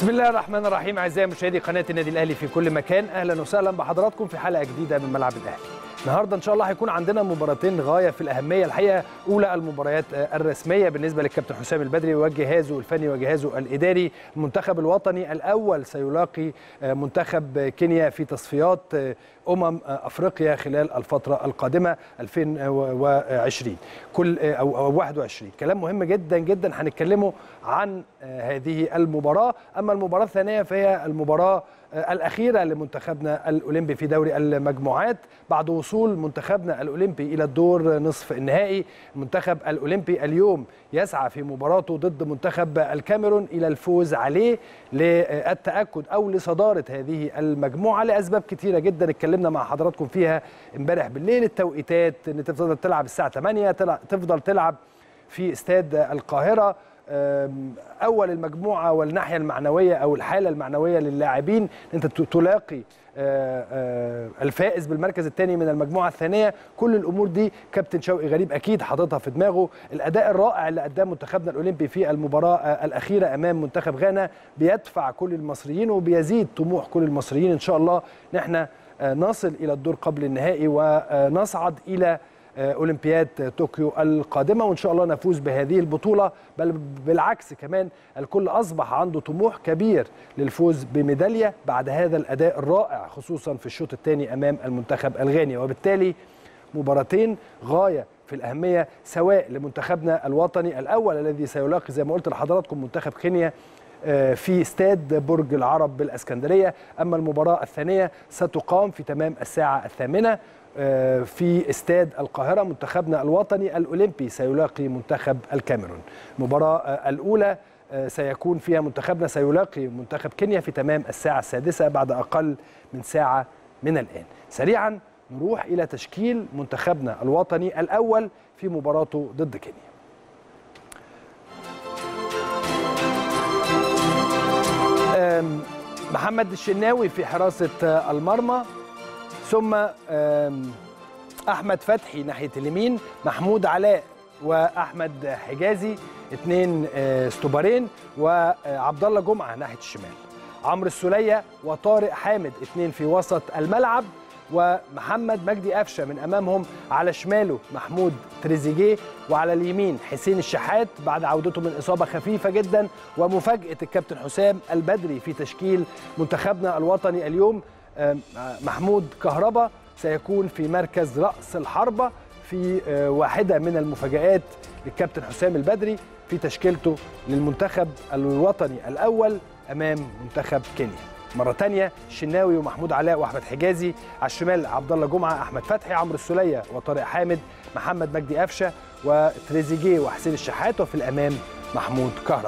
بسم الله الرحمن الرحيم اعزائي مشاهدي قناه النادي الاهلي في كل مكان اهلا وسهلا بحضراتكم في حلقه جديده من ملعب الاهلي النهارده ان شاء الله هيكون عندنا مباراتين غايه في الاهميه الحقيقه اولى المباريات الرسميه بالنسبه للكابتن حسام البدري وجهازه الفني وجهازه الاداري المنتخب الوطني الاول سيلاقي منتخب كينيا في تصفيات امم افريقيا خلال الفتره القادمه 2020 كل او 21 كلام مهم جدا جدا هنتكلموا عن هذه المباراه اما المباراه الثانيه فهي المباراه الاخيره لمنتخبنا الاولمبي في دوري المجموعات بعد وصول منتخبنا الاولمبي الى الدور نصف النهائي المنتخب الاولمبي اليوم يسعى في مباراته ضد منتخب الكاميرون الى الفوز عليه للتاكد او لصداره هذه المجموعه لاسباب كثيره جدا اتكلمنا مع حضراتكم فيها امبارح بالليل التوقيتات ان تفضل تلعب الساعه 8 تفضل تلعب في استاد القاهره اول المجموعه والناحيه المعنويه او الحاله المعنويه للاعبين انت تلاقي الفائز بالمركز الثاني من المجموعه الثانيه كل الامور دي كابتن شوقي غريب اكيد حاططها في دماغه الاداء الرائع اللي قدمه منتخبنا الاولمبي في المباراه الاخيره امام منتخب غانا بيدفع كل المصريين وبيزيد طموح كل المصريين ان شاء الله نحن نصل الى الدور قبل النهائي ونصعد الى اولمبياد طوكيو القادمه وان شاء الله نفوز بهذه البطوله بل بالعكس كمان الكل اصبح عنده طموح كبير للفوز بميداليه بعد هذا الاداء الرائع خصوصا في الشوط الثاني امام المنتخب الغاني وبالتالي مباراتين غايه في الاهميه سواء لمنتخبنا الوطني الاول الذي سيلاقي زي ما قلت لحضراتكم منتخب كينيا في استاد برج العرب بالاسكندريه اما المباراه الثانيه ستقام في تمام الساعه الثامنه في استاد القاهرة منتخبنا الوطني الأولمبي سيلاقي منتخب الكاميرون المباراة الأولى سيكون فيها منتخبنا سيلاقي منتخب كينيا في تمام الساعة السادسة بعد أقل من ساعة من الآن سريعا نروح إلى تشكيل منتخبنا الوطني الأول في مباراته ضد كينيا محمد الشناوي في حراسة المرمى ثم احمد فتحي ناحيه اليمين محمود علاء واحمد حجازي اثنين استوبارين وعبد الله جمعه ناحيه الشمال عمرو السوليه وطارق حامد اثنين في وسط الملعب ومحمد مجدي قفشه من امامهم على شماله محمود تريزيجيه وعلى اليمين حسين الشحات بعد عودته من اصابه خفيفه جدا ومفاجاه الكابتن حسام البدري في تشكيل منتخبنا الوطني اليوم محمود كهربا سيكون في مركز رأس الحربة في واحدة من المفاجآت للكابتن حسام البدري في تشكيلته للمنتخب الوطني الأول أمام منتخب كينيا مرة تانية الشناوي ومحمود علاء وأحمد حجازي على الشمال عبد الله جمعة أحمد فتحي عمرو السولية وطارق حامد محمد مجدي قفشة وتريزيجيه وحسين الشحات وفي الأمام محمود كهربا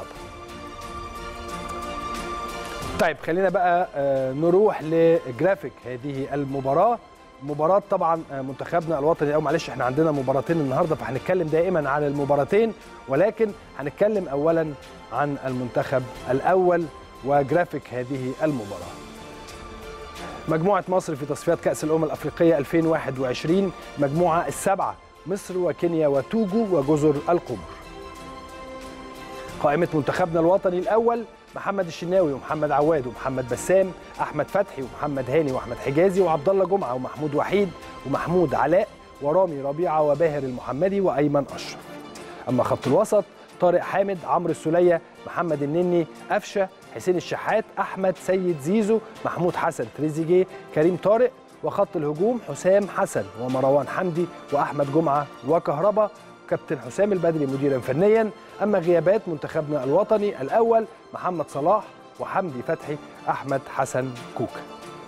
طيب خلينا بقى نروح لجرافيك هذه المباراة مباراة طبعا منتخبنا الوطني او معلش احنا عندنا مباراتين النهارده فهنتكلم دائما عن المباراتين ولكن هنتكلم اولا عن المنتخب الاول وجرافيك هذه المباراة. مجموعة مصر في تصفيات كأس الأمم الأفريقية 2021 مجموعة السبعة مصر وكينيا وتوجو وجزر القمر. قائمة منتخبنا الوطني الأول محمد الشناوي ومحمد عواد ومحمد بسام احمد فتحي ومحمد هاني واحمد حجازي وعبد الله جمعه ومحمود وحيد ومحمود علاء ورامي ربيعه وباهر المحمدي وايمن اشرف اما خط الوسط طارق حامد عمرو السوليه محمد النني قفشه حسين الشحات احمد سيد زيزو محمود حسن تريزيجيه كريم طارق وخط الهجوم حسام حسن ومروان حمدي واحمد جمعه وكهربا كابتن حسام البدري مديرا فنيا اما غيابات منتخبنا الوطني الاول محمد صلاح وحمدي فتحي احمد حسن كوكا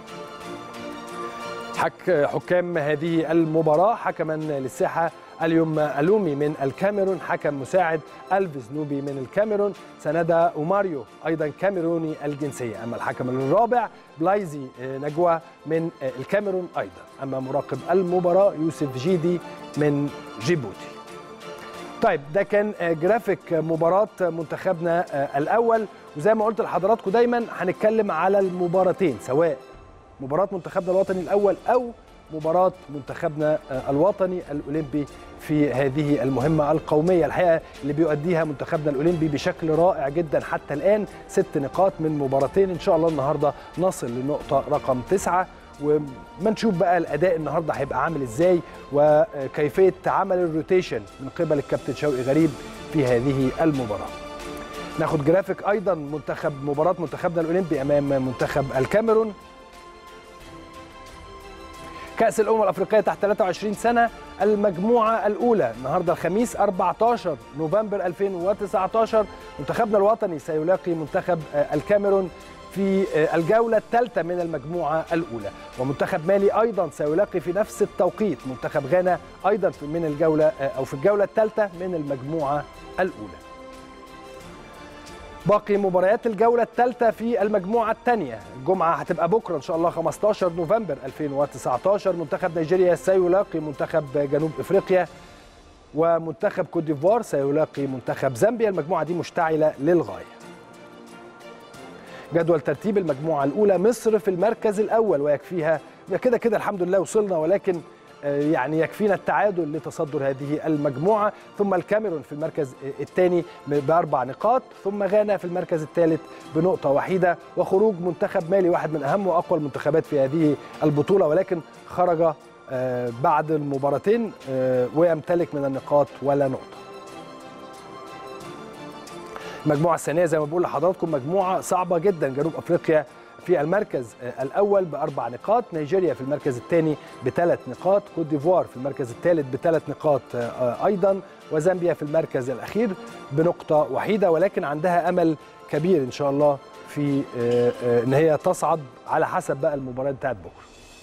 حك حكام هذه المباراه حكما للساحه اليوم الومي من الكاميرون حكم مساعد الفيز نوبي من الكاميرون سندا وماريو ايضا كاميروني الجنسيه اما الحكم الرابع بلايزي نجوى من الكاميرون ايضا اما مراقب المباراه يوسف جيدي من جيبوتي طيب ده كان جرافيك مباراة منتخبنا الأول وزي ما قلت لحضراتكم دايما هنتكلم على المباراتين سواء مباراة منتخبنا الوطني الأول أو مباراه منتخبنا الوطني الاولمبي في هذه المهمه القوميه الحقيقه اللي بيؤديها منتخبنا الاولمبي بشكل رائع جدا حتى الان ست نقاط من مباراتين ان شاء الله النهارده نصل لنقطه رقم تسعه وما نشوف بقى الاداء النهارده هيبقى عامل ازاي وكيفيه عمل الروتيشن من قبل الكابتن شوقي غريب في هذه المباراه. ناخد جرافيك ايضا منتخب مباراه منتخبنا الاولمبي امام منتخب الكاميرون. كاس الامم الافريقيه تحت 23 سنه المجموعه الاولى النهارده الخميس 14 نوفمبر 2019 منتخبنا الوطني سيلاقي منتخب الكاميرون في الجولة الثالثة من المجموعة الأولى ومنتخب مالي أيضا سيلاقي في نفس التوقيت منتخب غانا أيضا من الجولة أو في الجولة الثالثة من المجموعة الأولى باقي مباريات الجولة الثالثة في المجموعة الثانية الجمعة هتبقى بكرة إن شاء الله 15 نوفمبر 2019 منتخب نيجيريا سيلاقي منتخب جنوب إفريقيا ومنتخب كوت ديفوار سيلاقي منتخب زامبيا المجموعة دي مشتعلة للغاية جدول ترتيب المجموعة الأولى مصر في المركز الأول ويكفيها كده كده الحمد لله وصلنا ولكن يعني يكفينا التعادل لتصدر هذه المجموعة ثم الكاميرون في المركز الثاني بأربع نقاط ثم غانا في المركز الثالث بنقطة وحيدة وخروج منتخب مالي واحد من أهم وأقوى المنتخبات في هذه البطولة ولكن خرج بعد المباراتين ويمتلك من النقاط ولا نقطة المجموعة الثانية زي ما بقول لحضراتكم مجموعة صعبة جدا جنوب أفريقيا في المركز الأول بأربع نقاط نيجيريا في المركز الثاني بثلاث نقاط كوت ديفوار في المركز الثالث بثلاث نقاط أيضا وزامبيا في المركز الأخير بنقطة وحيدة ولكن عندها أمل كبير إن شاء الله في إن هي تصعد على حسب بقى المباراة بتاعت بكرة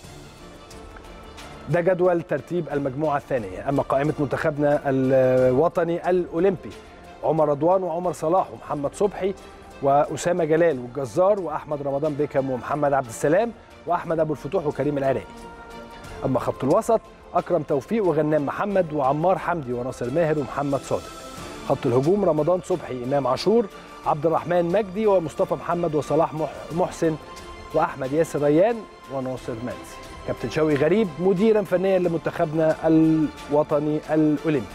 ده جدول ترتيب المجموعة الثانية أما قائمة منتخبنا الوطني الأولمبي عمر رضوان وعمر صلاح ومحمد صبحي واسامه جلال والجزار واحمد رمضان بيكم ومحمد عبد السلام واحمد ابو الفتوح وكريم العراقي. اما خط الوسط اكرم توفيق وغنام محمد وعمار حمدي وناصر ماهر ومحمد صادق. خط الهجوم رمضان صبحي امام عاشور عبد الرحمن مجدي ومصطفى محمد وصلاح محسن واحمد ياسر ريان وناصر منسي. كابتن شوقي غريب مديرا فنيا لمنتخبنا الوطني الاولمبي.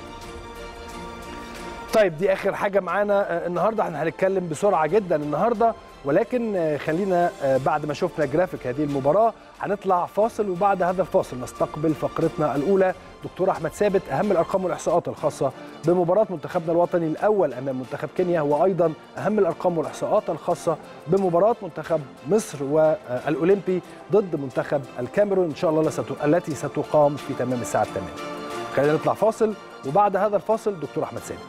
طيب دي اخر حاجه معانا النهارده احنا هنتكلم بسرعه جدا النهارده ولكن خلينا بعد ما شفنا جرافيك هذه المباراه هنطلع فاصل وبعد هذا الفاصل نستقبل فقرتنا الاولى دكتور احمد ثابت اهم الارقام والاحصاءات الخاصه بمباراه منتخبنا الوطني الاول امام منتخب كينيا وايضا اهم الارقام والاحصاءات الخاصه بمباراه منتخب مصر والاولمبي ضد منتخب الكاميرون ان شاء الله التي ستقام في تمام الساعه 8 خلينا نطلع فاصل وبعد هذا الفاصل دكتور احمد ثابت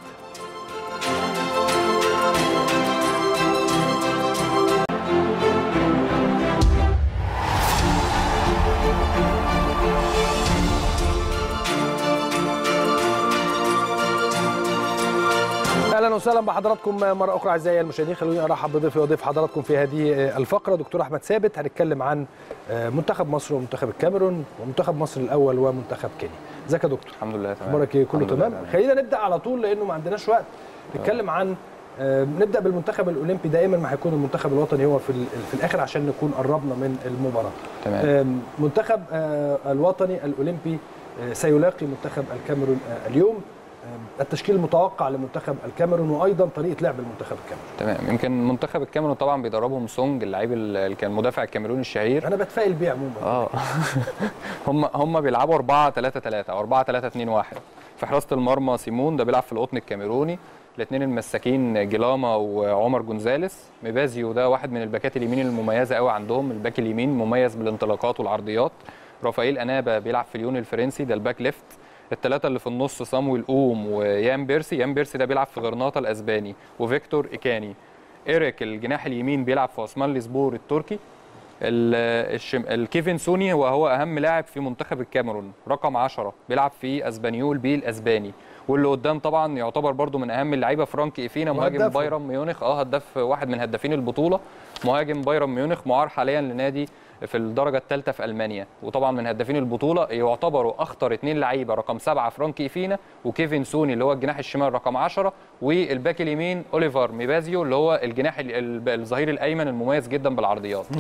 اهلا وسهلا بحضراتكم مره اخرى اعزائي المشاهدين خلوني ارحب بضيفي وضيف حضراتكم في هذه الفقره دكتور احمد ثابت هنتكلم عن منتخب مصر ومنتخب الكاميرون ومنتخب مصر الاول ومنتخب كينيا ازيك يا دكتور الحمد لله تمام اخبارك ايه كله الحمد تمام لله خلينا نبدا على طول لانه ما عندناش وقت نتكلم عن نبدا بالمنتخب الاولمبي دائما ما هيكون المنتخب الوطني هو في في الاخر عشان نكون قربنا من المباراه تمام منتخب الوطني الاولمبي سيلاقي منتخب الكاميرون اليوم التشكيل المتوقع لمنتخب الكاميرون وايضا طريقه لعب المنتخب الكاميروني تمام يمكن منتخب الكاميرون طبعا بيدربهم سونج اللعيب اللي كان مدافع الكاميروني الشهير انا بتفائل بيه عموما اه هم هم بيلعبوا 4 3 3 او 4 3 2 1 في حراسه المرمى سيمون ده بيلعب في القطن الكاميروني الاثنين المساكين جيلاما وعمر جونزاليس ميبازيو ده واحد من الباكات اليمين المميزه قوي عندهم الباك اليمين مميز بالانطلاقات والعرضيات رافائيل انابا بيلعب في ليون الفرنسي ده الباك ليفت الثلاثه اللي في النص صامويل اوم ويان بيرسي يان بيرسي ده بيلعب في غرناطه الاسباني وفيكتور ايكاني ايريك الجناح اليمين بيلعب في عثمان ليسبور التركي الشم... الكيفن سوني وهو اهم لاعب في منتخب الكاميرون رقم 10 بيلعب في اسبانيول بي الاسباني واللي قدام طبعا يعتبر برضو من اهم اللعيبه فرانك ايفينا مهاجم بايرن ميونخ اه هداف واحد من هدافين البطوله مهاجم بايرن ميونخ معار حاليا لنادي في الدرجه الثالثه في المانيا وطبعا من هدافين البطوله يعتبروا اخطر اثنين لعيبه رقم سبعه فرانك ايفينا وكيفن سوني اللي هو الجناح الشمال رقم 10 والباك اليمين اوليفر ميبازيو اللي هو الجناح الظهير الايمن المميز جدا بالعرضيات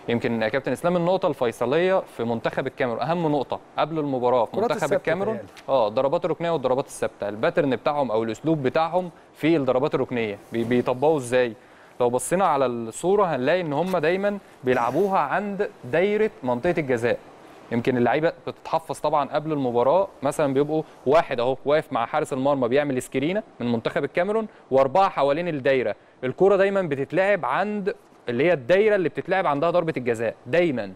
يمكن يا كابتن اسلام النقطه الفيصليه في منتخب الكاميرون اهم نقطه قبل المباراه في كرات منتخب الثابتة الكاميرون بتهيألي. اه الضربات الركنيه والضربات الثابته الباترن بتاعهم او الاسلوب بتاعهم في الضربات الركنيه بي- بيطبقوا ازاي لو بصينا على الصوره هنلاقي ان هم دايما بيلعبوها عند دايره منطقه الجزاء يمكن اللعيبه بتتحفظ طبعا قبل المباراه مثلا بيبقوا واحد اهو واقف مع حارس المرمى بيعمل سكرينه من منتخب الكاميرون واربعه حوالين الدايره الكره دايما بتتلعب عند اللي هي الدايره اللي بتتلعب عندها ضربه الجزاء دايما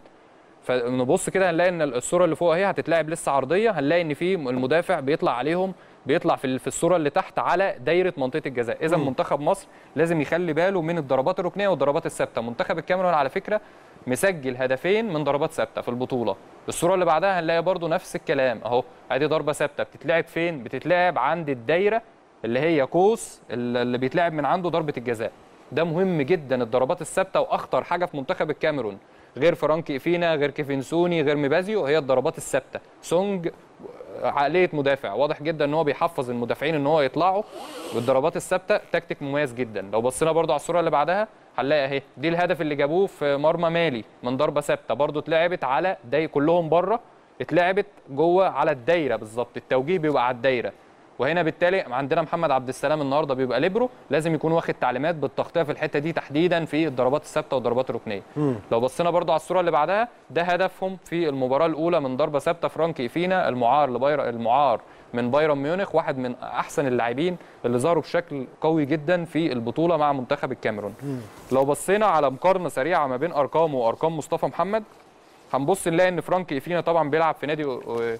فنبص كده هنلاقي ان الصوره اللي فوق اهي هتتلعب لسه عرضيه هنلاقي ان في المدافع بيطلع عليهم بيطلع في في الصوره اللي تحت على دايره منطقه الجزاء اذا منتخب مصر لازم يخلي باله من الضربات الركنيه والضربات الثابته منتخب الكاميرون على فكره مسجل هدفين من ضربات ثابته في البطوله الصوره اللي بعدها هنلاقي برضو نفس الكلام اهو ادي ضربه ثابته بتتلعب فين بتتلعب عند الدايره اللي هي قوس اللي بيتلعب من عنده ضربه الجزاء ده مهم جدا الضربات الثابته واخطر حاجه في منتخب الكاميرون غير فرانكي إفينا غير كيفنسوني غير ميبازيو هي الضربات الثابته سونج عقليه مدافع واضح جدا ان هو بيحفظ المدافعين ان هو يطلعوا بالضربات الثابته تكتيك مميز جدا لو بصينا برضو على الصوره اللي بعدها هنلاقي اهي دي الهدف اللي جابوه في مرمى مالي من ضربه ثابته برضو اتلعبت على داي كلهم بره اتلعبت جوه على الدايره بالظبط التوجيه بيبقى على الدايره وهنا بالتالي عندنا محمد عبد السلام النهارده بيبقى ليبرو لازم يكون واخد تعليمات بالتغطيه في الحته دي تحديدا في الضربات الثابته والضربات الركنيه لو بصينا برضو على الصوره اللي بعدها ده هدفهم في المباراه الاولى من ضربه ثابته فرانكي فينا المعار لباير المعار من بايرن ميونخ واحد من احسن اللاعبين اللي ظهروا بشكل قوي جدا في البطوله مع منتخب الكاميرون لو بصينا على مقارنه سريعه ما بين ارقامه وارقام مصطفى محمد هنبص نلاقي ان فرانكي فينا طبعا بيلعب في نادي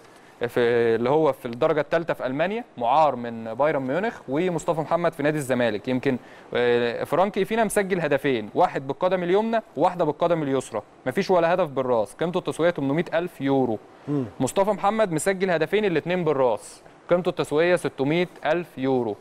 في اللي هو في الدرجه الثالثه في المانيا معار من بايرن ميونخ ومصطفى محمد في نادي الزمالك يمكن آه، فرانكي فينا مسجل هدفين واحد بالقدم اليمنى وواحده بالقدم اليسرى مفيش ولا هدف بالراس قيمته التسويقيه 800 الف يورو مصطفى محمد مسجل هدفين الاثنين بالراس قيمته التسويقيه 600 الف يورو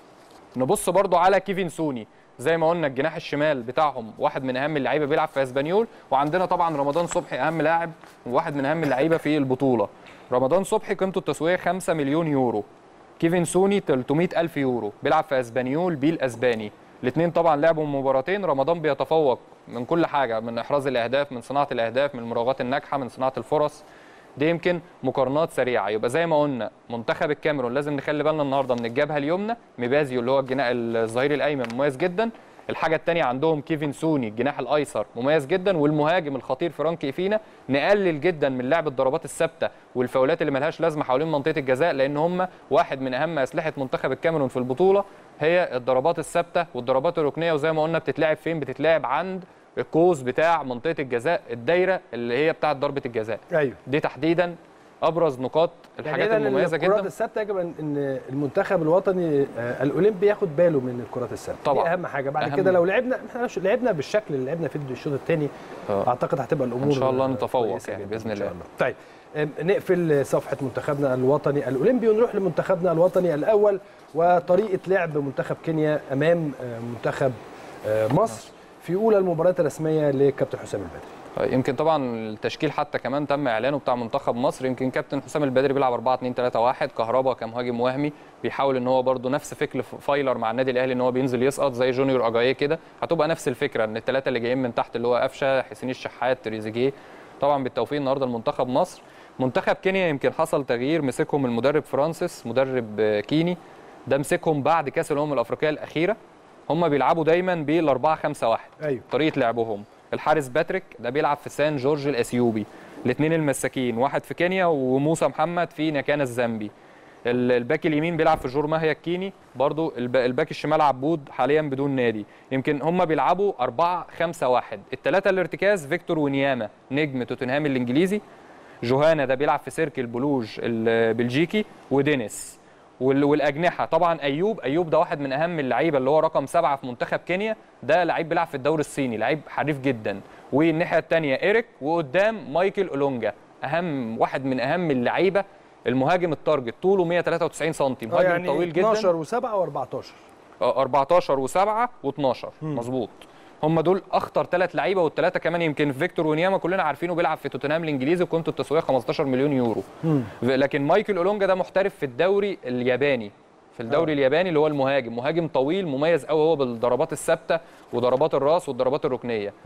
نبص برضو على كيفن سوني زي ما قلنا الجناح الشمال بتاعهم واحد من اهم اللعيبه بيلعب في اسبانيول وعندنا طبعا رمضان صبحي اهم لاعب وواحد من اهم اللعيبه في البطوله رمضان صبحي قيمته التسويقيه 5 مليون يورو كيفن سوني 300 الف يورو بيلعب في اسبانيول بيل اسباني الاثنين طبعا لعبوا مباراتين رمضان بيتفوق من كل حاجه من احراز الاهداف من صناعه الاهداف من المراوغات الناجحه من صناعه الفرص دي يمكن مقارنات سريعه يبقى زي ما قلنا منتخب الكاميرون لازم نخلي بالنا النهارده من الجبهه اليمنى ميبازيو اللي هو الجناح الظهير الايمن مميز جدا الحاجه الثانيه عندهم كيفن سوني الجناح الايسر مميز جدا والمهاجم الخطير فرانكي فينا نقلل جدا من لعب الضربات الثابته والفاولات اللي ملهاش لازمه حوالين منطقه الجزاء لان هم واحد من اهم اسلحه منتخب الكاميرون في البطوله هي الضربات الثابته والضربات الركنيه وزي ما قلنا بتتلعب فين بتتلعب عند القوس بتاع منطقه الجزاء الدايره اللي هي بتاعه ضربه الجزاء ايوه دي تحديدا ابرز نقاط الحاجات يعني إذن المميزه الكرات جدا الثابته يجب ان إن المنتخب الوطني آه، الاولمبي ياخد باله من الكرات الثابته طبعاً. دي اهم حاجه بعد أهم. كده لو لعبنا احنا لو لعبنا بالشكل اللي لعبنا فيه الشوط الثاني آه. اعتقد هتبقى الامور إن شاء الله آه، نتفوق كويسة يعني جداً بإذن إن شاء الله. طيب آم، نقفل صفحه منتخبنا الوطني الاولمبي ونروح لمنتخبنا الوطني الاول وطريقه لعب منتخب كينيا امام آه، منتخب آه، مصر في اولى المباريات الرسميه لكابتن حسام البدري يمكن طبعا التشكيل حتى كمان تم اعلانه بتاع منتخب مصر يمكن كابتن حسام البدري بيلعب 4 2 3 1 كهربا كمهاجم وهمي بيحاول ان هو برده نفس فكر فايلر مع النادي الاهلي ان هو بينزل يسقط زي جونيور اجاييه كده هتبقى نفس الفكره ان الثلاثه اللي جايين من تحت اللي هو قفشه حسين الشحات تريزيجيه طبعا بالتوفيق النهارده لمنتخب مصر منتخب كينيا يمكن حصل تغيير مسكهم المدرب فرانسيس مدرب آه، كيني ده مسكهم بعد كاس الامم الافريقيه الاخيره هم بيلعبوا دايما بال 4 5 1 ايوه طريقه لعبهم الحارس باتريك ده بيلعب في سان جورج الاثيوبي الاثنين المساكين واحد في كينيا وموسى محمد في نكانا الزامبي ال- الباك اليمين بيلعب في جور ماهيا الكيني برضو الب- الباك الشمال عبود حاليا بدون نادي يمكن هم بيلعبوا 4 5 1 الثلاثه الارتكاز فيكتور ونياما نجم توتنهام الانجليزي جوهانا ده بيلعب في سيرك البلوج البلجيكي ودينيس وال- والاجنحه طبعا ايوب ايوب ده واحد من اهم اللعيبه اللي هو رقم سبعه في منتخب كينيا ده لعيب بيلعب في الدوري الصيني لعيب حريف جدا والناحيه الثانيه ايريك وقدام مايكل اولونجا اهم واحد من اهم اللعيبه المهاجم التارجت طوله 193 سم آه، مهاجم يعني طويل جدا 12 و7 و14 آه، 14 و7 و12 مظبوط هم دول اخطر ثلاث لعيبه والثلاثه كمان يمكن فيكتور ونياما كلنا عارفينه بيلعب في توتنهام الانجليزي وقيمته التسويقيه 15 مليون يورو لكن مايكل اولونجا ده محترف في الدوري الياباني في الدوري آه. الياباني اللي هو المهاجم مهاجم طويل مميز قوي هو بالضربات الثابته وضربات الراس والضربات الركنيه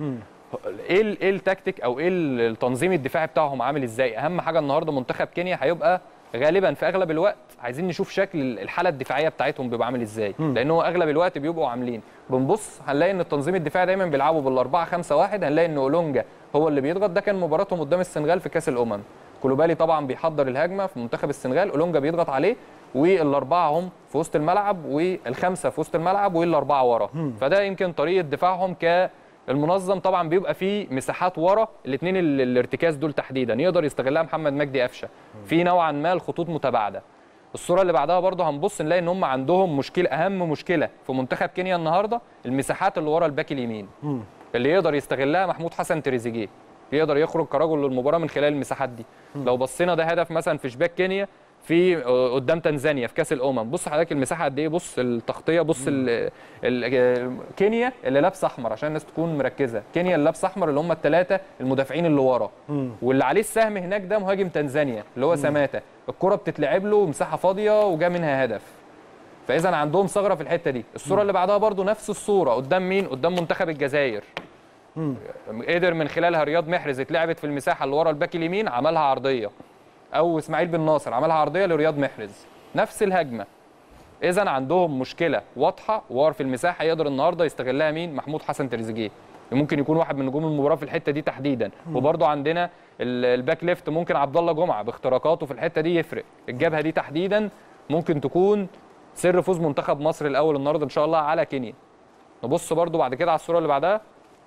ايه ال- ايه التكتيك او ايه ال- التنظيم الدفاعي بتاعهم عامل ازاي اهم حاجه النهارده منتخب كينيا هيبقى غالبا في اغلب الوقت عايزين نشوف شكل الحاله الدفاعيه بتاعتهم بيبقى عامل ازاي لان هو اغلب الوقت بيبقوا عاملين بنبص هنلاقي ان التنظيم الدفاعي دايما بيلعبوا بالاربعه خمسة واحد هنلاقي ان اولونجا هو اللي بيضغط ده كان مباراتهم قدام السنغال في كاس الامم كولوبالي طبعا بيحضر الهجمه في منتخب السنغال اولونجا بيضغط عليه والاربعه هم في وسط الملعب والخمسه في وسط الملعب والاربعه ورا فده يمكن طريقه دفاعهم ك المنظم طبعا بيبقى فيه مساحات ورا الاثنين الارتكاز دول تحديدا يقدر يستغلها محمد مجدي قفشه في نوعا ما الخطوط متباعده الصوره اللي بعدها برضه هنبص نلاقي ان هم عندهم مشكله اهم مشكله في منتخب كينيا النهارده المساحات اللي ورا الباك اليمين اللي يقدر يستغلها محمود حسن تريزيجيه يقدر يخرج كرجل للمباراه من خلال المساحات دي لو بصينا ده هدف مثلا في شباك كينيا في آه، قدام تنزانيا في كاس الامم بص حضرتك المساحه قد ايه بص التغطيه بص ال ال كينيا اللي لابس احمر عشان الناس تكون مركزه كينيا اللي لابس احمر اللي هم الثلاثه المدافعين اللي ورا واللي عليه السهم هناك ده مهاجم تنزانيا اللي هو سماتا الكره بتتلعب له مساحه فاضيه وجا منها هدف فاذا عندهم ثغره في الحته دي الصوره اللي بعدها برضو نفس الصوره قدام مين قدام منتخب الجزائر قدر من خلالها رياض محرز اتلعبت في المساحه اللي ورا الباك اليمين عملها عرضيه او اسماعيل بن ناصر عملها عرضيه لرياض محرز نفس الهجمه اذا عندهم مشكله واضحه ورا في المساحه يقدر النهارده يستغلها مين محمود حسن تريزيجيه ممكن يكون واحد من نجوم المباراه في الحته دي تحديدا وبرضه عندنا ال- الباك ليفت ممكن عبد الله جمعه باختراقاته في الحته دي يفرق الجبهه دي تحديدا ممكن تكون سر فوز منتخب مصر الاول النهارده ان شاء الله على كينيا نبص برضه بعد كده على الصوره اللي بعدها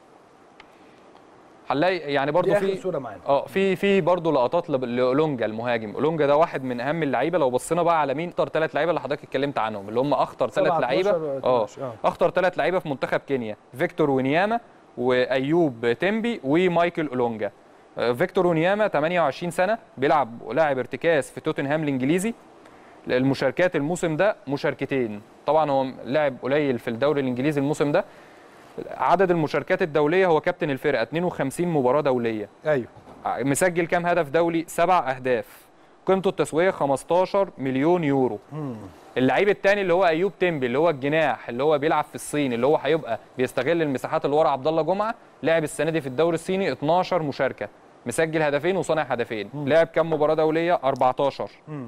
هنلاقي يعني دي برضه اخر في صوره معانا اه في في برضه لقطات لب- لاولونجا المهاجم اولونجا ده واحد من اهم اللعيبه لو بصينا بقى على مين اخطر ثلاث لعيبه اللي حضرتك اتكلمت عنهم اللي هم اخطر ثلاث 17 لعيبه و اه 12 آه. اخطر ثلاث لعيبه في منتخب كينيا فيكتور ونياما وايوب تيمبي ومايكل اولونجا آه، فيكتور ونياما 28 سنه بيلعب لاعب ارتكاز في توتنهام الانجليزي المشاركات الموسم ده مشاركتين طبعا هو لاعب قليل في الدوري الانجليزي الموسم ده عدد المشاركات الدوليه هو كابتن الفرقه 52 مباراه دوليه ايوه مسجل كام هدف دولي؟ سبع أهداف قيمته التسويقية 15 مليون يورو اللعيب الثاني اللي هو أيوب تيمبي اللي هو الجناح اللي هو بيلعب في الصين اللي هو هيبقى بيستغل المساحات اللي ورا عبد الله جمعة لعب السنة دي في الدوري الصيني 12 مشاركة مسجل هدفين وصانع هدفين لعب كام مباراة دولية 14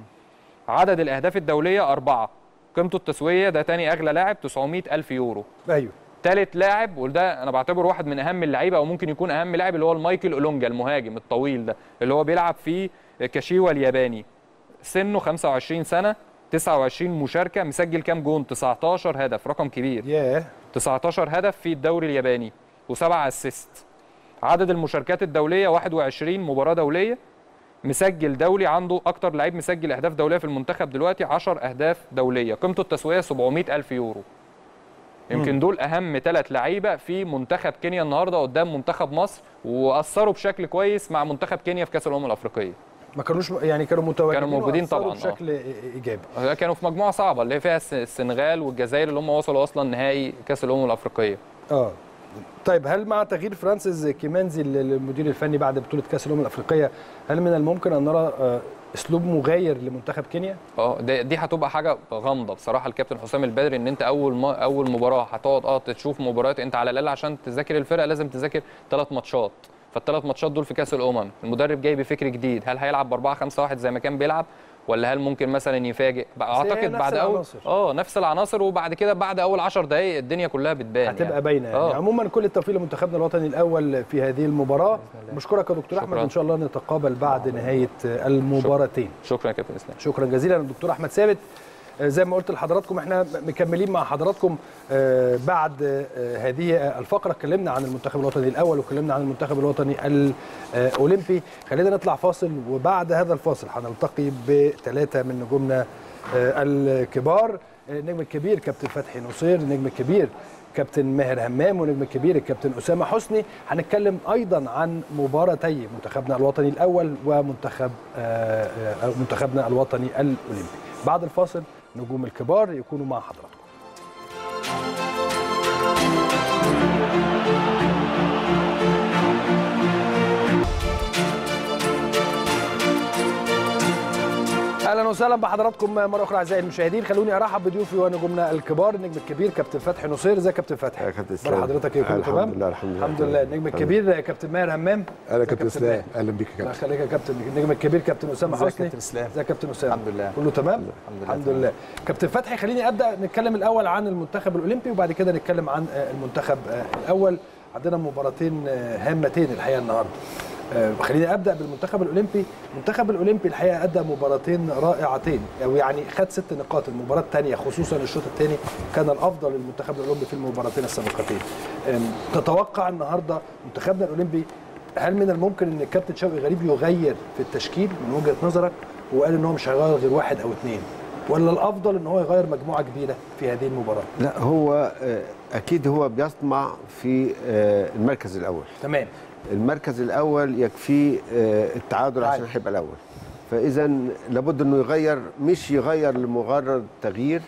عدد الأهداف الدولية أربعة قيمته التسويقية ده تاني أغلى لاعب 900 ألف يورو ايوه ثالث لاعب وده انا بعتبره واحد من اهم اللعيبه او ممكن يكون اهم لاعب اللي هو المايكل اولونجا المهاجم الطويل ده اللي هو بيلعب في كاشيوا الياباني سنه 25 سنه 29 مشاركه مسجل كام جون 19 هدف رقم كبير ياه 19 هدف في الدوري الياباني وسبعة اسيست عدد المشاركات الدوليه 21 مباراه دوليه مسجل دولي عنده اكتر لعيب مسجل اهداف دوليه في المنتخب دلوقتي 10 اهداف دوليه قيمته التسويقيه 700 الف يورو يمكن دول اهم ثلاث لعيبه في منتخب كينيا النهارده قدام منتخب مصر واثروا بشكل كويس مع منتخب كينيا في كاس الامم الافريقيه ما كانوش يعني كانوا متواجدين كانوا موجودين وأثروا طبعاً، آه. بشكل ايجابي كانوا في مجموعه صعبه اللي هي فيها الس- السنغال والجزائر اللي هم وصلوا اصلا نهائي كاس الامم الافريقيه اه طيب هل مع تغيير فرانسيس كيمانزي المدير الفني بعد بطوله كاس الامم الافريقيه هل من الممكن ان نرى آه، اسلوب مغاير لمنتخب كينيا؟ اه ده- دي هتبقى حاجه غامضه بصراحه الكابتن حسام البدري ان انت اول ما اول مباراه هتقعد اه تشوف مباريات انت على الاقل عشان تذاكر الفرقه لازم تذاكر ثلاث ماتشات فالثلاث ماتشات دول في كاس الامم المدرب جاي بفكر جديد هل هيلعب ب 4 5 1 زي ما كان بيلعب ولا هل ممكن مثلا يفاجئ بقى بس هي اعتقد نفس بعد اول العناصر. اه نفس العناصر وبعد كده بعد اول 10 دقائق الدنيا كلها بتبان هتبقى يعني. باينه يعني آه. عموما كل التوفيق لمنتخبنا الوطني الاول في هذه المباراه بشكرك يا دكتور احمد شكراً. ان شاء الله نتقابل بعد نهايه المباراتين شكرا يا كابتن اسلام شكرا جزيلا للدكتور احمد ثابت آه، زي ما قلت لحضراتكم احنا مكملين مع حضراتكم آه، بعد آه، هذه الفقره اتكلمنا عن المنتخب الوطني الاول واتكلمنا عن المنتخب الوطني الاولمبي خلينا نطلع فاصل وبعد هذا الفاصل هنلتقي بثلاثه من نجومنا آه، الكبار آه، النجم الكبير كابتن فتحي نصير النجم الكبير كابتن ماهر همام والنجم الكبير الكابتن اسامه حسني هنتكلم ايضا عن مباراتي منتخبنا الوطني الاول ومنتخب آه، آه، منتخبنا الوطني الاولمبي بعد الفاصل نجوم الكبار يكونوا مع حضراتكم اهلا اهلا وسهلا بحضراتكم مره اخرى اعزائي المشاهدين خلوني ارحب بضيوفي ونجومنا الكبار النجم الكبير كابتن فتحي نصير ازيك يا كابتن فتحي يا كابتن اخبار اسلام حضرتك ايه كله الحمد تمام لله الحمد لله الحمد لله النجم الكبير كابتن ماهر همام انا ازيك يا كابتن اسلام ماهر؟ اهلا بيك يا الله كابتن يخليك يا كابتن النجم الكبير كابتن اسامه ازيك يا حسني كابتن اسلام ازيك يا كابتن اسامه الحمد لله كله تمام الحمد لله الحمد تمام. لله كابتن فتحي خليني ابدا نتكلم الاول عن المنتخب الاولمبي وبعد كده نتكلم عن آه، المنتخب آه، الاول عندنا مباراتين آه، هامتين الحقيقه النهارده آه، خليني ابدا بالمنتخب الاولمبي المنتخب الاولمبي الحقيقه ادى مباراتين رائعتين او يعني خد ست نقاط المباراه الثانيه خصوصا الشوط الثاني كان الافضل للمنتخب الاولمبي في المباراتين السابقتين آم، تتوقع النهارده منتخبنا الاولمبي هل من الممكن ان الكابتن شوقي غريب يغير في التشكيل من وجهه نظرك وقال ان هو مش هيغير غير واحد او اثنين ولا الافضل ان هو يغير مجموعه كبيره في هذه المباراه لا هو آه، اكيد هو بيطمع في آه، المركز الاول تمام المركز الاول يكفيه آه، التعادل عشان عادي. هيبقى الاول فاذا لابد انه يغير مش يغير لمجرد تغيير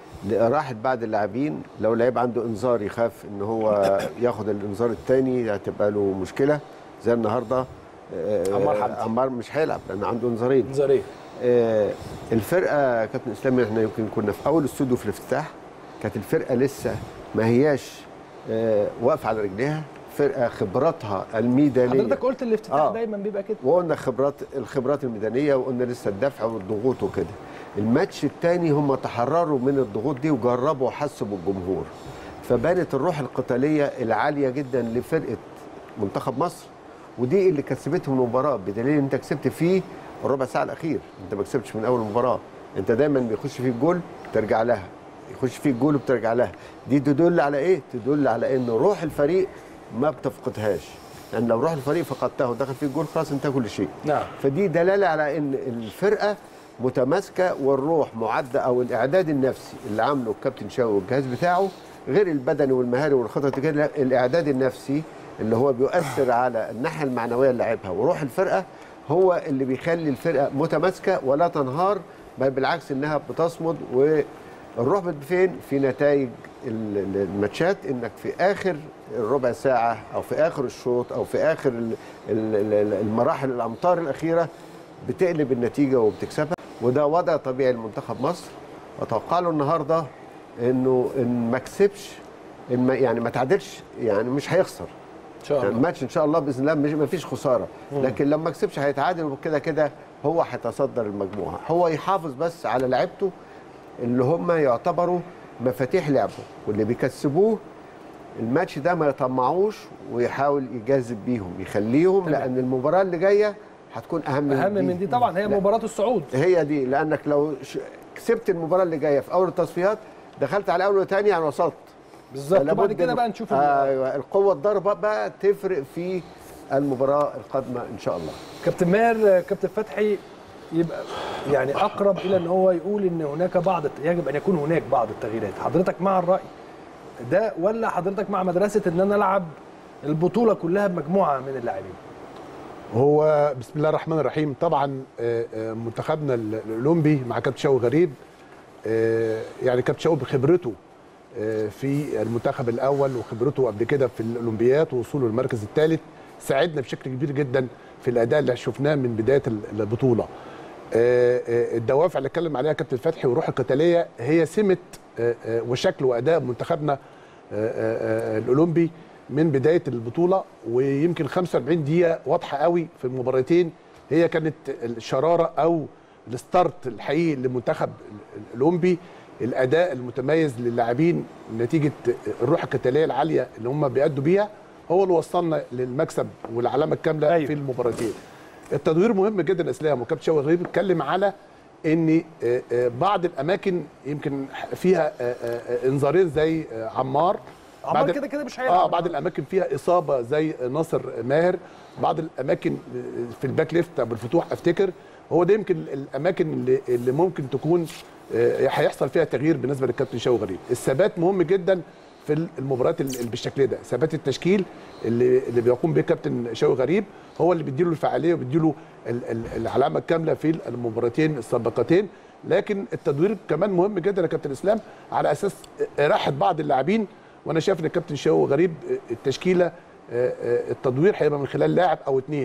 لراحه بعض اللاعبين لو لعيب عنده انذار يخاف ان هو ياخد الانذار الثاني هتبقى له مشكله زي النهارده آه، عمار حمدي. عمار مش هيلعب لان عنده انذارين انذاريه آه، الفرقه يا كابتن اسلام احنا يمكن كنا في اول استوديو في الافتتاح كانت الفرقه لسه ما هياش آه، واقفه على رجليها فرقه خبراتها الميدانيه حضرتك قلت الافتتاح آه. دايما بيبقى كده وقلنا خبرات الخبرات الميدانيه وقلنا لسه الدفع والضغوط وكده الماتش الثاني هم تحرروا من الضغوط دي وجربوا وحسوا بالجمهور فبانت الروح القتاليه العاليه جدا لفرقه منتخب مصر ودي اللي كسبتهم المباراه بدليل ان انت كسبت فيه الربع ساعه الاخير انت ما كسبتش من اول المباراه انت دايما بيخش فيك جول ترجع لها يخش فيك جول وبترجع لها دي تدل على ايه تدل على ان روح الفريق ما بتفقدهاش لان لو روح الفريق فقدتها ودخل فيك جول خلاص انتهى كل شيء نعم فدي دلاله على ان الفرقه متماسكه والروح معده او الاعداد النفسي اللي عامله الكابتن شاوي والجهاز بتاعه غير البدني والمهاري والخطط كده الاعداد النفسي اللي هو بيؤثر على الناحيه المعنويه اللي لعبها وروح الفرقه هو اللي بيخلي الفرقه متماسكه ولا تنهار بل بالعكس انها بتصمد والروح بت- فين في نتائج ال- ال- الماتشات انك في اخر الربع ساعه او في اخر الشوط او في اخر ال- ال- ال- المراحل الامتار الاخيره بتقلب النتيجه وبتكسبها وده وضع طبيعي لمنتخب مصر واتوقع له النهارده انه ان ما كسبش إن ما يعني ما تعادلش يعني مش هيخسر ان شاء يعني الله الماتش ان شاء الله باذن الله مش ما فيش خساره لكن لما كسبش هيتعادل وكده كده هو هيتصدر المجموعه هو يحافظ بس على لعيبته اللي هم يعتبروا مفاتيح لعبه واللي بيكسبوه الماتش ده ما يطمعوش ويحاول يجازف بيهم يخليهم تمام. لان المباراه اللي جايه هتكون اهم اهم من دي طبعا هي لا. مباراه الصعود هي دي لانك لو ش- كسبت المباراه اللي جايه في اول التصفيات دخلت على اول وثاني يعني وصلت بالظبط وبعد لابد كده إن- بقى نشوف ال- ايوه القوه الضربه بقى تفرق في المباراه القادمه ان شاء الله كابتن ماهر كابتن فتحي يبقى يعني اقرب الى ان هو يقول ان هناك بعض الت- يجب ان يكون هناك بعض التغييرات حضرتك مع الراي ده ولا حضرتك مع مدرسه ان انا العب البطوله كلها بمجموعه من اللاعبين هو بسم الله الرحمن الرحيم طبعا آه، آه، منتخبنا ال- الاولمبي مع كابتن شوقي غريب آه، يعني كابتن شوقي بخبرته آه، في المنتخب الاول وخبرته قبل كده في الاولمبيات ووصوله للمركز الثالث ساعدنا بشكل كبير جدا في الاداء اللي شفناه من بدايه ال- البطوله آه، آه، الدوافع اللي اتكلم عليها كابتن فتحي والروح القتاليه هي سمه آه، آه، وشكل واداء منتخبنا آه، آه، آه، الاولمبي من بدايه البطوله ويمكن 45 دقيقه واضحه قوي في المباراتين هي كانت الشراره او الستارت الحقيقي للمنتخب ال- الاولمبي الاداء المتميز للاعبين نتيجه الروح القتاليه العاليه اللي هم بيأدوا بيها هو اللي وصلنا للمكسب والعلامه الكامله أيوة. أيوه. في المباراتين التدوير مهم جدا اسلام وكابتن شوقي غريب اتكلم على ان آه، آه، بعض الاماكن يمكن فيها آه، آه، انذارين زي آه، عمار عمار بعد- كده كده مش هيلعب اه بعض الاماكن فيها اصابه زي ناصر ماهر بعض الاماكن في الباك ليفت ابو الفتوح افتكر هو ده يمكن الاماكن اللي, اللي ممكن تكون آه، هيحصل فيها تغيير بالنسبه للكابتن شوقي غريب الثبات مهم جدا في المباريات اللي بالشكل ده ثبات التشكيل اللي اللي بيقوم به كابتن شوقي غريب هو اللي بيديله الفعاليه وبيديله ال- ال- العلامه الكامله في المباراتين السابقتين لكن التدوير كمان مهم جدا يا كابتن اسلام على اساس راحه بعض اللاعبين وانا شايف ان الكابتن شوقي غريب التشكيله آه، آه، التدوير هيبقى من خلال لاعب او اثنين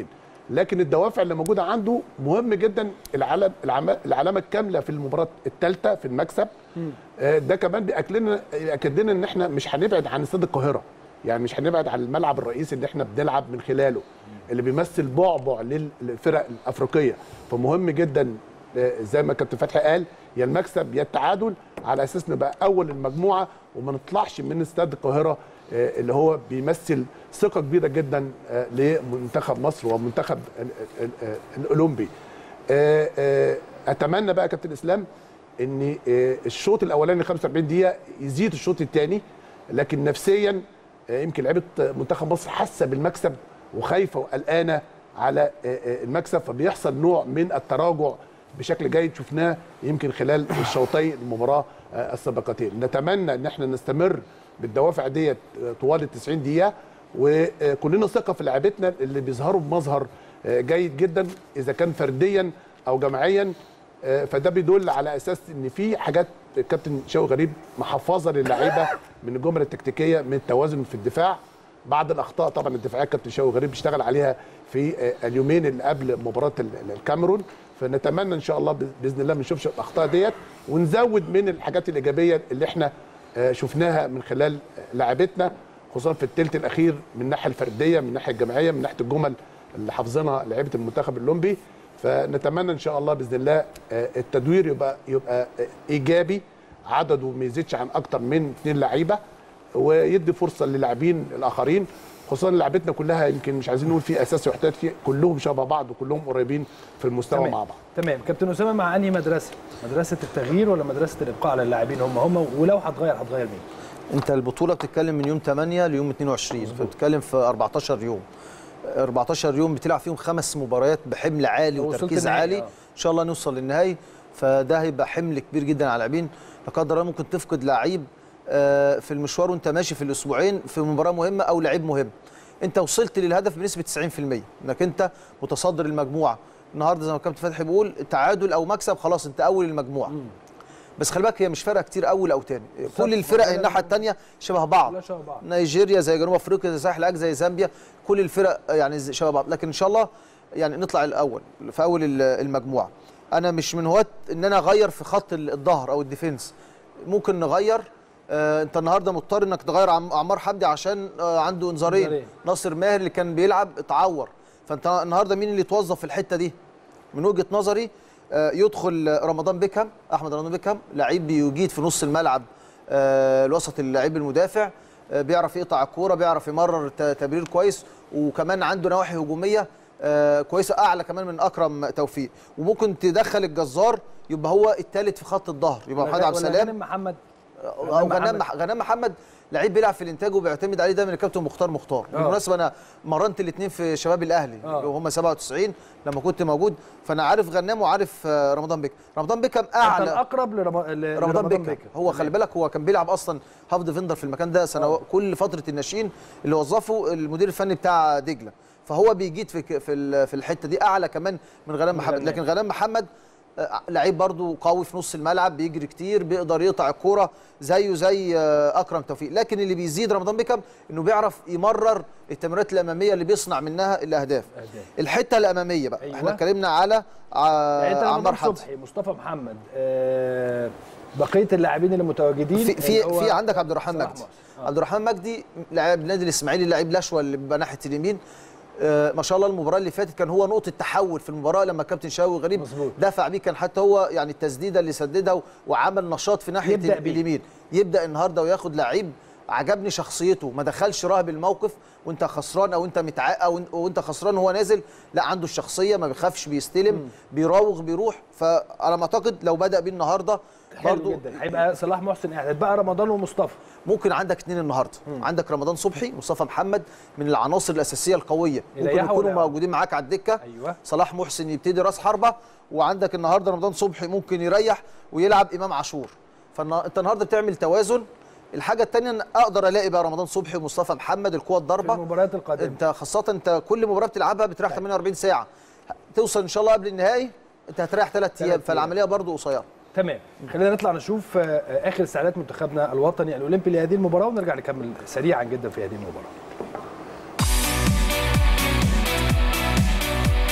لكن الدوافع اللي موجوده عنده مهم جدا العلم العم- العلامه الكامله في المباراه الثالثه في المكسب آه، ده كمان بيأكد لنا يأكد لنا ان احنا مش هنبعد عن استاد القاهره يعني مش هنبعد عن الملعب الرئيسي اللي احنا بنلعب من خلاله اللي بيمثل بعبع لل- للفرق الافريقيه فمهم جدا آه، زي ما كابتن فتحي قال يا المكسب يا التعادل على اساس نبقى اول المجموعه وما نطلعش من استاد القاهره آه، اللي هو بيمثل ثقه كبيره جدا آه، لمنتخب مصر ومنتخب ال- ال- ال- الاولمبي آه، آه، اتمنى بقى يا كابتن اسلام ان آه، الشوط الاولاني 45 دقيقه يزيد الشوط الثاني لكن نفسيا آه، يمكن لعيبه منتخب مصر حاسه بالمكسب وخايفه وقلقانه على آه، آه، المكسب فبيحصل نوع من التراجع بشكل جيد شفناه يمكن خلال الشوطي المباراه آه، السابقتين نتمنى ان احنا نستمر بالدوافع ديت آه، طوال ال 90 دقيقه وكلنا ثقه في لعيبتنا اللي بيظهروا بمظهر آه، جيد جدا اذا كان فرديا او جماعيا آه، فده بيدل على اساس ان في حاجات الكابتن شوقي غريب محفظه للعيبه من الجمل التكتيكيه من التوازن في الدفاع بعض الاخطاء طبعا الدفاعيه كابتن شوقي غريب اشتغل عليها في آه، اليومين اللي قبل مباراه ال- ال- الكاميرون فنتمنى ان شاء الله ب- باذن الله ما نشوفش الاخطاء ديت ونزود من الحاجات الايجابيه اللي احنا آه، شفناها من خلال لاعبتنا خصوصا في الثلث الاخير من الناحيه الفرديه من الناحيه الجماعيه من ناحيه الجمل اللي حافظينها لعيبه المنتخب الاولمبي فنتمنى ان شاء الله باذن الله آه، التدوير يبقى يبقى آه، ايجابي عدده ما يزيدش عن اكتر من اثنين لعيبه ويدي فرصه للاعبين الاخرين خصوصا لعبتنا كلها يمكن مش عايزين نقول في اساس يحتاج فيه كلهم شبه بعض وكلهم قريبين في المستوى تمام. مع بعض تمام كابتن اسامه مع انهي مدرسه مدرسه التغيير ولا مدرسه الابقاء على اللاعبين هم هم ولو هتغير هتغير مين انت البطوله بتتكلم من يوم 8 ليوم 22 فبتتكلم في 14 يوم 14 يوم بتلعب فيهم خمس مباريات بحمل عالي وصلت وتركيز النهائي، عالي آه. ان شاء الله نوصل للنهائي فده هيبقى حمل كبير جدا على اللاعبين لا قدر الله ممكن تفقد لعيب آه، في المشوار وانت ماشي في الاسبوعين في مباراه مهمه او لعيب مهم انت وصلت للهدف بنسبه 90% انك انت متصدر المجموعه النهارده زي ما كابتن فتحي بيقول تعادل او مكسب خلاص انت اول المجموعه بس خلي بالك هي مش فارقه كتير اول او تاني كل الفرق الناحيه الثانيه شبه بعض كلها شبه بعض. نيجيريا زي جنوب افريقيا زي ساحل اج زي زامبيا كل الفرق يعني زي- شبه بعض لكن ان شاء الله يعني نطلع الاول في اول ال- المجموعه انا مش من هواة ان انا اغير في خط ال- الظهر او الديفنس ممكن نغير آه انت النهارده مضطر انك تغير عم- عمار حمدي عشان آه عنده انذارين إنذارين. ناصر ماهر اللي كان بيلعب اتعور فانت النهارده مين اللي يتوظف في الحته دي من وجهه نظري آه، يدخل رمضان بيكهام احمد رمضان بيكهام لعيب بيجيد في نص الملعب آه، الوسط اللعيب المدافع آه، بيعرف يقطع الكوره بيعرف يمرر ت- تمرير كويس وكمان عنده نواحي هجوميه آه، كويسه اعلى كمان من اكرم توفيق وممكن تدخل الجزار يبقى هو الثالث في خط الظهر يبقى محمد عبد ولا السلام غانم محمد او غنام غنام محمد. مح- غنام محمد لعيب بيلعب في الانتاج وبيعتمد عليه دايما الكابتن مختار مختار آه. بالمناسبه انا مرنت الاثنين في شباب الاهلي آه. وهم 97 لما كنت موجود فانا عارف غنام وعارف آه، رمضان بيكهام رمضان بيكهام كان اعلى اقرب لرم... ل- رمضان لرمضان بيكهام بيكهام هو خلي بالك هو كان بيلعب اصلا هاف ديفندر في المكان ده سنوات كل فتره الناشئين اللي وظفه المدير الفني بتاع دجله فهو بيجيد في ك- في ال- في الحته دي اعلى كمان من غنام محمد غنام. لكن غنام محمد آه، لعيب برضو قوي في نص الملعب بيجري كتير بيقدر يقطع الكوره زيه زي آه، اكرم توفيق لكن اللي بيزيد رمضان بيكهام انه بيعرف يمرر التمريرات الاماميه اللي بيصنع منها الاهداف أهداف. الحته الاماميه بقى أيوة. احنا اتكلمنا على ع- يعني انت عمار رمضان حمدي صبحي مصطفى محمد آه بقيه اللاعبين اللي متواجدين في في, اللي هو في عندك عبد الرحمن صلاح مجدي محسن. آه. عبد الرحمن مجدي لاعب النادي الاسماعيلي لاعب لشوى اللي بيبقى ناحيه اليمين آه ما شاء الله المباراه اللي فاتت كان هو نقطه تحول في المباراه لما كابتن شاوي غريب مظبوط. دفع بيه كان حتى هو يعني التسديده اللي سددها و- وعمل نشاط في ناحيه يبدأ ال- بيه. اليمين يبدا النهارده وياخد لعيب عجبني شخصيته ما دخلش راهب الموقف وانت خسران او انت متعاق او إن- وانت خسران وهو نازل لا عنده الشخصيه ما بيخافش بيستلم بيراوغ بيروح فعلى ما اعتقد لو بدا بيه النهارده حلو برضو جدا هيبقى صلاح محسن قاعد بقى رمضان ومصطفى ممكن عندك اثنين النهارده عندك رمضان صبحي مصطفى محمد من العناصر الاساسيه القويه ممكن يريحوا يكونوا ولا- موجودين معاك على الدكه أيوة. صلاح محسن يبتدي راس حربه وعندك النهارده رمضان صبحي ممكن يريح ويلعب امام عاشور فانت النهارده بتعمل توازن الحاجه الثانيه ان اقدر الاقي بقى رمضان صبحي ومصطفى محمد القوه في الضربه المباريات القادمه انت خاصه انت كل مباراه بتلعبها بتريح 48 ساعه توصل ان شاء الله قبل النهائي انت هتريح ثلاث ايام أيام. فالعمليه برضو قصيره تمام خلينا نطلع نشوف آه، آه، اخر استعدادات منتخبنا الوطني الاولمبي لهذه المباراه ونرجع نكمل سريعا جدا في هذه المباراه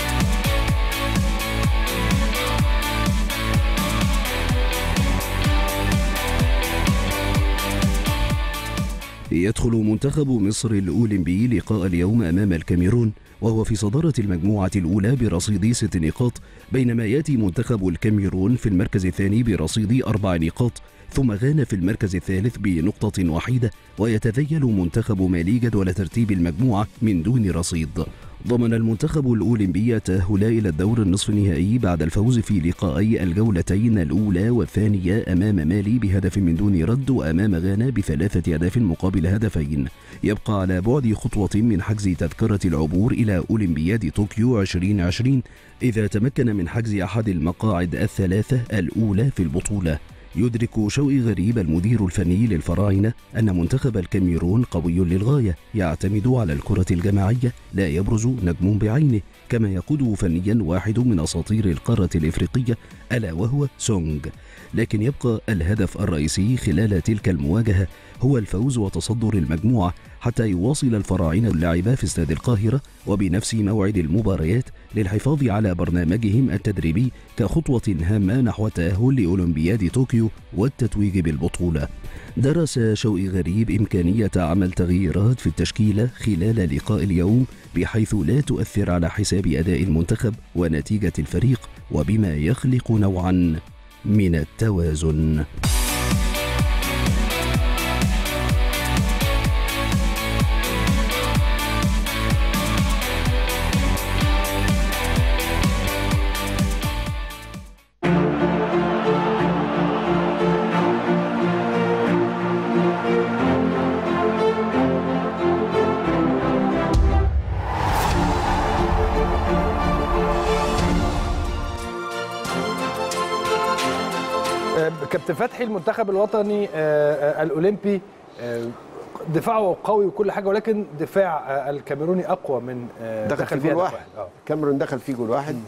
يدخل منتخب مصر الأولمبي لقاء اليوم أمام الكاميرون وهو في صدارة المجموعة الأولى برصيد ست نقاط بينما يأتي منتخب الكاميرون في المركز الثاني برصيد أربع نقاط ثم غانا في المركز الثالث بنقطة وحيدة ويتذيل منتخب مالي جدول ترتيب المجموعة من دون رصيد ضمن المنتخب الأولمبي تأهل إلى الدور النصف النهائي بعد الفوز في لقائي الجولتين الأولى والثانية أمام مالي بهدف من دون رد وأمام غانا بثلاثة أهداف مقابل هدفين يبقى على بعد خطوة من حجز تذكرة العبور إلى أولمبياد طوكيو 2020 إذا تمكن من حجز أحد المقاعد الثلاثة الأولى في البطولة يدرك شوقي غريب المدير الفني للفراعنة أن منتخب الكاميرون قوي للغاية يعتمد على الكرة الجماعية لا يبرز نجم بعينه كما يقود فنيا واحد من أساطير القارة الإفريقية ألا وهو سونج لكن يبقى الهدف الرئيسي خلال تلك المواجهة هو الفوز وتصدر المجموعة حتى يواصل الفراعنة اللعب في استاد القاهرة وبنفس موعد المباريات للحفاظ على برنامجهم التدريبي كخطوة هامة نحو التأهل لأولمبياد طوكيو والتتويج بالبطولة. درس شوقي غريب إمكانية عمل تغييرات في التشكيلة خلال لقاء اليوم بحيث لا تؤثر على حساب أداء المنتخب ونتيجة الفريق وبما يخلق نوعا من التوازن. آه، كابتن فتحي المنتخب الوطني آه، آه، الاولمبي آه، دفاعه قوي وكل حاجه ولكن دفاع آه، الكاميروني اقوى من آه، دخل في فيه جول هدف واحد آه. كاميرون دخل فيه جول واحد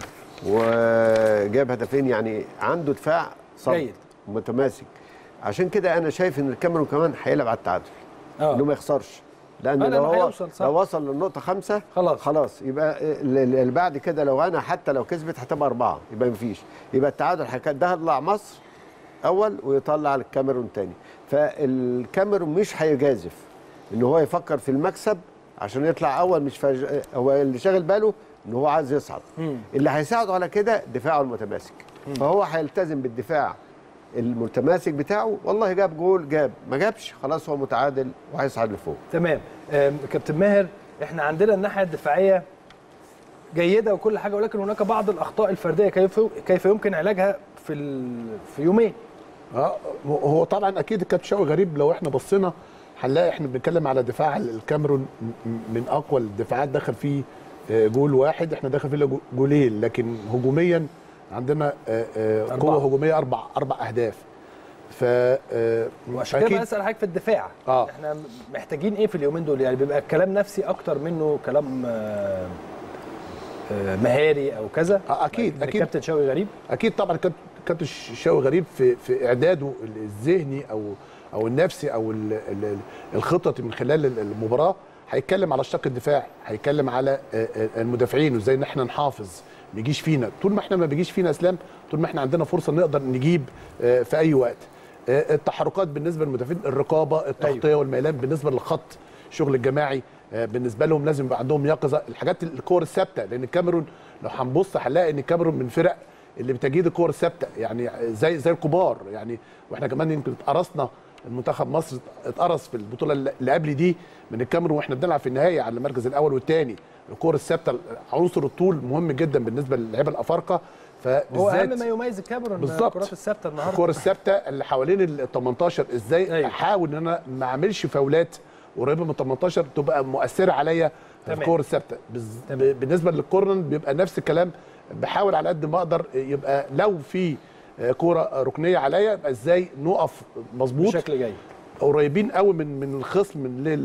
وجاب هدفين يعني عنده دفاع صلب جيد. متماسك عشان كده انا شايف ان الكاميرون كمان هيلعب على التعادل آه. انه ما يخسرش لان آه، لو لأنه هو هيوصل، صح. لو وصل للنقطه خمسة خلاص. خلاص يبقى ال- ال- اللي بعد كده لو انا حتى لو كسبت هتبقى اربعه يبقى مفيش يبقى التعادل هيك- ده هيطلع مصر اول ويطلع الكاميرون تاني فالكاميرون مش هيجازف ان هو يفكر في المكسب عشان يطلع اول مش فج... هو اللي شاغل باله ان هو عايز يصعد اللي هيساعده على كده دفاعه المتماسك فهو هيلتزم بالدفاع المتماسك بتاعه والله جاب جول جاب ما جابش خلاص هو متعادل وهيصعد لفوق تمام آم، كابتن ماهر احنا عندنا الناحيه الدفاعيه جيده وكل حاجه ولكن هناك بعض الاخطاء الفرديه كيف كيف يمكن علاجها في ال... في يومين اه هو طبعا اكيد الكابتن شوقي غريب لو احنا بصينا هنلاقي احنا بنتكلم على دفاع الكاميرون م- من اقوى الدفاعات دخل فيه آه، جول واحد احنا دخل فيه له جو- جولين لكن هجوميا عندنا آه، آه، أربعة. قوه هجوميه اربع اربع اهداف ف آه، وعشان كده أكيد- بسال حضرتك في الدفاع آه. احنا محتاجين ايه في اليومين دول يعني بيبقى كلام نفسي اكتر منه كلام آه، آه، مهاري او كذا آه، أكيد، من أكيد. الكابتن شوقي غريب اكيد طبعا كابتن كابتن شوقي غريب في في اعداده الذهني او او النفسي او ال- ال- الخططي من خلال ال- المباراه هيتكلم على الشق الدفاعي هيتكلم على آه، آه، المدافعين وازاي ان احنا نحافظ ما يجيش فينا طول ما احنا ما بيجيش فينا اسلام طول ما احنا عندنا فرصه نقدر نجيب آه، في اي وقت آه، التحركات بالنسبه للمدافعين الرقابه التغطيه أيوة. والميلان بالنسبه للخط الشغل الجماعي آه، بالنسبه لهم لازم يبقى عندهم يقظه الحاجات الكور الثابته لان الكاميرون لو هنبص هنلاقي ان الكاميرون من فرق اللي بتجيد الكور الثابته يعني زي زي الكبار يعني واحنا كمان يمكن اتقرصنا المنتخب مصر اتقرص في البطوله اللي قبل دي من الكاميرون واحنا بنلعب في النهائي على المركز الاول والثاني الكور الثابته عنصر الطول مهم جدا بالنسبه للعيبه الافارقه هو فبالذات اهم ما يميز الكاميرون بالظبط. الكرات الثابته النهارده الكور الثابته اللي حوالين ال 18 ازاي أيوة. أيوة. احاول ان انا ما اعملش فاولات قريبه من 18 تبقى مؤثره عليا في تمام. الكور الثابته بز... تمام. ب- بالنسبه للكورنر بيبقى نفس الكلام بحاول على قد ما اقدر يبقى لو في آه، كوره ركنيه عليا يبقى ازاي نقف مظبوط بشكل جيد قريبين قوي من من الخصم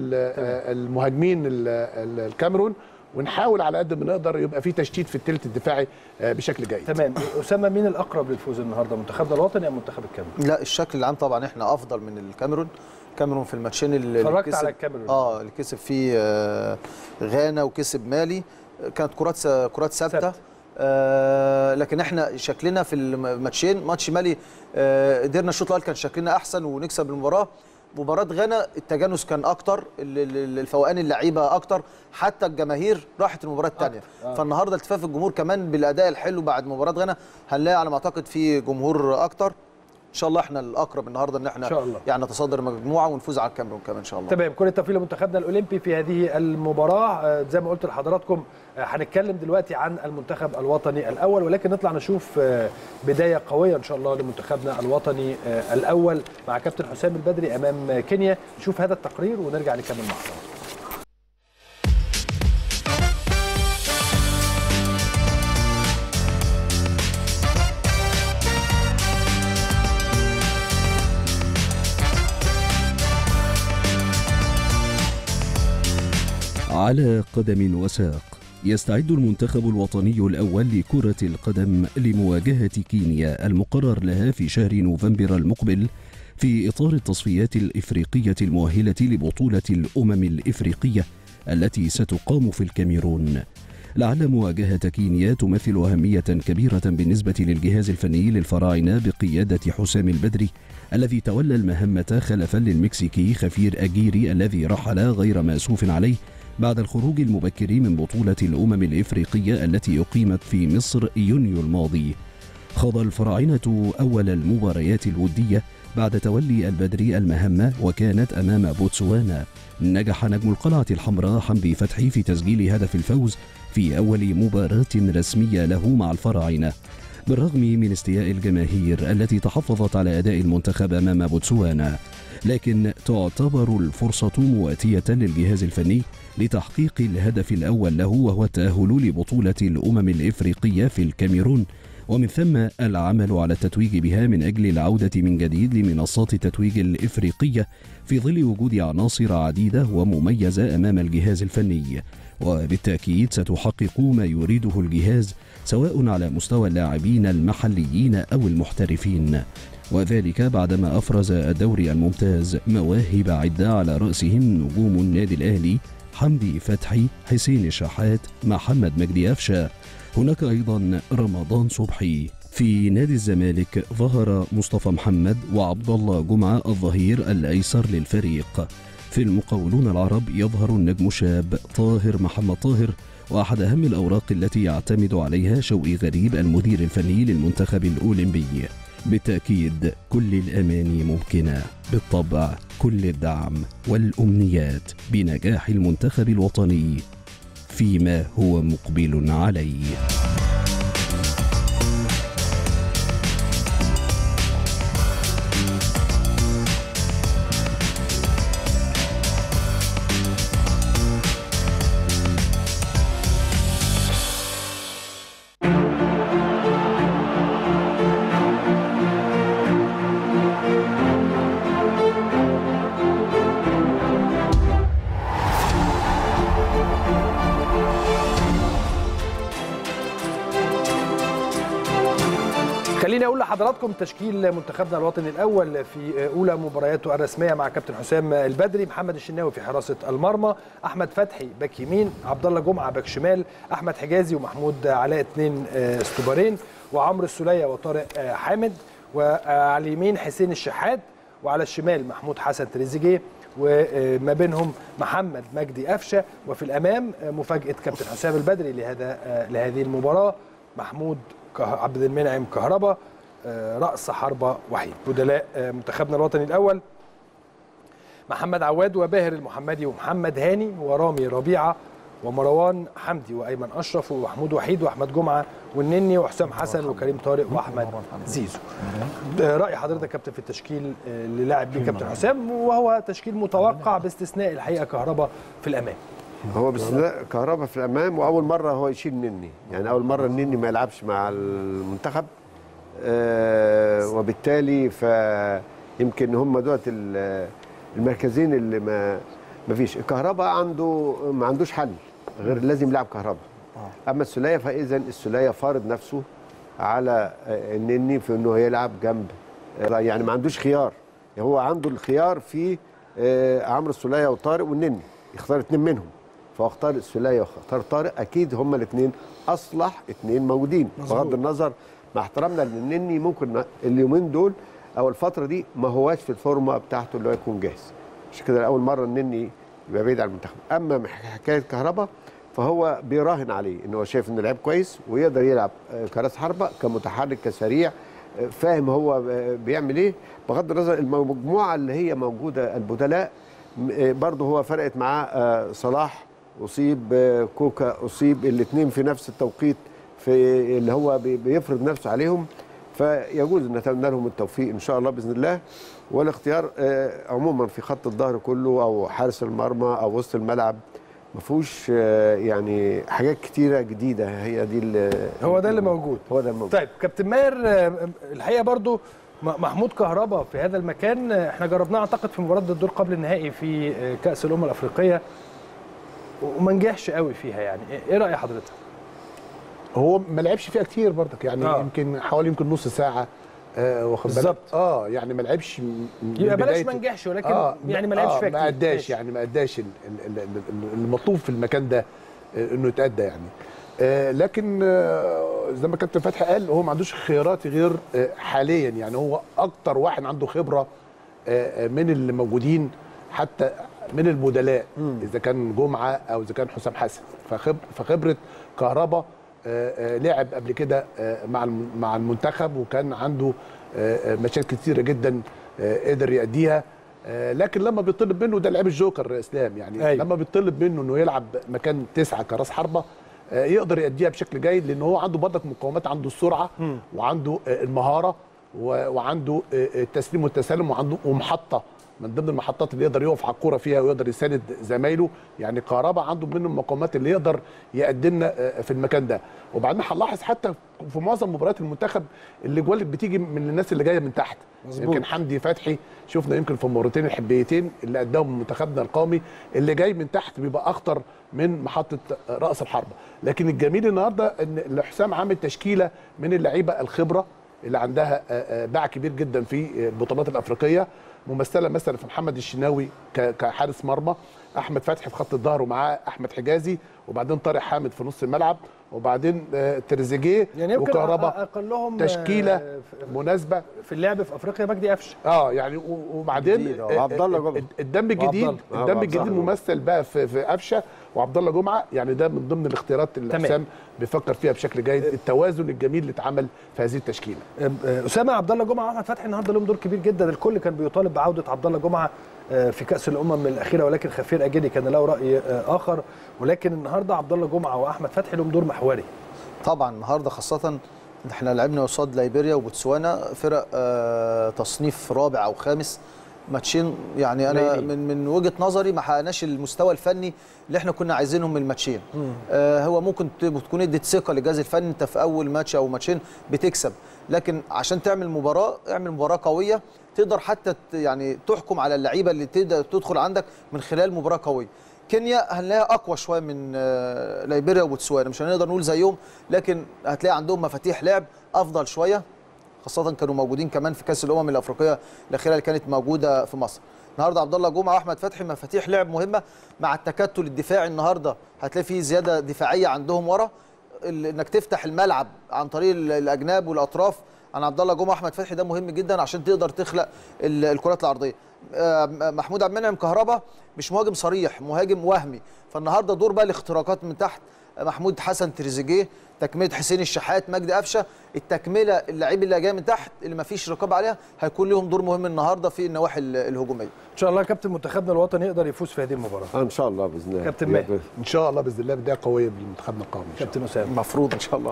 للمهاجمين الكاميرون ونحاول على قد ما نقدر يبقى في تشتيت في الثلث الدفاعي آه، بشكل جيد تمام اسامه مين الاقرب للفوز النهارده منتخبنا الوطني ام منتخب الكاميرون لا الشكل العام طبعا احنا افضل من الكاميرون الكاميرون في الماتشين اللي اللي اتفرجت كسب- على الكاميرون. اه اللي كسب فيه آه، غانا وكسب مالي كانت كرات س- كرات ثابته ثابتة. آه لكن احنا شكلنا في الماتشين ماتش مالي آه قدرنا الشوط الاول كان شكلنا احسن ونكسب المباراه مباراه غانا التجانس كان اكتر ال- ال- الفوقان اللعيبه اكتر حتى الجماهير راحت المباراه الثانيه فالنهارده التفاف الجمهور كمان بالاداء الحلو بعد مباراه غانا هنلاقي على ما اعتقد في جمهور اكتر ان شاء الله احنا الاقرب النهارده ان احنا إن شاء الله. يعني نتصدر المجموعه ونفوز على الكاميرون كمان ان شاء الله تمام كل التوفيق لمنتخبنا الاولمبي في هذه المباراه آه، زي ما قلت لحضراتكم آه، هنتكلم دلوقتي عن المنتخب الوطني الاول ولكن نطلع نشوف آه، بدايه قويه ان شاء الله لمنتخبنا الوطني آه، الاول مع كابتن حسام البدري امام آه، كينيا نشوف هذا التقرير ونرجع نكمل مع حضراتكم على قدم وساق يستعد المنتخب الوطني الأول لكرة القدم لمواجهة كينيا المقرر لها في شهر نوفمبر المقبل في إطار التصفيات الإفريقية المؤهلة لبطولة الأمم الإفريقية التي ستقام في الكاميرون لعل مواجهة كينيا تمثل أهمية كبيرة بالنسبة للجهاز الفني للفراعنة بقيادة حسام البدري الذي تولى المهمة خلفا للمكسيكي خفير أجيري الذي رحل غير مأسوف عليه بعد الخروج المبكر من بطولة الأمم الإفريقية التي أقيمت في مصر يونيو الماضي خاض الفراعنة أول المباريات الودية بعد تولي البدري المهمة وكانت أمام بوتسوانا نجح نجم القلعة الحمراء حمدي فتحي في تسجيل هدف الفوز في أول مباراة رسمية له مع الفراعنة بالرغم من استياء الجماهير التي تحفظت على أداء المنتخب أمام بوتسوانا لكن تعتبر الفرصة مواتية للجهاز الفني لتحقيق الهدف الأول له وهو التأهل لبطولة الأمم الإفريقية في الكاميرون ومن ثم العمل على التتويج بها من أجل العودة من جديد لمنصات التتويج الإفريقية في ظل وجود عناصر عديدة ومميزة أمام الجهاز الفني وبالتأكيد ستحقق ما يريده الجهاز سواء على مستوى اللاعبين المحليين أو المحترفين وذلك بعدما أفرز الدوري الممتاز مواهب عدة على رأسهم نجوم النادي الأهلي حمدي فتحي حسين الشحات محمد مجدي أفشة هناك أيضا رمضان صبحي في نادي الزمالك ظهر مصطفى محمد وعبد الله جمعة الظهير الأيسر للفريق في المقاولون العرب يظهر النجم الشاب طاهر محمد طاهر وأحد أهم الأوراق التي يعتمد عليها شوقي غريب المدير الفني للمنتخب الأولمبي بالتأكيد كل الأماني ممكنة بالطبع كل الدعم والأمنيات بنجاح المنتخب الوطني فيما هو مقبل عليه خليني اقول لحضراتكم تشكيل منتخبنا الوطني الاول في اولى مبارياته الرسميه مع كابتن حسام البدري محمد الشناوي في حراسه المرمى احمد فتحي باك يمين عبد الله جمعه باك شمال احمد حجازي ومحمود علاء اثنين استوبارين وعمرو السوليه وطارق آه، حامد وعلى اليمين حسين الشحات وعلى الشمال محمود حسن تريزيجيه وما بينهم محمد مجدي قفشه وفي الامام آه، مفاجاه كابتن حسام البدري لهذا آه، لهذه المباراه محمود كه- عبد المنعم كهربا آه، رأس حربة وحيد بدلاء آه، منتخبنا الوطني الأول محمد عواد وباهر المحمدي ومحمد هاني ورامي ربيعة ومروان حمدي وأيمن أشرف ومحمود وحيد وأحمد جمعة والنني وحسام حسن وكريم طارق وأحمد زيزو آه، رأي حضرتك يا كابتن في التشكيل آه، اللي لعب بيه كابتن حسام وهو تشكيل متوقع باستثناء الحقيقة كهربا في الأمام هو باستثناء كهربا في الامام واول مره هو يشيل نني يعني اول مره النني ما يلعبش مع المنتخب آه وبالتالي فيمكن هم دولت ال- المركزين اللي ما ما فيش الكهربا عنده ما عندوش حل غير لازم يلعب كهربا اما السوليه فاذا السوليه فارض نفسه على آه، النني في انه يلعب جنب آه، يعني ما عندوش خيار يعني هو عنده الخيار في آه، عمرو السوليه وطارق والنني يختار اثنين منهم فهو اختار السوليه واختار طارق اكيد هما الاثنين اصلح اثنين موجودين بغض النظر مع احترامنا للنني ممكن اليومين دول او الفتره دي ما هواش في الفورمه بتاعته اللي هو يكون جاهز عشان كده اول مره النني يبقى بعيد عن المنتخب اما من حكايه كهربا فهو بيراهن عليه ان هو شايف انه لعيب كويس ويقدر يلعب آه، كراس حربه كمتحرك كسريع آه، فاهم هو آه، بيعمل ايه بغض النظر المجموعه اللي هي موجوده البدلاء م- آه، برضه هو فرقت معاه آه، صلاح اصيب آه، كوكا اصيب الاثنين في نفس التوقيت في اللي هو بي- بيفرض نفسه عليهم فيجوز ان نتمنى لهم التوفيق ان شاء الله باذن الله والاختيار آه، عموما في خط الظهر كله او حارس المرمى او وسط الملعب ما فيهوش آه، يعني حاجات كتيره جديده هي دي ال- هو ده اللي موجود هو ده الموجود طيب كابتن ماهر آه، الحقيقه برضو م- محمود كهربا في هذا المكان آه، احنا جربناه اعتقد في مباراه الدور قبل النهائي في آه، كاس الامم الافريقيه وما نجحش قوي فيها يعني ايه راي حضرتك هو ما لعبش فيها كتير برضك يعني آه. آه. يمكن حوالي يمكن نص ساعه آه واخد بالك؟ بالظبط. اه يعني ما لعبش م- من يبقى بلاش بداية- ما نجحش ولكن يعني ما لعبش آه فيها ما كتير. اداش ماشي. يعني ما اداش ال- ال- ال- ال- المطلوب في المكان ده آه، انه يتادى يعني آه لكن آه زي ما كابتن فتحي قال هو ما عندوش خيارات غير آه حاليا يعني هو اكتر واحد عنده خبره آه آه، من اللي موجودين حتى من البدلاء اذا كان جمعه او اذا كان حسام حسن فخب فخبره كهربا آه، آه، لعب قبل كده آه، مع الم- مع المنتخب وكان عنده آه، آه، مشاكل كتيره جدا آه، قدر يأديها آه، لكن لما بيطلب منه ده لعيب الجوكر يا اسلام يعني أيوة. أيوة. لما بيطلب منه انه يلعب مكان تسعه كراس حربه آه، يقدر يأديها بشكل جيد لان هو عنده برضك مقومات عنده السرعه وعنده آه، المهاره و- وعنده آه، التسليم والتسلم وعنده ومحطه من ضمن المحطات اللي يقدر يقف على الكوره فيها ويقدر يساند زمايله يعني كهربا عنده من المقومات اللي يقدر يقدمنا آه، في المكان ده وبعدين هنلاحظ حتى في معظم مباريات المنتخب اللي جوال بتيجي من الناس اللي جايه من تحت مظبوط. يمكن حمدي فتحي شفنا يمكن في المباراتين الحبيتين اللي اداهم منتخبنا القومي اللي جاي من تحت بيبقى اخطر من محطه راس الحربه لكن الجميل النهارده ان حسام عامل تشكيله من اللعيبه الخبره اللي عندها آه، آه، باع كبير جدا في البطولات الافريقيه ممثله مثلا في محمد الشناوي ك- كحارس مرمى احمد فتحي في خط الظهر ومعاه احمد حجازي وبعدين طارق حامد في نص الملعب وبعدين آه، تريزيجيه يعني يمكن وكهربا أ- اقلهم تشكيله آه، في- مناسبه في اللعب في افريقيا مجدي قفشه اه يعني و- وبعدين جديد، آه، آه، وعبد الله آه، جمعة. الدم الجديد وعبد الله. آه، الدم وعبد الجديد الله. ممثل بقى في في قفشه وعبد الله جمعه يعني ده من ضمن الاختيارات اللي تمام. حسام بيفكر فيها بشكل جيد التوازن الجميل اللي اتعمل في هذه التشكيله آه، اسامه عبد الله جمعه واحمد فتحي النهارده لهم دور كبير جدا الكل كان بيطالب بعوده عبد الله جمعه آه، في كاس الامم الاخيره ولكن خفير اجدي كان له راي آه، اخر ولكن النهارده عبد الله جمعه واحمد فتحي لهم دور محوري طبعا النهارده خاصه احنا لعبنا قصاد ليبيريا وبوتسوانا فرق آه تصنيف رابع او خامس ماتشين يعني انا قليلين. من من وجهه نظري ما حققناش المستوى الفني اللي احنا كنا عايزينهم من الماتشين آه هو ممكن ت- تكون ادت ثقه للجهاز الفني انت في اول ماتش او ماتشين بتكسب لكن عشان تعمل مباراه اعمل مباراه قويه تقدر حتى ت- يعني تحكم على اللعيبه اللي تقدر تدخل عندك من خلال مباراه قويه كينيا هنلاقيها اقوى شويه من آه، ليبيريا وبوتسوانا مش هنقدر نقول زيهم لكن هتلاقي عندهم مفاتيح لعب افضل شويه خاصه كانوا موجودين كمان في كاس الامم الافريقيه الاخيره اللي كانت موجوده في مصر النهارده عبد الله جمعه واحمد فتحي مفاتيح لعب مهمه مع التكتل الدفاعي النهارده هتلاقي فيه زياده دفاعيه عندهم ورا ال- انك تفتح الملعب عن طريق ال- الاجناب والاطراف عن عبد الله جمعه واحمد فتحي ده مهم جدا عشان تقدر تخلق ال- الكرات العرضيه آه، محمود عبد المنعم كهربا مش مهاجم صريح مهاجم وهمي فالنهارده دور بقى الاختراقات من تحت محمود حسن تريزيجيه تكمله حسين الشحات مجدي قفشه التكمله اللعيب اللي جاي من تحت اللي ما فيش رقابه عليها هيكون لهم دور مهم النهارده في النواحي ال- الهجوميه ان شاء الله كابتن منتخبنا الوطني يقدر يفوز في هذه المباراه آه، ان شاء الله باذن الله كابتن ماهر. يبقى- ان شاء الله باذن الله بدايه قويه لمنتخبنا القومي إن شاء الله. كابتن اسامه المفروض ان شاء الله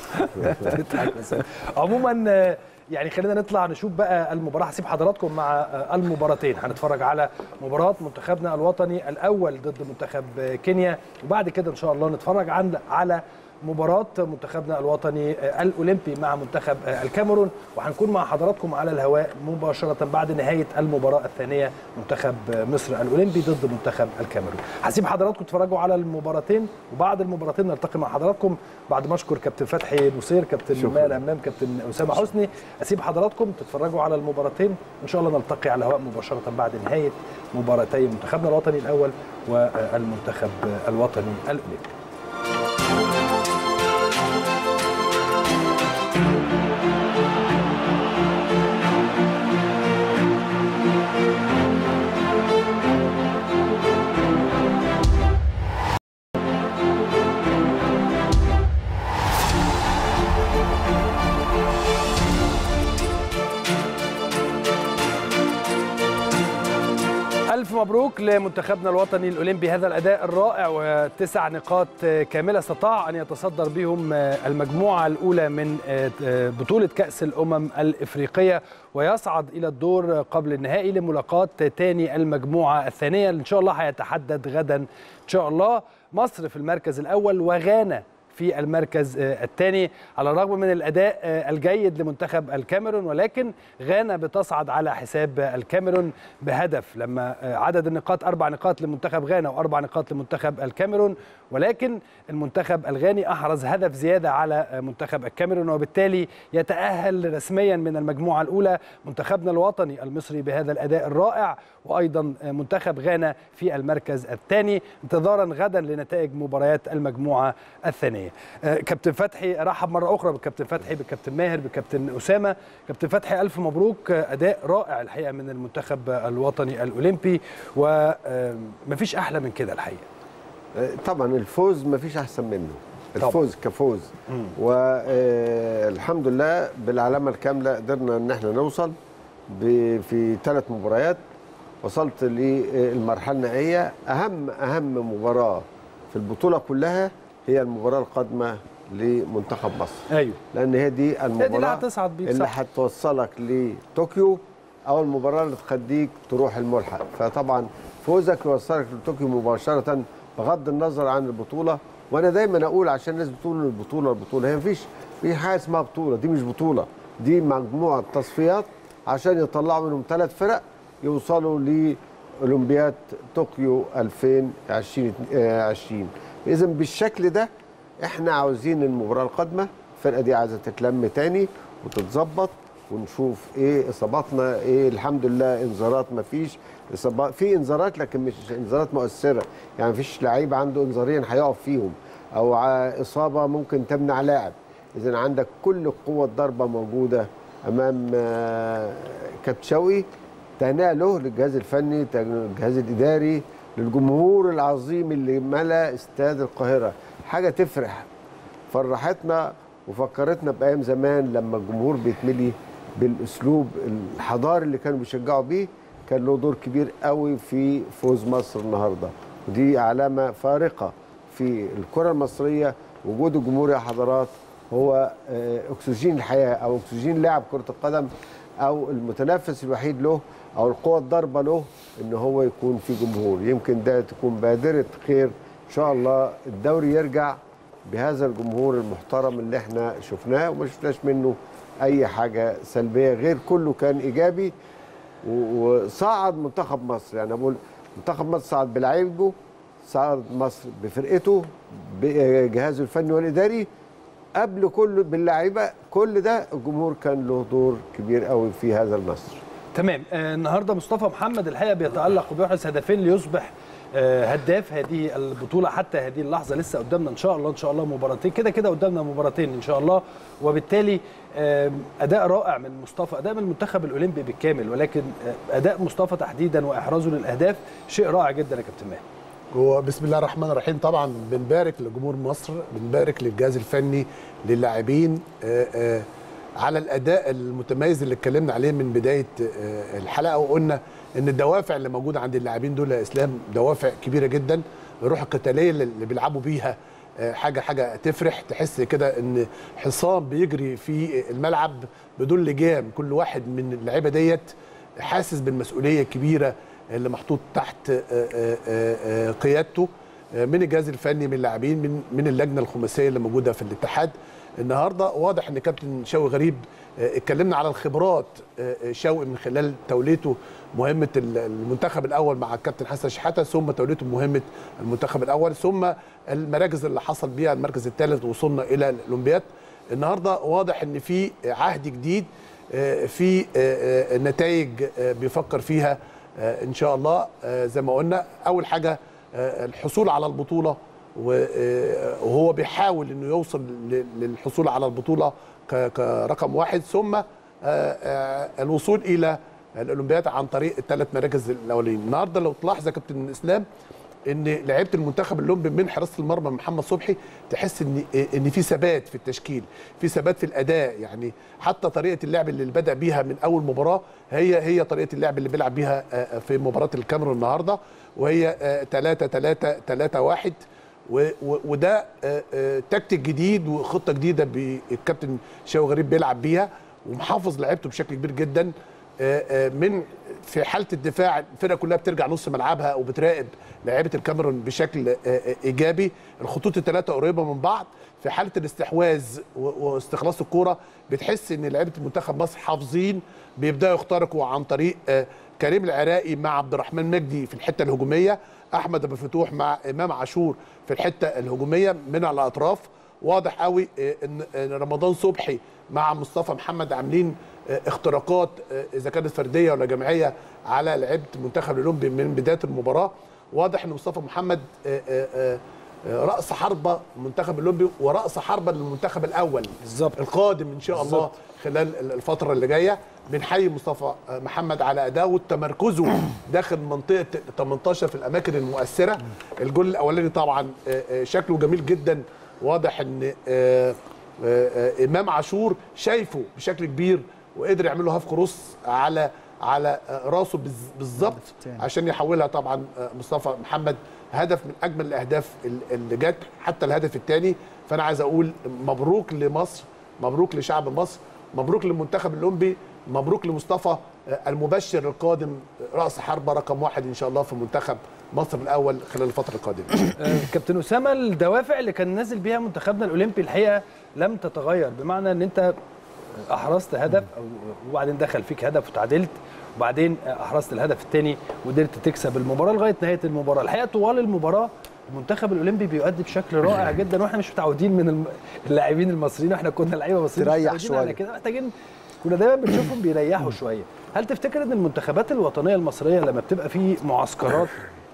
بتضحك بس. عموما آه، يعني خلينا نطلع نشوف بقى المباراه هسيب حضراتكم مع آه، المباراتين هنتفرج على مباراه منتخبنا الوطني الاول ضد منتخب آه، كينيا وبعد كده ان شاء الله نتفرج عن على مباراة منتخبنا الوطني آه، الأولمبي مع منتخب آه، الكاميرون وهنكون مع حضراتكم على الهواء مباشرة بعد نهاية المباراة الثانية منتخب آه، مصر الأولمبي ضد منتخب الكاميرون هسيب حضراتكم تتفرجوا على المباراتين وبعد المباراتين نلتقي مع حضراتكم بعد ما اشكر كابتن فتحي نصير كابتن مال امام كابتن اسامه حسني اسيب حضراتكم تتفرجوا على المباراتين ان شاء الله نلتقي على الهواء مباشره بعد نهايه مباراتي منتخبنا الوطني الاول والمنتخب الوطني الاولمبي مبروك لمنتخبنا الوطني الأولمبي هذا الأداء الرائع وتسع نقاط كاملة استطاع أن يتصدر بهم المجموعة الأولى من بطولة كأس الأمم الإفريقية ويصعد إلى الدور قبل النهائي لملاقاة تاني المجموعة الثانية إن شاء الله هيتحدد غدا إن شاء الله مصر في المركز الأول وغانا في المركز الثاني على الرغم من الاداء الجيد لمنتخب الكاميرون ولكن غانا بتصعد على حساب الكاميرون بهدف لما عدد النقاط اربع نقاط لمنتخب غانا واربع نقاط لمنتخب الكاميرون ولكن المنتخب الغاني احرز هدف زياده على منتخب الكاميرون وبالتالي يتاهل رسميا من المجموعه الاولى منتخبنا الوطني المصري بهذا الاداء الرائع وايضا منتخب غانا في المركز الثاني انتظارا غدا لنتائج مباريات المجموعه الثانيه كابتن فتحي رحب مره اخرى بالكابتن فتحي بالكابتن ماهر بالكابتن اسامه كابتن فتحي الف مبروك اداء رائع الحقيقه من المنتخب الوطني الاولمبي ومفيش احلى من كده الحقيقه طبعا الفوز مفيش احسن منه الفوز طبعا. كفوز والحمد لله بالعلامه الكامله قدرنا ان احنا نوصل في ثلاث مباريات وصلت للمرحله النهائيه اهم اهم مباراه في البطوله كلها هي المباراه القادمه لمنتخب مصر ايوه لان هي دي المباراه دي اللي هتصعد بيه اللي هتوصلك لطوكيو او المباراه اللي تخليك تروح الملحق فطبعا فوزك يوصلك لطوكيو مباشره بغض النظر عن البطوله وانا دايما اقول عشان الناس بتقول البطوله البطوله هي مفيش في حاجه اسمها بطوله دي مش بطوله دي مجموعه تصفيات عشان يطلعوا منهم ثلاث فرق يوصلوا لاولمبياد طوكيو 2020 اذا بالشكل ده احنا عاوزين المباراه القادمه الفرقه دي عايزه تتلم تاني وتتظبط ونشوف ايه اصاباتنا ايه الحمد لله انذارات ما فيش اصابات في انذارات لكن مش انذارات مؤثره يعني مفيش لعيب عنده انذارين هيقف فيهم او اصابه ممكن تمنع لاعب اذا عندك كل قوه الضربه موجوده امام كابتن شوقي تهنئه له للجهاز الفني الجهاز الاداري للجمهور العظيم اللي ملا استاد القاهره حاجه تفرح فرحتنا وفكرتنا بايام زمان لما الجمهور بيتملي بالاسلوب الحضاري اللي كانوا بيشجعوا بيه كان له دور كبير قوي في فوز مصر النهارده ودي علامه فارقه في الكره المصريه وجود الجمهور يا حضرات هو اكسجين الحياه او اكسجين لاعب كره القدم او المتنفس الوحيد له او القوه الضاربه له ان هو يكون في جمهور يمكن ده تكون بادره خير ان شاء الله الدوري يرجع بهذا الجمهور المحترم اللي احنا شفناه وما شفناش منه اي حاجه سلبيه غير كله كان ايجابي وصعد منتخب مصر يعني بقول منتخب مصر صعد بلعيبه صعد مصر بفرقته بجهازه الفني والاداري قبل كل باللعيبه كل ده الجمهور كان له دور كبير قوي في هذا النصر تمام آه النهارده مصطفى محمد الحقيقه بيتالق وبيحرز هدفين ليصبح آه هداف هذه البطوله حتى هذه اللحظه لسه قدامنا ان شاء الله ان شاء الله مباراتين كده كده قدامنا مباراتين ان شاء الله وبالتالي آه اداء رائع من مصطفى اداء من المنتخب الاولمبي بالكامل ولكن اداء مصطفى تحديدا واحرازه للاهداف شيء رائع جدا يا كابتن ماهر وبسم الله الرحمن الرحيم طبعا بنبارك لجمهور مصر بنبارك للجهاز الفني للاعبين على الاداء المتميز اللي اتكلمنا عليه من بدايه الحلقه وقلنا ان الدوافع اللي موجوده عند اللاعبين دول يا اسلام دوافع كبيره جدا الروح القتاليه اللي بيلعبوا بيها حاجه حاجه تفرح تحس كده ان حصان بيجري في الملعب بدون لجام كل واحد من اللعيبه ديت حاسس بالمسؤوليه الكبيره اللي محطوط تحت قيادته من الجهاز الفني من اللاعبين من من اللجنه الخماسيه اللي موجوده في الاتحاد النهارده واضح ان كابتن شوقي غريب اتكلمنا على الخبرات شوقي من خلال توليته مهمه المنتخب الاول مع الكابتن حسن شحاته ثم توليته مهمه المنتخب الاول ثم المراكز اللي حصل بيها المركز الثالث وصلنا الى الاولمبياد النهارده واضح ان في عهد جديد في نتائج بيفكر فيها ان شاء الله زي ما قلنا اول حاجه الحصول على البطوله وهو بيحاول انه يوصل للحصول على البطوله كرقم واحد ثم الوصول الى الاولمبياد عن طريق الثلاث مراكز الاولين النهارده لو تلاحظ يا كابتن اسلام ان لعيبه المنتخب الاولمبي من حراسه المرمى محمد صبحي تحس ان ان في ثبات في التشكيل في ثبات في الاداء يعني حتى طريقه اللعب اللي بدا بيها من اول مباراه هي هي طريقه اللعب اللي بيلعب بيها آه، في مباراه الكاميرون النهارده وهي 3 3 3 1 وده آه، آه، تكتيك جديد وخطه جديده بي- الكابتن شاوي غريب بيلعب بيها ومحافظ لعيبته بشكل كبير جدا آه، آه، من في حاله الدفاع الفرقه كلها بترجع نص ملعبها وبتراقب لعيبه الكاميرون بشكل آه، آه، ايجابي الخطوط الثلاثه قريبه من بعض في حاله الاستحواذ و- واستخلاص الكوره بتحس ان لعيبه المنتخب مصر حافظين بيبداوا يخترقوا عن طريق آه، كريم العراقي مع عبد الرحمن مجدي في الحته الهجوميه احمد ابو فتوح مع امام عاشور في الحته الهجوميه من على الاطراف واضح قوي آه، ان إن رمضان صبحي مع مصطفى محمد عاملين آه، اختراقات آه، اذا كانت فرديه ولا جماعيه على لعيبه المنتخب الاولمبي من بدايه المباراه واضح ان مصطفى محمد آه، آه، آه، آه، راس حربه المنتخب الاولمبي وراس حربه للمنتخب الاول بالظبط. القادم ان شاء الله بالظبط. خلال الفتره اللي جايه بنحيي مصطفى محمد على اداؤه وتمركزه داخل منطقه 18 في الاماكن المؤثره الجول الاولاني طبعا آه، آه، شكله جميل جدا واضح ان آه، آه، آه، امام عاشور شايفه بشكل كبير وقدر يعمل له هاف كروس على على آه، راسه بز- بالظبط عشان يحولها طبعا آه، مصطفى محمد هدف من اجمل الاهداف ال- اللي جت حتى الهدف الثاني فانا عايز اقول مبروك لمصر مبروك لشعب مصر مبروك للمنتخب الاولمبي مبروك لمصطفى آه، المبشر القادم آه، راس حربه رقم واحد ان شاء الله في منتخب مصر الاول خلال الفتره القادمه آه، كابتن اسامه الدوافع اللي كان نازل بيها منتخبنا الاولمبي الحقيقه لم تتغير بمعنى ان انت احرزت هدف أو وبعدين دخل فيك هدف وتعادلت وبعدين احرزت الهدف الثاني وقدرت تكسب المباراه لغايه نهايه المباراه الحقيقه طوال المباراه المنتخب الاولمبي بيؤدي بشكل رائع جدا واحنا مش متعودين من الم- اللاعبين المصريين واحنا كنا لعيبه مصريين مش تريح متعودين على شوية. كده محتاجين كنا دايما بنشوفهم بيريحوا شويه هل تفتكر ان المنتخبات الوطنيه المصريه لما بتبقى في معسكرات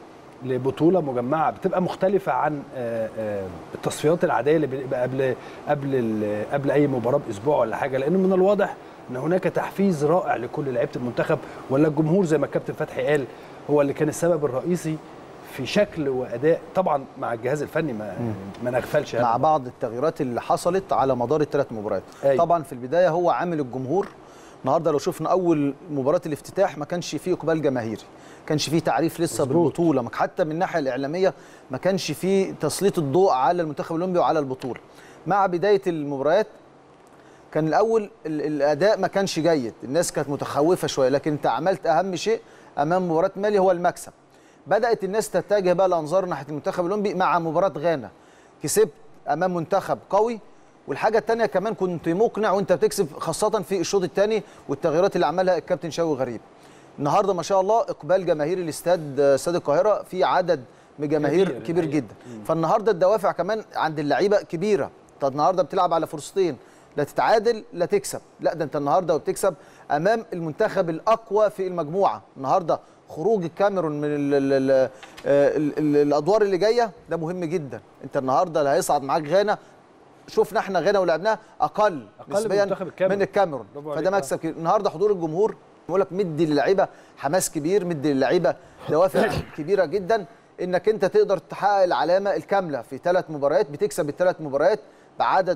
لبطوله مجمعه بتبقى مختلفه عن آه، آه، التصفيات العاديه اللي بتبقى قبل قبل ال- قبل اي مباراه باسبوع ولا حاجه لان من الواضح ان هناك تحفيز رائع لكل لعيبه المنتخب ولا الجمهور زي ما الكابتن فتحي قال هو اللي كان السبب الرئيسي في شكل واداء طبعا مع الجهاز الفني ما ما نغفلش مع هذا. بعض التغييرات اللي حصلت على مدار الثلاث مباريات أيوة. طبعا في البدايه هو عامل الجمهور النهارده لو شفنا اول مباراه الافتتاح ما كانش فيه اقبال جماهيري ما كانش فيه تعريف لسه مظبوط. بالبطوله ما- حتى من الناحيه الاعلاميه ما كانش فيه تسليط الضوء على المنتخب الاولمبي وعلى البطوله مع بدايه المباريات كان الاول ال- الاداء ما كانش جيد الناس كانت متخوفه شويه لكن انت عملت اهم شيء امام مباراه مالي هو المكسب بدات الناس تتجه بقى الانظار ناحيه المنتخب الاولمبي مع مباراه غانا كسبت امام منتخب قوي والحاجه الثانيه كمان كنت مقنع وانت بتكسب خاصه في الشوط الثاني والتغييرات اللي عملها الكابتن شوقي غريب النهارده ما شاء الله اقبال جماهيري الاستاد استاد القاهره في عدد من جماهير كبير كبير, الحقيقة. جدا فالنهارده الدوافع كمان عند اللعيبه كبيره انت النهارده بتلعب على فرصتين لا تتعادل لا تكسب لا ده انت النهارده وبتكسب امام المنتخب الاقوى في المجموعه النهارده خروج الكاميرون من ال ال ال ال ال الادوار اللي جايه ده مهم جدا انت النهارده اللي هيصعد معاك غانا شفنا احنا غانا ولعبناها اقل, أقل نسبيا من منتخب الكاميرون. من الكاميرون برافو فده عليك. مكسب كبير النهارده حضور الجمهور بقول لك مدي للعيبه حماس كبير مدي للعيبه دوافع كبيره جدا انك انت تقدر تحقق العلامه الكامله في ثلاث مباريات بتكسب الثلاث مباريات بعدد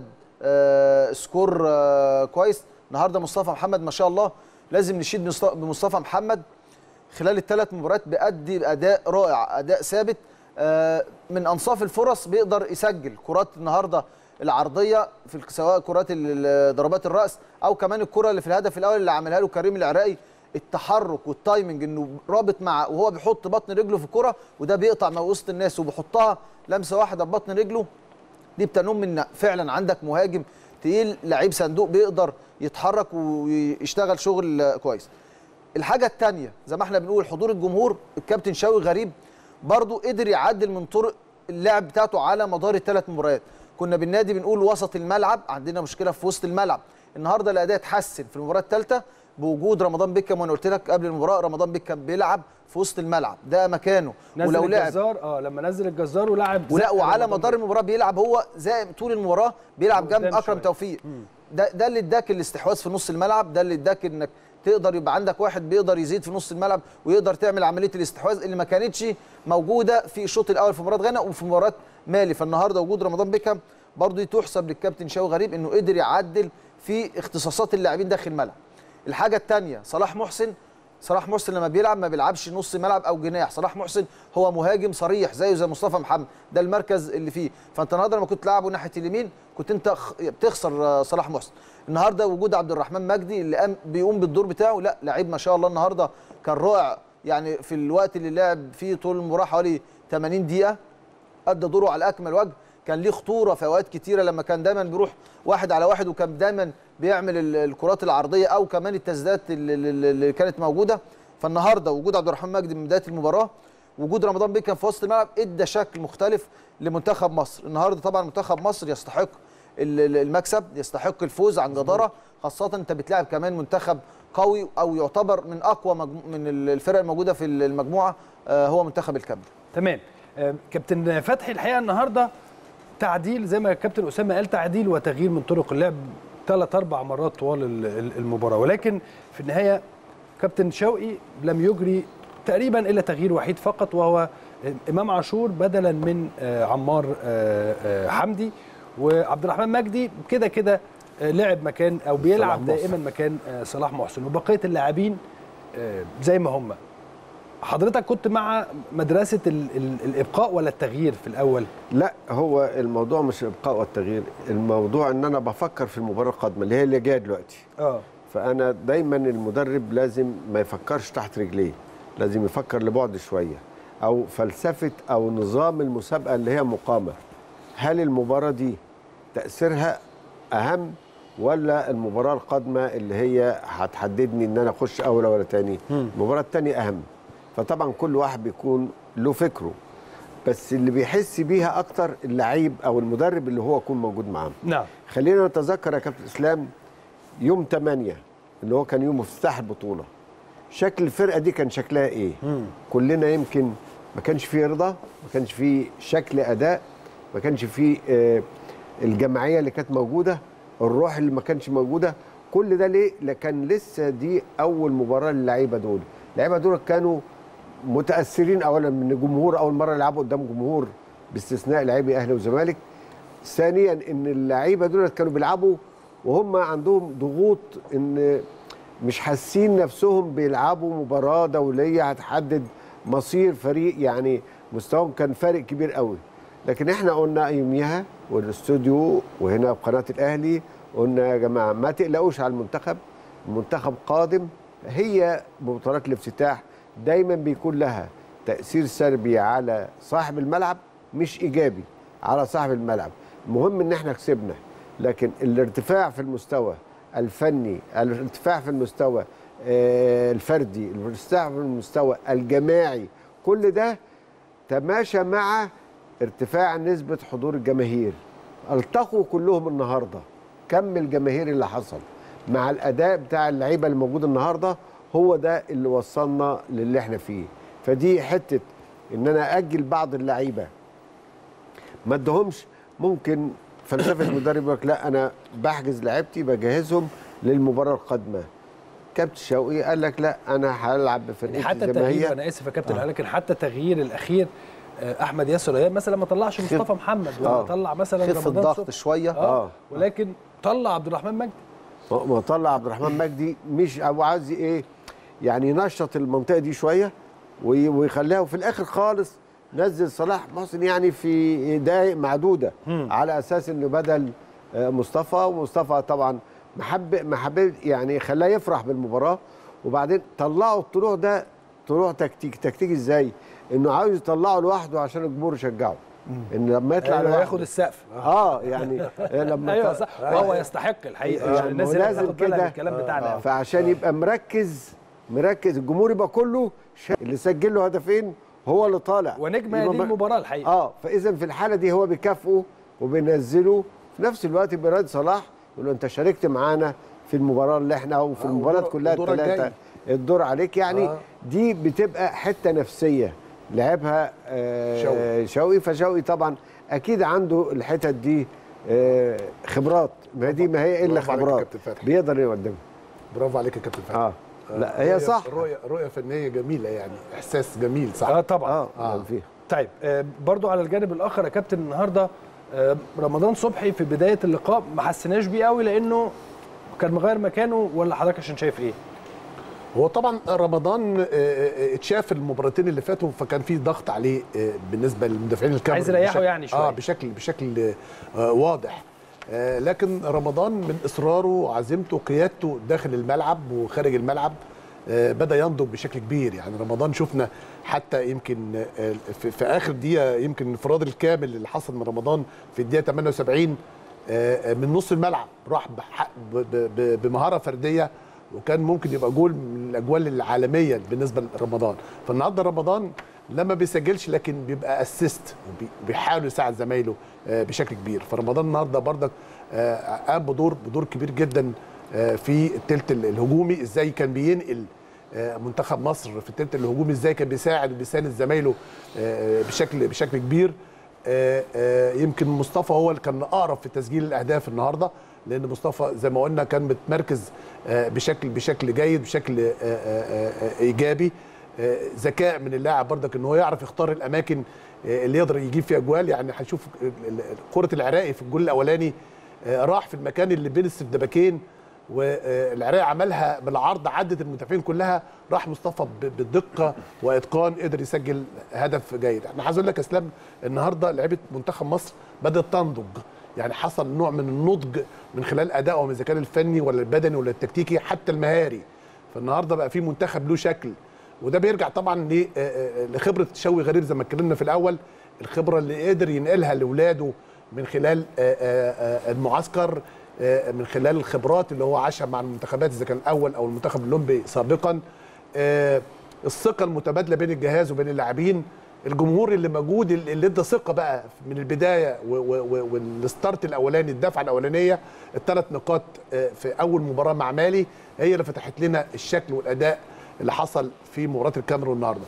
آه سكور آه كويس النهارده مصطفى محمد ما شاء الله لازم نشيد بمصط- بمصطفى محمد خلال الثلاث مباريات بيأدي اداء رائع اداء ثابت آه، من انصاف الفرص بيقدر يسجل كرات النهارده العرضيه في ال- سواء كرات ال- ال- ضربات الراس او كمان الكره اللي في الهدف الاول اللي عملها له كريم العراقي التحرك والتايمنج انه رابط مع وهو بيحط بطن رجله في الكره وده بيقطع مع وسط الناس وبيحطها لمسه واحده ببطن رجله دي بتنم ان فعلا عندك مهاجم تقيل لعيب صندوق بيقدر يتحرك ويشتغل شغل كويس الحاجه الثانيه زي ما احنا بنقول حضور الجمهور الكابتن شاوي غريب برضو قدر يعدل من طرق اللعب بتاعته على مدار الثلاث مباريات كنا بالنادي بنقول وسط الملعب عندنا مشكله في وسط الملعب النهارده الاداء اتحسن في المباراه الثالثه بوجود رمضان بيكام وانا قلت لك قبل المباراه رمضان بيكام بيلعب في وسط الملعب ده مكانه نزل ولو لعب الجزار اه لما نزل الجزار ولعب ولا زق وعلى رمضان مدار المباراه بيلعب هو زي طول المباراه بيلعب جنب قدام اكرم شوية. توفيق ده ده اللي اداك الاستحواذ في نص الملعب ده اللي اداك انك تقدر يبقى عندك واحد بيقدر يزيد في نص الملعب ويقدر تعمل عمليه الاستحواذ اللي ما كانتش موجوده في الشوط الاول في مباراه غانا وفي مباراه مالي فالنهارده وجود رمضان بيكهام برضه دي تحسب للكابتن شاوي غريب انه قدر يعدل في اختصاصات اللاعبين داخل الملعب الحاجه الثانيه صلاح محسن صلاح محسن لما بيلعب ما بيلعبش نص ملعب او جناح صلاح محسن هو مهاجم صريح زيه زي مصطفى محمد ده المركز اللي فيه فانت النهارده لما كنت تلعبه ناحيه اليمين كنت انت خ- بتخسر آه، صلاح محسن النهارده وجود عبد الرحمن مجدي اللي قام بيقوم بالدور بتاعه لا لعيب ما شاء الله النهارده كان رائع يعني في الوقت اللي لعب فيه طول المباراه حوالي 80 دقيقه ادى دوره على اكمل وجه كان ليه خطوره في اوقات كتيره لما كان دايما بيروح واحد على واحد وكان دايما بيعمل ال- الكرات العرضيه او كمان التسديدات اللي, اللي اللي كانت موجوده فالنهارده وجود عبد الرحمن مجدي من بدايه المباراه وجود رمضان بيكهام في وسط الملعب ادى شكل مختلف لمنتخب مصر النهارده طبعا منتخب مصر يستحق ال- ال- المكسب يستحق الفوز عن جداره خاصه انت بتلعب كمان منتخب قوي او يعتبر من اقوى مجمو من الفرق الموجوده في المجموعه آه، هو منتخب الكاميرون تمام آه، كابتن فتحي الحقيقه النهارده تعديل زي ما الكابتن اسامه قال تعديل وتغيير من طرق اللعب ثلاث اربع مرات طوال ال- ال- المباراه ولكن في النهايه كابتن شوقي لم يجري تقريبا الا تغيير وحيد فقط وهو امام عاشور بدلا من آه، عمار آه، آه، حمدي وعبد الرحمن مجدي كده كده آه، لعب مكان او بيلعب صلاح محسن. دائما مكان آه، صلاح محسن وبقيه اللاعبين آه، زي ما هم حضرتك كنت مع مدرسه ال ال الابقاء ولا التغيير في الاول لا هو الموضوع مش الابقاء والتغيير الموضوع ان انا بفكر في المباراه القادمه اللي هي اللي جايه دلوقتي اه فانا دايما المدرب لازم ما يفكرش تحت رجليه لازم يفكر لبعد شويه او فلسفه او نظام المسابقه اللي هي مقامه هل المباراه دي تاثيرها اهم ولا المباراه القادمه اللي هي هتحددني ان انا اخش اول ولا تاني المباراه التانية اهم فطبعا كل واحد بيكون له فكره بس اللي بيحس بيها اكتر اللعيب او المدرب اللي هو يكون موجود معاه نعم خلينا نتذكر يا كابتن اسلام يوم 8 اللي هو كان يوم افتتاح البطوله شكل الفرقه دي كان شكلها ايه كلنا يمكن ما كانش فيه رضا ما كانش فيه شكل اداء ما كانش فيه آه، الجماعيه اللي كانت موجوده الروح اللي ما كانش موجوده كل ده ليه لكن لسه دي اول مباراه للعيبه دول اللعيبه دول كانوا متاثرين اولا من الجمهور اول مره يلعبوا قدام جمهور باستثناء لاعبي اهلي وزمالك ثانيا ان اللعيبه دول كانوا بيلعبوا وهم عندهم ضغوط ان مش حاسين نفسهم بيلعبوا مباراه دوليه هتحدد مصير فريق يعني مستواهم كان فارق كبير قوي لكن احنا قلنا يوميها والاستوديو وهنا في قناه الاهلي قلنا يا جماعه ما تقلقوش على المنتخب المنتخب قادم هي ببطولات الافتتاح دايما بيكون لها تاثير سلبي على صاحب الملعب مش ايجابي على صاحب الملعب المهم ان احنا كسبنا لكن الارتفاع في المستوى الفني الارتفاع في المستوى آه، الفردي الارتفاع في المستوى الجماعي كل ده تماشى مع ارتفاع نسبة حضور الجماهير التقوا كلهم النهاردة كم الجماهير اللي حصل مع الأداء بتاع اللعيبة اللي موجود النهاردة هو ده اللي وصلنا للي احنا فيه فدي حتة ان انا اجل بعض اللعيبة ما ادهمش ممكن فلسفه المدرب يقول لك لا انا بحجز لعيبتي بجهزهم للمباراه القادمه كابتن شوقي قال لك لا انا هلعب بفرقتي حتى زي ما التغيير هي انا اسف يا كابتن لكن حتى التغيير الاخير آه، احمد ياسر اياب مثلا ما طلعش مصطفى محمد ولا آه. طلع مثلا خف رمضان الضغط صبحي. شويه اه آه. ولكن طلع عبد الرحمن مجدي ما طلع عبد الرحمن مجدي مش او عايز ايه يعني ينشط المنطقه دي شويه وي- ويخليها وفي الاخر خالص نزل صلاح محسن يعني في دقائق معدوده على اساس انه بدل آه، مصطفى ومصطفى طبعا محب محب يعني خلاه يفرح بالمباراه وبعدين طلعوا الطلوع ده طلوع تكتيك تكتيك ازاي؟ انه عاوز يطلعه لوحده عشان الجمهور يشجعه ان لما يطلع أيوة لوحده ياخد السقف اه يعني لما ايوه ط- صح وهو يستحق الحقيقه يعني يعني الناس هو اللي لازم بتاخد بالها كده. من الكلام بتاعنا فعشان يبقى مركز مركز الجمهور يبقى كله شا- اللي سجل له هدفين هو اللي طالع ونجم يبقى هذه م- المباراه الحقيقه اه فاذا في الحاله دي هو بيكافئه وبينزله في نفس الوقت بيراد صلاح يقول له انت شاركت معانا في المباراه اللي احنا وفي آه، المباريات والدور- كلها والدور الثلاثه الجاي. الدور عليك يعني آه. دي بتبقى حته نفسيه لعبها آه شوقي. شوقي فشوقي طبعا اكيد عنده الحتت دي آه خبرات ما دي ما هي الا برافو عليك يا خبرات كابتن فتحي. بيقدر يقدمها برافو عليك يا كابتن فتحي اه لا، هي رؤية- صح. رؤيه رؤيه فنيه جميله يعني احساس جميل صح اه طبعا اه آه. آه. فيها طيب آه، برضو على الجانب الاخر يا كابتن النهارده آه، رمضان صبحي في بدايه اللقاء ما حسيناش بيه قوي لانه كان مغير مكانه ولا حضرتك عشان شايف ايه؟ هو طبعا رمضان آه، آه، اتشاف المباراتين اللي فاتوا فكان في ضغط عليه آه، بالنسبه للمدافعين الكاميرون عايز يريحه بشكل- يعني شوية. اه بشكل بشكل آه، واضح آه، لكن رمضان من اصراره وعزيمته وقيادته داخل الملعب وخارج الملعب آه، بدا ينضج بشكل كبير يعني رمضان شفنا حتى يمكن آه، في, في اخر دقيقه يمكن الانفراد الكامل اللي حصل من رمضان في الدقيقه 78 آه، من نص الملعب راح بحق- ب- ب- ب- بمهاره فرديه وكان ممكن يبقى جول من الاجوال العالميه بالنسبه لرمضان فالنهارده رمضان لما بيسجلش لكن بيبقى اسيست وبيحاول يساعد زمايله آه، بشكل كبير فرمضان النهارده بردك آه، قام بدور بدور كبير جدا آه، في الثلث الهجومي ازاي كان بينقل آه، منتخب مصر في الثلث الهجومي ازاي كان بيساعد وبيساند زمايله آه، بشكل بشكل كبير آه، آه، يمكن مصطفى هو اللي كان اقرب في تسجيل الاهداف النهارده لان مصطفى زي ما قلنا كان متمركز آه، بشكل بشكل جيد بشكل آه، آه، آه، ايجابي آه، ذكاء من اللاعب برضك ان هو يعرف يختار الاماكن آه، اللي يقدر يجيب فيها اجوال يعني هنشوف ال- ال- كره العراقي في الجول الاولاني آه، راح في المكان اللي بين السردباكين والعراقي عملها بالعرض عدت المدافعين كلها راح مصطفى ب- بدقه واتقان قدر يسجل هدف جيد انا عايز اقول لك يا اسلام النهارده لعيبه منتخب مصر بدات تنضج يعني حصل نوع من النضج من خلال ادائهم اذا كان الفني ولا البدني ولا التكتيكي حتى المهاري فالنهارده بقى في منتخب له شكل وده بيرجع طبعا ل- آه، آه، لخبره شوقي غريب زي ما اتكلمنا في الاول الخبره اللي قدر ينقلها لاولاده من خلال آه، آه، آه، المعسكر آه، من خلال الخبرات اللي هو عاشها مع المنتخبات اذا كان الاول او المنتخب الاولمبي سابقا آه، الثقه المتبادله بين الجهاز وبين اللاعبين الجمهور اللي موجود اللي ادى ثقه بقى من البدايه و- و- و- والستارت الاولاني الدفعه الاولانيه الثلاث نقاط آه، في اول مباراه مع مالي هي اللي فتحت لنا الشكل والاداء اللي حصل في مباراه الكاميرون النهارده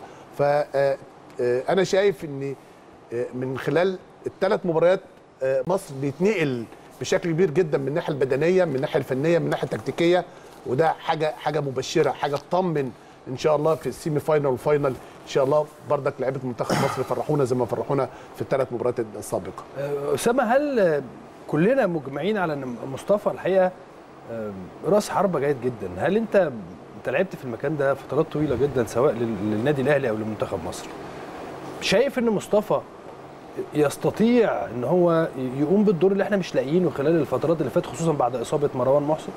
فانا شايف ان آه، من خلال الثلاث مباريات آه، مصر بيتنقل بشكل كبير جدا من الناحيه البدنيه من الناحيه الفنيه من الناحيه التكتيكيه وده حاجه حاجه مبشره حاجه تطمن ان شاء الله في السيمي فاينال والفاينل ان شاء الله بردك لعيبه منتخب مصر يفرحونا زي ما فرحونا في الثلاث مباريات السابقه آه، اسامه هل آه، كلنا مجمعين على ان مصطفى الحقيقه آه، راس حربه جيد جدا هل انت انت لعبت في المكان ده فترات طويله جدا سواء لل- للنادي الاهلي او لمنتخب مصر شايف ان مصطفى يستطيع ان هو يقوم بالدور اللي احنا مش لاقيينه خلال الفترات اللي فاتت خصوصا بعد اصابه مروان محسن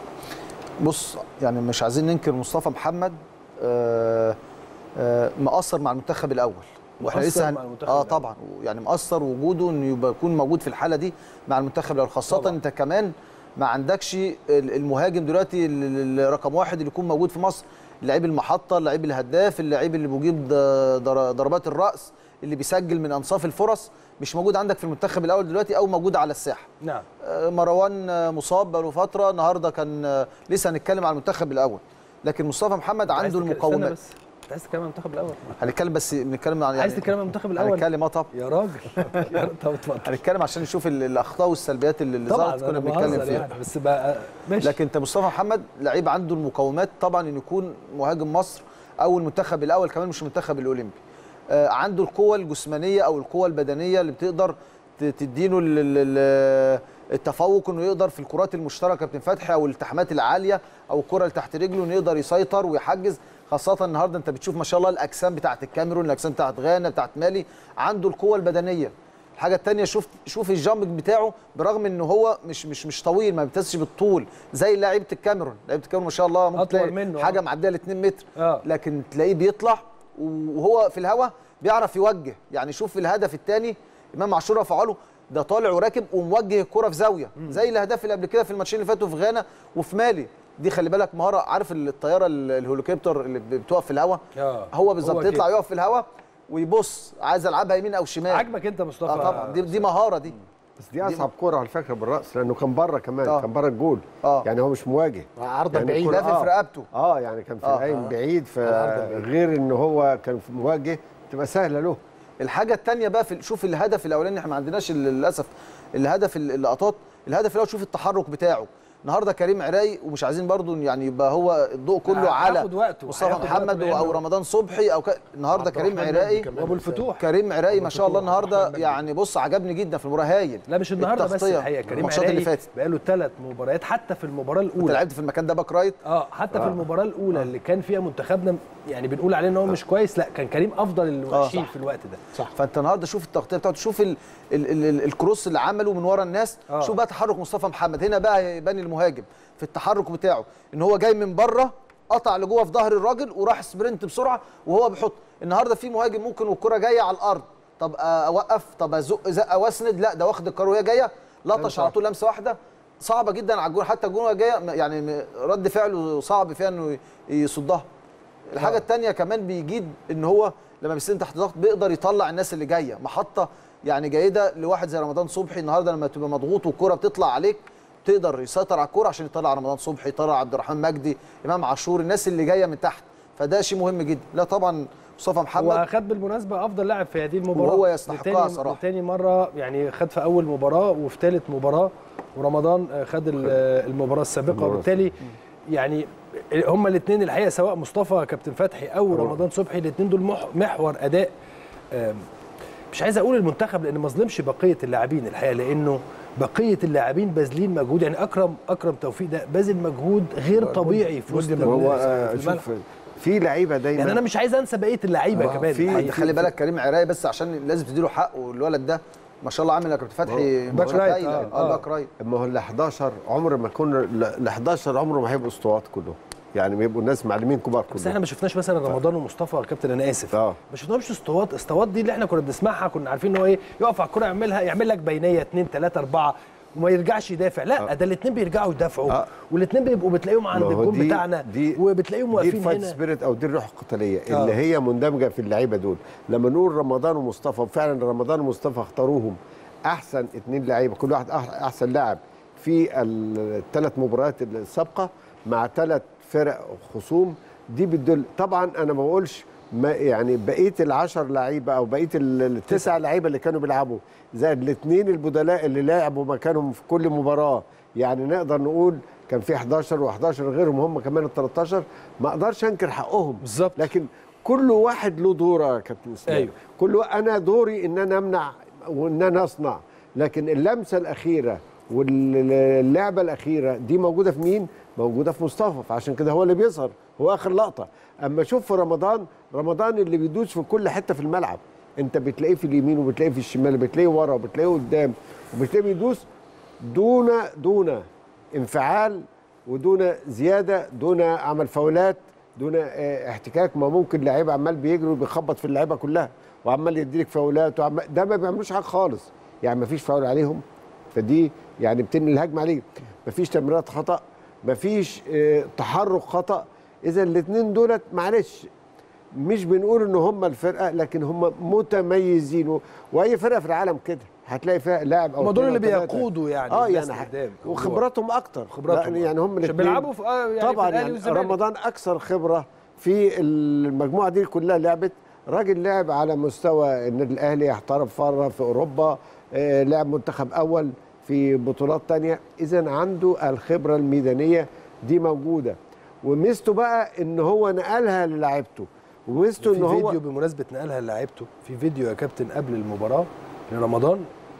بص يعني مش عايزين ننكر مصطفى محمد آه، آه، مقصر مع المنتخب الاول واحنا مقصر لسه هن... مع المنتخب اه الأول. طبعا يعني مقصر وجوده انه يبقى يكون موجود في الحاله دي مع المنتخب الاول خاصه طبعاً. انت كمان ما عندكش ال- المهاجم دلوقتي ال- ال- رقم واحد اللي يكون موجود في مصر لعيب المحطه اللعيب الهداف اللعيب اللي بيجيب ض- ضر- ضربات الراس اللي بيسجل من انصاف الفرص مش موجود عندك في المنتخب الاول دلوقتي او موجود على الساحه نعم آه، مروان آه، مصاب بقاله فتره النهارده كان آه، لسه هنتكلم على المنتخب الاول لكن مصطفى محمد عنده عايز تك- استنى المقومات بس انت عايز تتكلم عن المنتخب الاول هنتكلم بس بنتكلم عن عايز تتكلم عن المنتخب الاول هنتكلم اه طبعا يا راجل يا راجل، طب اتفضل هنتكلم عشان نشوف ال- الاخطاء والسلبيات اللي اللي طبعا ظهرت كنا أنا بنتكلم بهزر فيها يعني بس بقى ماشي لكن انت مصطفى محمد لعيب عنده المقومات طبعا انه يكون مهاجم مصر او المنتخب الاول كمان مش المنتخب الاولمبي آه، عنده القوه الجسمانيه او القوه البدنيه اللي بتقدر ت- تديله ال- ال- ال- التفوق انه يقدر في الكرات المشتركه كابتن فتحي او الالتحامات العاليه او الكره اللي تحت رجله انه يقدر يسيطر ويحجز خاصه النهارده انت بتشوف ما شاء الله الاجسام بتاعت الكاميرون الاجسام بتاعت غانا بتاعت مالي عنده القوه البدنيه الحاجه الثانيه شوف شوف الجامب بتاعه برغم ان هو مش مش مش طويل ما بيمتازش بالطول زي لعيبه الكاميرون لعيبه الكاميرون ما شاء الله ممكن أطول تلاقي منه، آه. حاجه معديه ال 2 متر آه. لكن تلاقيه بيطلع وهو في الهواء بيعرف يوجه يعني شوف الهدف الثاني امام عاشور رفعه له ده طالع وراكب وموجه الكره في زاويه زي الاهداف اللي قبل كده في الماتشين اللي فاتوا في غانا وفي مالي دي خلي بالك مهاره عارف الطياره ال- الهليكوبتر اللي بتقف في الهواء آه. هو بالظبط هو يطلع كده. يقف في الهواء ويبص عايز العبها يمين او شمال عاجبك انت مصطفى اه طبعا دي, دي مهاره دي بس دي اصعب كوره على فكره بالراس لانه كان بره كمان آه. كان بره الجول آه. يعني هو مش مواجه عرضا يعني بعيد الكرة- لافف آه. رقبته اه يعني كان في آه. القايم بعيد العرض بعيد. فغير ان هو كان في مواجه تبقى سهله له الحاجه الثانيه بقى في شوف الهدف الاولاني احنا ما عندناش ال- للاسف الهدف ال- اللقطات الهدف الاول شوف التحرك بتاعه النهارده كريم عراي ومش عايزين برضو يعني يبقى هو الضوء كله على هياخد وقته، مصطفى هياخد محمد وقته او لأنه- رمضان صبحي او ك... النهارده عبد كريم الرحمن عراي مجدي كمان. وابو الفتوح كريم عراي ما شاء الله الفتوح، النهارده عبد الرحمن يعني بص عجبني جدا في المباراه هايل لا مش النهارده بس التغطية، الحقيقه كريم الماتشات اللي عراقي فاتت بقاله ثلاث مباريات حتى في المباراه انت الاولى لعبت في المكان ده باك رايت اه حتى في المباراه الاولى اللي كان فيها منتخبنا يعني بنقول عليه ان هو مش كويس لا كان كريم افضل الوحشين صح. في الوقت ده صح فانت النهارده شوف التغطيه بتاعته شوف ال ال ال ال الكروس اللي عمله من ورا الناس آه. شوف بقى تحرك مصطفى محمد هنا بقى يبان المهاجم في التحرك بتاعه ان هو جاي من بره قطع لجوه في ظهر الراجل وراح سبرنت بسرعه وهو بيحط النهارده في مهاجم ممكن والكره جايه على الارض طب اوقف طب ازق زقه واسند لا ده واخد الكره وهي جايه لطش على طول لمسه واحده صعبه جدا على الجون حتى الجون وهي جايه يعني رد فعله صعب فيها انه يصدها الحاجه الثانيه كمان بيجيد ان هو لما بيستلم تحت ضغط بيقدر يطلع الناس اللي جايه محطه يعني جيده لواحد زي رمضان صبحي النهارده لما تبقى مضغوط والكره بتطلع عليك تقدر يسيطر على الكوره عشان يطلع رمضان صبحي يطلع عبد الرحمن مجدي امام عاشور الناس اللي جايه من تحت فده شيء مهم جدا لا طبعا مصطفى محمد واخد بالمناسبه افضل لاعب في هذه المباراه وهو يستحقها لتاني- صراحة. لتاني مره يعني خد في اول مباراه وفي ثالث مباراه ورمضان آه، خد ال- آه، المباراه السابقه المباراة وبالتالي يعني هما الاثنين الحقيقه سواء مصطفى كابتن فتحي او رمضان صبحي الاثنين دول مح- محور اداء آم، مش عايز اقول المنتخب لان ما ظلمش بقيه اللاعبين الحقيقه لانه بقيه اللاعبين باذلين مجهود يعني اكرم اكرم توفيق ده باذل مجهود غير طبيعي في وسط هو ال- آه، في الملعب. شوف في لعيبه دايما يعني انا مش عايز انسى بقيه اللعيبه آه، كمان في- الحقيقة. انت خلي بالك كريم عراي بس عشان لازم تديله حقه الولد ده ما شاء الله عامل يا كابتن فتحي باك مباراة رايت، هايلة. آه، اه آه. باك رايت ما هو ال 11 عمر ما يكون ال 11 عمره ما هيبقوا اسطوات كلهم يعني ما يبقوا ناس معلمين كبار بس كلهم احنا ما شفناش مثلا رمضان ومصطفى يا كابتن انا اسف اه ما شفناهمش اسطوات اسطوات دي اللي احنا كنا بنسمعها كنا عارفين ان هو ايه يقف على الكوره يعملها يعمل لك بينيه 2 3 4 وما يرجعش يدافع لا آه. ده الاثنين بيرجعوا يدافعوا آه. والاثنين بيبقوا بتلاقيهم عند ما هو الجون دي- بتاعنا دي- وبتلاقيهم دي واقفين الفايت هنا سبيريت او دي الروح القتاليه آه. اللي هي مندمجه في اللعيبه دول لما نقول رمضان ومصطفى فعلا رمضان ومصطفى اختاروهم احسن اثنين لعيبه كل واحد أح- احسن لاعب في الثلاث مباريات السابقه مع ثلاث فرق خصوم دي بتدل طبعا انا ما بقولش ما يعني بقيه العشر لعيبه او بقيه ال- التسع لعيبه اللي كانوا بيلعبوا زائد الاثنين البدلاء اللي لعبوا مكانهم في كل مباراه يعني نقدر نقول كان في 11 و11 غيرهم هم كمان ال 13 ما اقدرش انكر حقهم بالظبط. لكن كل واحد له دوره يا كابتن اسلام أيوه. كل وا- انا دوري ان انا امنع وان انا اصنع لكن اللمسه الاخيره واللعبه الاخيره دي موجوده في مين موجوده في مصطفى فعشان كده هو اللي بيظهر هو اخر لقطه اما شوف في رمضان رمضان اللي بيدوس في كل حته في الملعب انت بتلاقيه في اليمين وبتلاقيه في الشمال وبتلاقيه ورا وبتلاقيه قدام وبتلاقيه بيدوس دون دون انفعال ودون زياده دون عمل فاولات دون آه، احتكاك ما ممكن لعيب عمال بيجري وبيخبط في اللعيبه كلها وعمال يديلك فاولات وعمال ده ما بيعملوش حاجه خالص يعني ما فيش فاول عليهم فدي يعني بتنقل الهجمه عليك ما فيش تمريرات خطا ما فيش آه، تحرك خطا اذا الاثنين دولت معلش مش بنقول ان هم الفرقه لكن هم متميزين و- واي فرقه في العالم كده هتلاقي فيها لاعب او هم دول اتنين اللي أو تلاتة. بيقودوا يعني اه الناس يعني قدام. وخبراتهم اكتر خبراتهم لا، يعني هم عشان الاثنين بيلعبوا في آه يعني طبعا في الأهلي يعني والزمالك. رمضان اكثر خبره في المجموعه دي كلها لعبت راجل لعب على مستوى النادي الاهلي احترف بره في اوروبا آه، لعب منتخب اول في بطولات تانية اذا عنده الخبره الميدانيه دي موجوده وميزته بقى ان هو نقلها للاعيبته وميزته في ان هو فيديو بمناسبه نقلها لعيبته في فيديو يا كابتن قبل المباراه لرمضان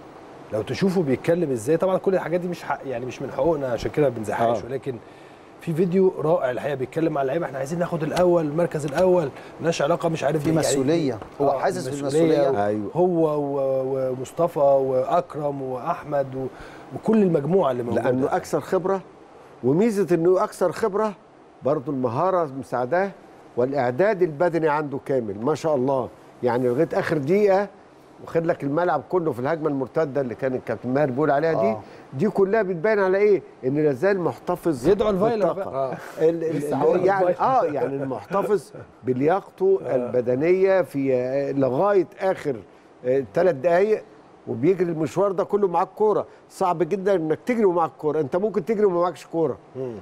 لو تشوفوا بيتكلم ازاي طبعا كل الحاجات دي مش حق يعني مش من حقوقنا عشان كده ما بنزعقش آه. ولكن في فيديو رائع الحقيقه بيتكلم مع اللعيبه احنا عايزين ناخد الاول المركز الاول ملناش علاقه مش عارف في إيه. مسؤولية. هو آه، حاسس المسؤولية بالمسؤولية. أيوه. هو و- ومصطفى واكرم واحمد و- وكل المجموعه اللي موجوده لانه اكثر خبره وميزه انه اكثر خبره برضه المهاره مساعداه والاعداد البدني عنده كامل ما شاء الله يعني لغايه اخر دقيقه واخد لك الملعب كله في الهجمه المرتده اللي كان الكابتن ماهر بيقول عليها دي آه. دي كلها بتبين على ايه؟ ان لازال محتفظ يدعو الفايلر بالطاقة. بقى. ال- ال- لسه هقول ال- يعني الفايلر. اه يعني المحتفظ بلياقته البدنيه في آه، لغايه اخر ثلاث دقائق وبيجري المشوار ده كله معاك كوره صعب جدا انك تجري ومعاك كوره انت ممكن تجري وما معكش كوره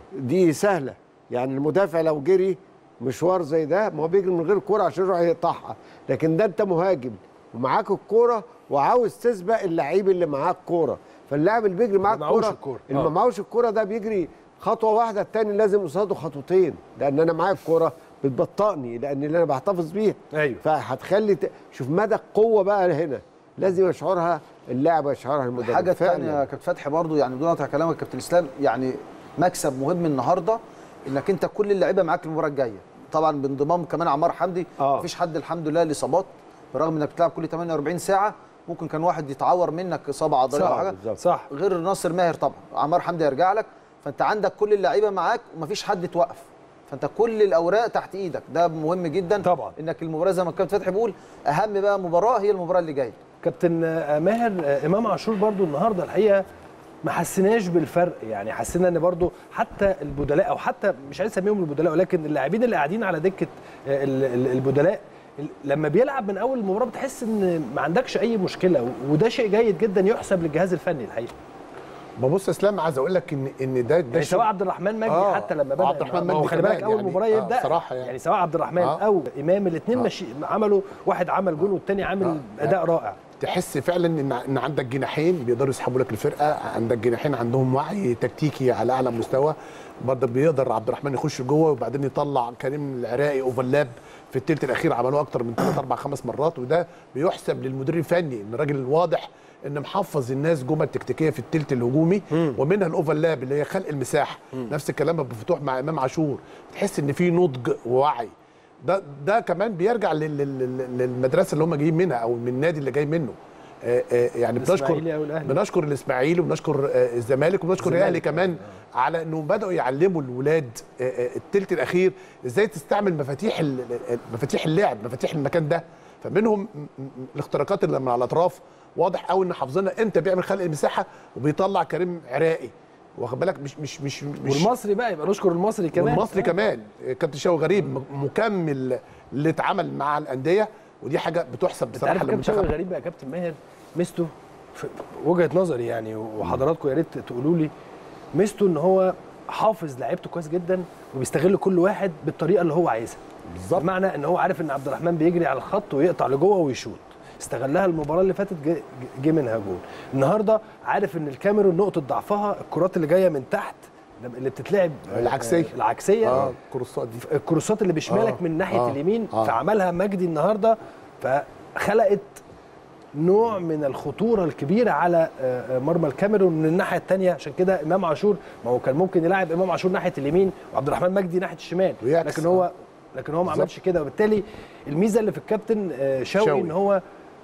دي سهله يعني المدافع لو جري مشوار زي ده ما هو بيجري من غير كوره عشان يروح يقطعها لكن ده انت مهاجم ومعاك الكوره وعاوز تسبق اللعيب اللي معاك كوره فاللاعب اللي بيجري معاه اللي معهوش الكوره الكورة. اللي آه. ما معهوش الكوره ده بيجري خطوه واحده التاني لازم قصاده خطوتين لان انا معايا الكوره بتبطئني لان اللي انا بحتفظ بيها ايوه فهتخلي ت... شوف مدى القوه بقى هنا لازم يشعرها اللاعب يشعرها المدرب الحاجه فعلاً. الثانيه يا كابتن فتحي برضو يعني بدون قطع كلامك كابتن اسلام يعني مكسب مهم النهارده انك انت كل اللعيبه معاك المباراه الجايه طبعا بانضمام كمان عمار حمدي آه. مفيش حد الحمد لله الاصابات برغم انك بتلعب كل 48 ساعه ممكن كان واحد يتعور منك اصابه عضليه او صح، حاجه بالظبط. صح غير ناصر ماهر طبعا عمار حمدي يرجع لك فانت عندك كل اللعيبه معاك ومفيش حد توقف فانت كل الاوراق تحت ايدك ده مهم جدا طبعا. انك المباراه زي ما الكابتن فتحي بيقول اهم بقى مباراه هي المباراه اللي جايه كابتن آه، ماهر آه، امام عاشور برضو النهارده الحقيقه ما حسيناش بالفرق يعني حسينا ان برضو حتى البدلاء او حتى مش عايز اسميهم البدلاء ولكن اللاعبين اللي قاعدين على دكه آه، ال- ال- البدلاء ال- لما بيلعب من اول المباراه بتحس ان ما عندكش اي مشكله و- وده شيء جيد جدا يحسب للجهاز الفني الحقيقه ببص يا اسلام عايز اقول لك ان ان ده ده يعني سواء عبد الرحمن مجدي آه، حتى لما بدا عبد الرحمن ما هو مجدي خلي بالك كمان اول يعني، مباراه آه، يبدا صراحة يعني. يعني سواء عبد الرحمن آه. او امام الاثنين آه. ماشي عملوا واحد عمل جول والثاني عامل اداء رائع تحس فعلا ان ان عندك جناحين بيقدروا يسحبوا لك الفرقه عندك جناحين عندهم وعي تكتيكي على اعلى مستوى برضه بيقدر عبد الرحمن يخش جوه وبعدين يطلع كريم العراقي اوفرلاب في الثلث الاخير عملوه اكتر من ثلاث اربع خمس مرات وده بيحسب للمدير الفني ان الراجل واضح ان محفظ الناس جمل تكتيكيه في الثلث الهجومي ومنها الاوفرلاب اللي هي خلق المساحه نفس الكلام ابو فتوح مع امام عاشور تحس ان في نضج ووعي ده ده كمان بيرجع لل- لل- للمدرسه اللي هم جايين منها او من النادي اللي جاي منه آه، آه، يعني بنشكر الإسماعيلي أو الأهلي. بنشكر الاسماعيلي وبنشكر آه، الزمالك وبنشكر الاهلي كمان على انهم بداوا يعلموا الولاد آه، آه، الثلث الاخير ازاي تستعمل مفاتيح ال- ال- مفاتيح اللعب مفاتيح المكان ده فمنهم م- م- الاختراقات اللي من على الاطراف واضح قوي ان حافظينها امتى بيعمل خلق المساحه وبيطلع كريم عراقي واخد بالك مش مش مش, مش والمصري بقى يبقى نشكر المصري كمان والمصري كمان كابتن شوقي غريب م- مكمل اللي اتعمل مع الانديه ودي حاجه بتحسب انت بصراحه عارف كابتن شوقي للمنتخب غريب بقى يا كابتن ماهر ميزته في وجهه نظري يعني وحضراتكم يا ريت تقولوا لي ميزته ان هو حافظ لعيبته كويس جدا وبيستغل كل واحد بالطريقه اللي هو عايزها بالظبط بمعنى ان هو عارف ان عبد الرحمن بيجري على الخط ويقطع لجوه ويشوط استغلها المباراه اللي فاتت جه- جه منها جول النهارده عارف ان الكاميرون نقطه ضعفها الكرات اللي جايه من تحت اللي بتتلعب العكسية. آه، العكسيه اه الكروسات دي الكروسات اللي بشمالك آه، من ناحيه آه، اليمين آه. فعملها مجدي النهارده فخلقت نوع من الخطوره الكبيره على آه، آه، مرمى الكاميرون من الناحيه الثانيه عشان كده امام عاشور ما هو كان ممكن يلاعب امام عاشور ناحيه اليمين وعبد الرحمن مجدي ناحيه الشمال ويعكس. لكن هو لكن هو ما بالظبط. عملش كده وبالتالي الميزه اللي في الكابتن آه، شوقي شوقي. ان هو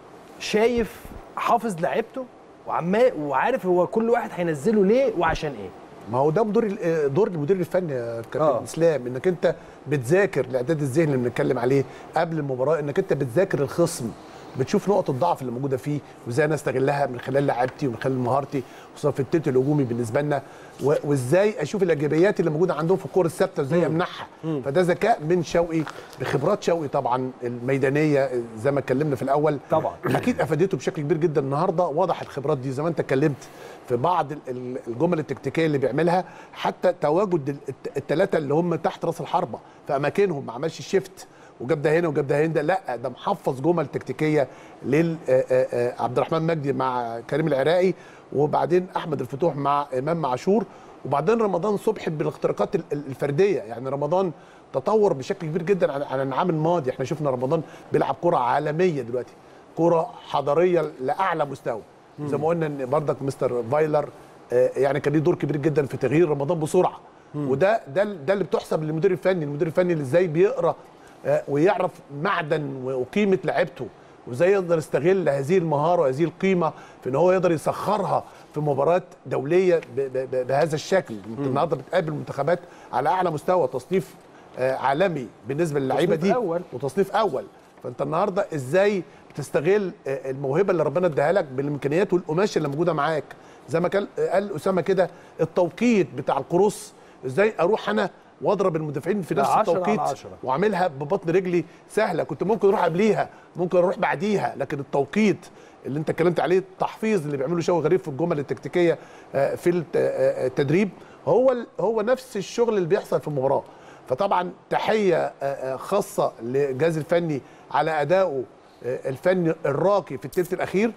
شايف حافظ لعيبته وعمال وعارف هو كل واحد هينزله ليه وعشان ايه ما هو ده دور ال- دور المدير الفني يا كابتن آه. آه. اسلام انك انت بتذاكر الاعداد الذهني اللي بنتكلم عليه قبل المباراه انك انت بتذاكر الخصم بتشوف نقط الضعف اللي موجوده فيه وازاي انا استغلها من خلال لعبتي ومن خلال مهارتي خصوصا في التلت الهجومي بالنسبه لنا و- وازاي اشوف الايجابيات اللي موجوده عندهم في الكوره الثابته وازاي امنعها فده ذكاء من شوقي بخبرات شوقي طبعا الميدانيه زي ما اتكلمنا في الاول طبعا. اكيد افادته بشكل كبير جدا النهارده واضح الخبرات دي زي ما انت اتكلمت في بعض ال- ال- الجمل التكتيكيه اللي بيعملها حتى تواجد الثلاثه اللي هم تحت راس الحربه في اماكنهم ما عملش شيفت وجاب ده هنا وجاب ده هنا لا ده محفظ جمل تكتيكيه لل آه، آه، آه، عبد الرحمن مجدي مع كريم العراقي وبعدين احمد الفتوح مع امام عاشور وبعدين رمضان صبحي بالاختراقات ال- ال- الفرديه يعني رمضان تطور بشكل كبير جدا عن عن العام الماضي احنا شفنا رمضان بيلعب كره عالميه دلوقتي كره حضاريه لاعلى مستوى زي ما قلنا ان بردك مستر فايلر آه، يعني كان ليه دور كبير جدا في تغيير رمضان بسرعه وده ده ده اللي بتحسب للمدير الفني المدير الفني اللي ازاي بيقرا آه، ويعرف معدن وقيمه لعيبته وازاي يقدر يستغل هذه المهاره وهذه القيمه في ان هو يقدر يسخرها في مباريات دوليه ب- ب- ب- بهذا الشكل انت النهارده بتقابل منتخبات على اعلى مستوى تصنيف آه، عالمي بالنسبه للعيبه تصنيف دي أول. وتصنيف اول فانت النهارده ازاي بتستغل آه، الموهبه اللي ربنا اداها لك بالامكانيات والقماشه اللي موجوده معاك زي ما كان قال اسامه كده التوقيت بتاع القروص ازاي اروح انا واضرب المدافعين في ده نفس 10 على التوقيت 10. واعملها ببطن رجلي سهله كنت ممكن اروح قبليها ممكن اروح بعديها لكن التوقيت اللي انت اتكلمت عليه التحفيظ اللي بيعمله شوقي غريب في الجمل التكتيكيه آه، في الت- آه، التدريب هو ال- هو نفس الشغل اللي بيحصل في المباراه فطبعا تحيه آه، آه، خاصه للجهاز الفني على ادائه آه، الفني الراقي في الثلث الاخير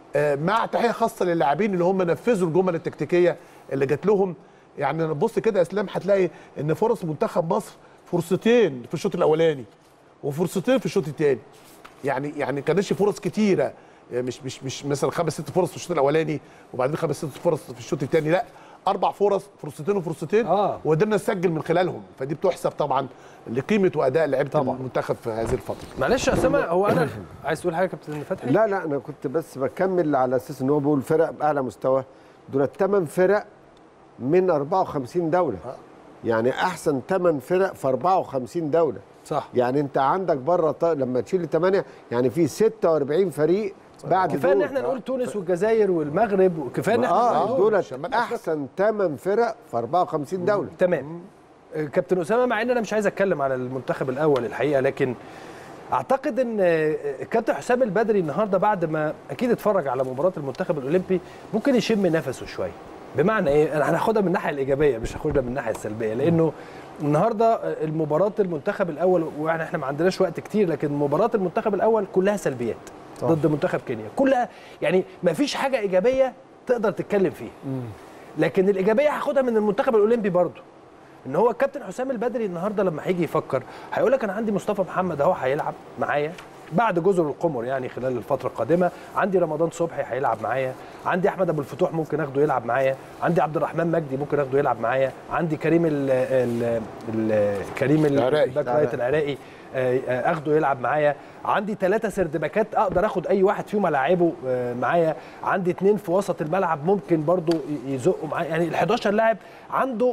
آه، مع تحيه خاصه للاعبين اللي هم نفذوا الجمل التكتيكيه اللي جات لهم يعني نبص كده يا اسلام هتلاقي ان فرص منتخب مصر فرصتين في الشوط الاولاني وفرصتين في الشوط الثاني يعني يعني كانش فرص كتيره يعني مش مش مش مثلا خمس ست فرص في الشوط الاولاني وبعدين خمس ست فرص في الشوط الثاني لا اربع فرص فرصتين وفرصتين آه. وقدرنا نسجل من خلالهم فدي بتحسب طبعا لقيمه واداء لعيبه طبعا. المنتخب في هذه الفتره معلش يا اسامه هو انا عايز تقول حاجه يا كابتن فتحي لا لا انا كنت بس بكمل على اساس ان هو بيقول فرق باعلى مستوى دول الثمان فرق من 54 دوله يعني احسن ثمان فرق في 54 دوله صح يعني انت عندك بره ط- لما تشيل 8 يعني في 46 فريق بعد كفايه ان دول. احنا نقول تونس والجزائر والمغرب وكفايه ان احنا اه نقول- دول شمال أفريقيا. احسن 8 فرق في 54 دوله تمام آه، كابتن اسامه مع ان انا مش عايز اتكلم على المنتخب الاول الحقيقه لكن اعتقد ان آه، الكابتن حسام البدري النهارده بعد ما اكيد اتفرج على مباراه المنتخب الاولمبي ممكن يشم نفسه شويه بمعنى ايه انا هناخدها من الناحيه الايجابيه مش هاخدها من الناحيه السلبيه لانه النهارده آه، المباراه المنتخب الاول واحنا احنا ما عندناش وقت كتير لكن مباراه المنتخب الاول كلها سلبيات ضد منتخب كينيا كلها يعني ما فيش حاجه ايجابيه تقدر تتكلم فيها لكن الايجابيه هاخدها من المنتخب الاولمبي برضه ان هو الكابتن حسام البدري النهارده لما هيجي يفكر هيقول لك انا عندي مصطفى محمد اهو هيلعب معايا بعد جزر القمر يعني خلال الفتره القادمه عندي رمضان صبحي هيلعب معايا عندي احمد ابو الفتوح ممكن اخده يلعب معايا عندي عبد الرحمن مجدي ممكن اخده يلعب معايا عندي كريم ال ال ال كريم ال- العراقي. الباك رايت العراقي آه، آه، اخده يلعب معايا عندي ثلاثه سردباكات اقدر اخد اي واحد فيهم العبه آه، معايا عندي اثنين في وسط الملعب ممكن برضو ي- يزقوا معايا يعني ال 11 لاعب عنده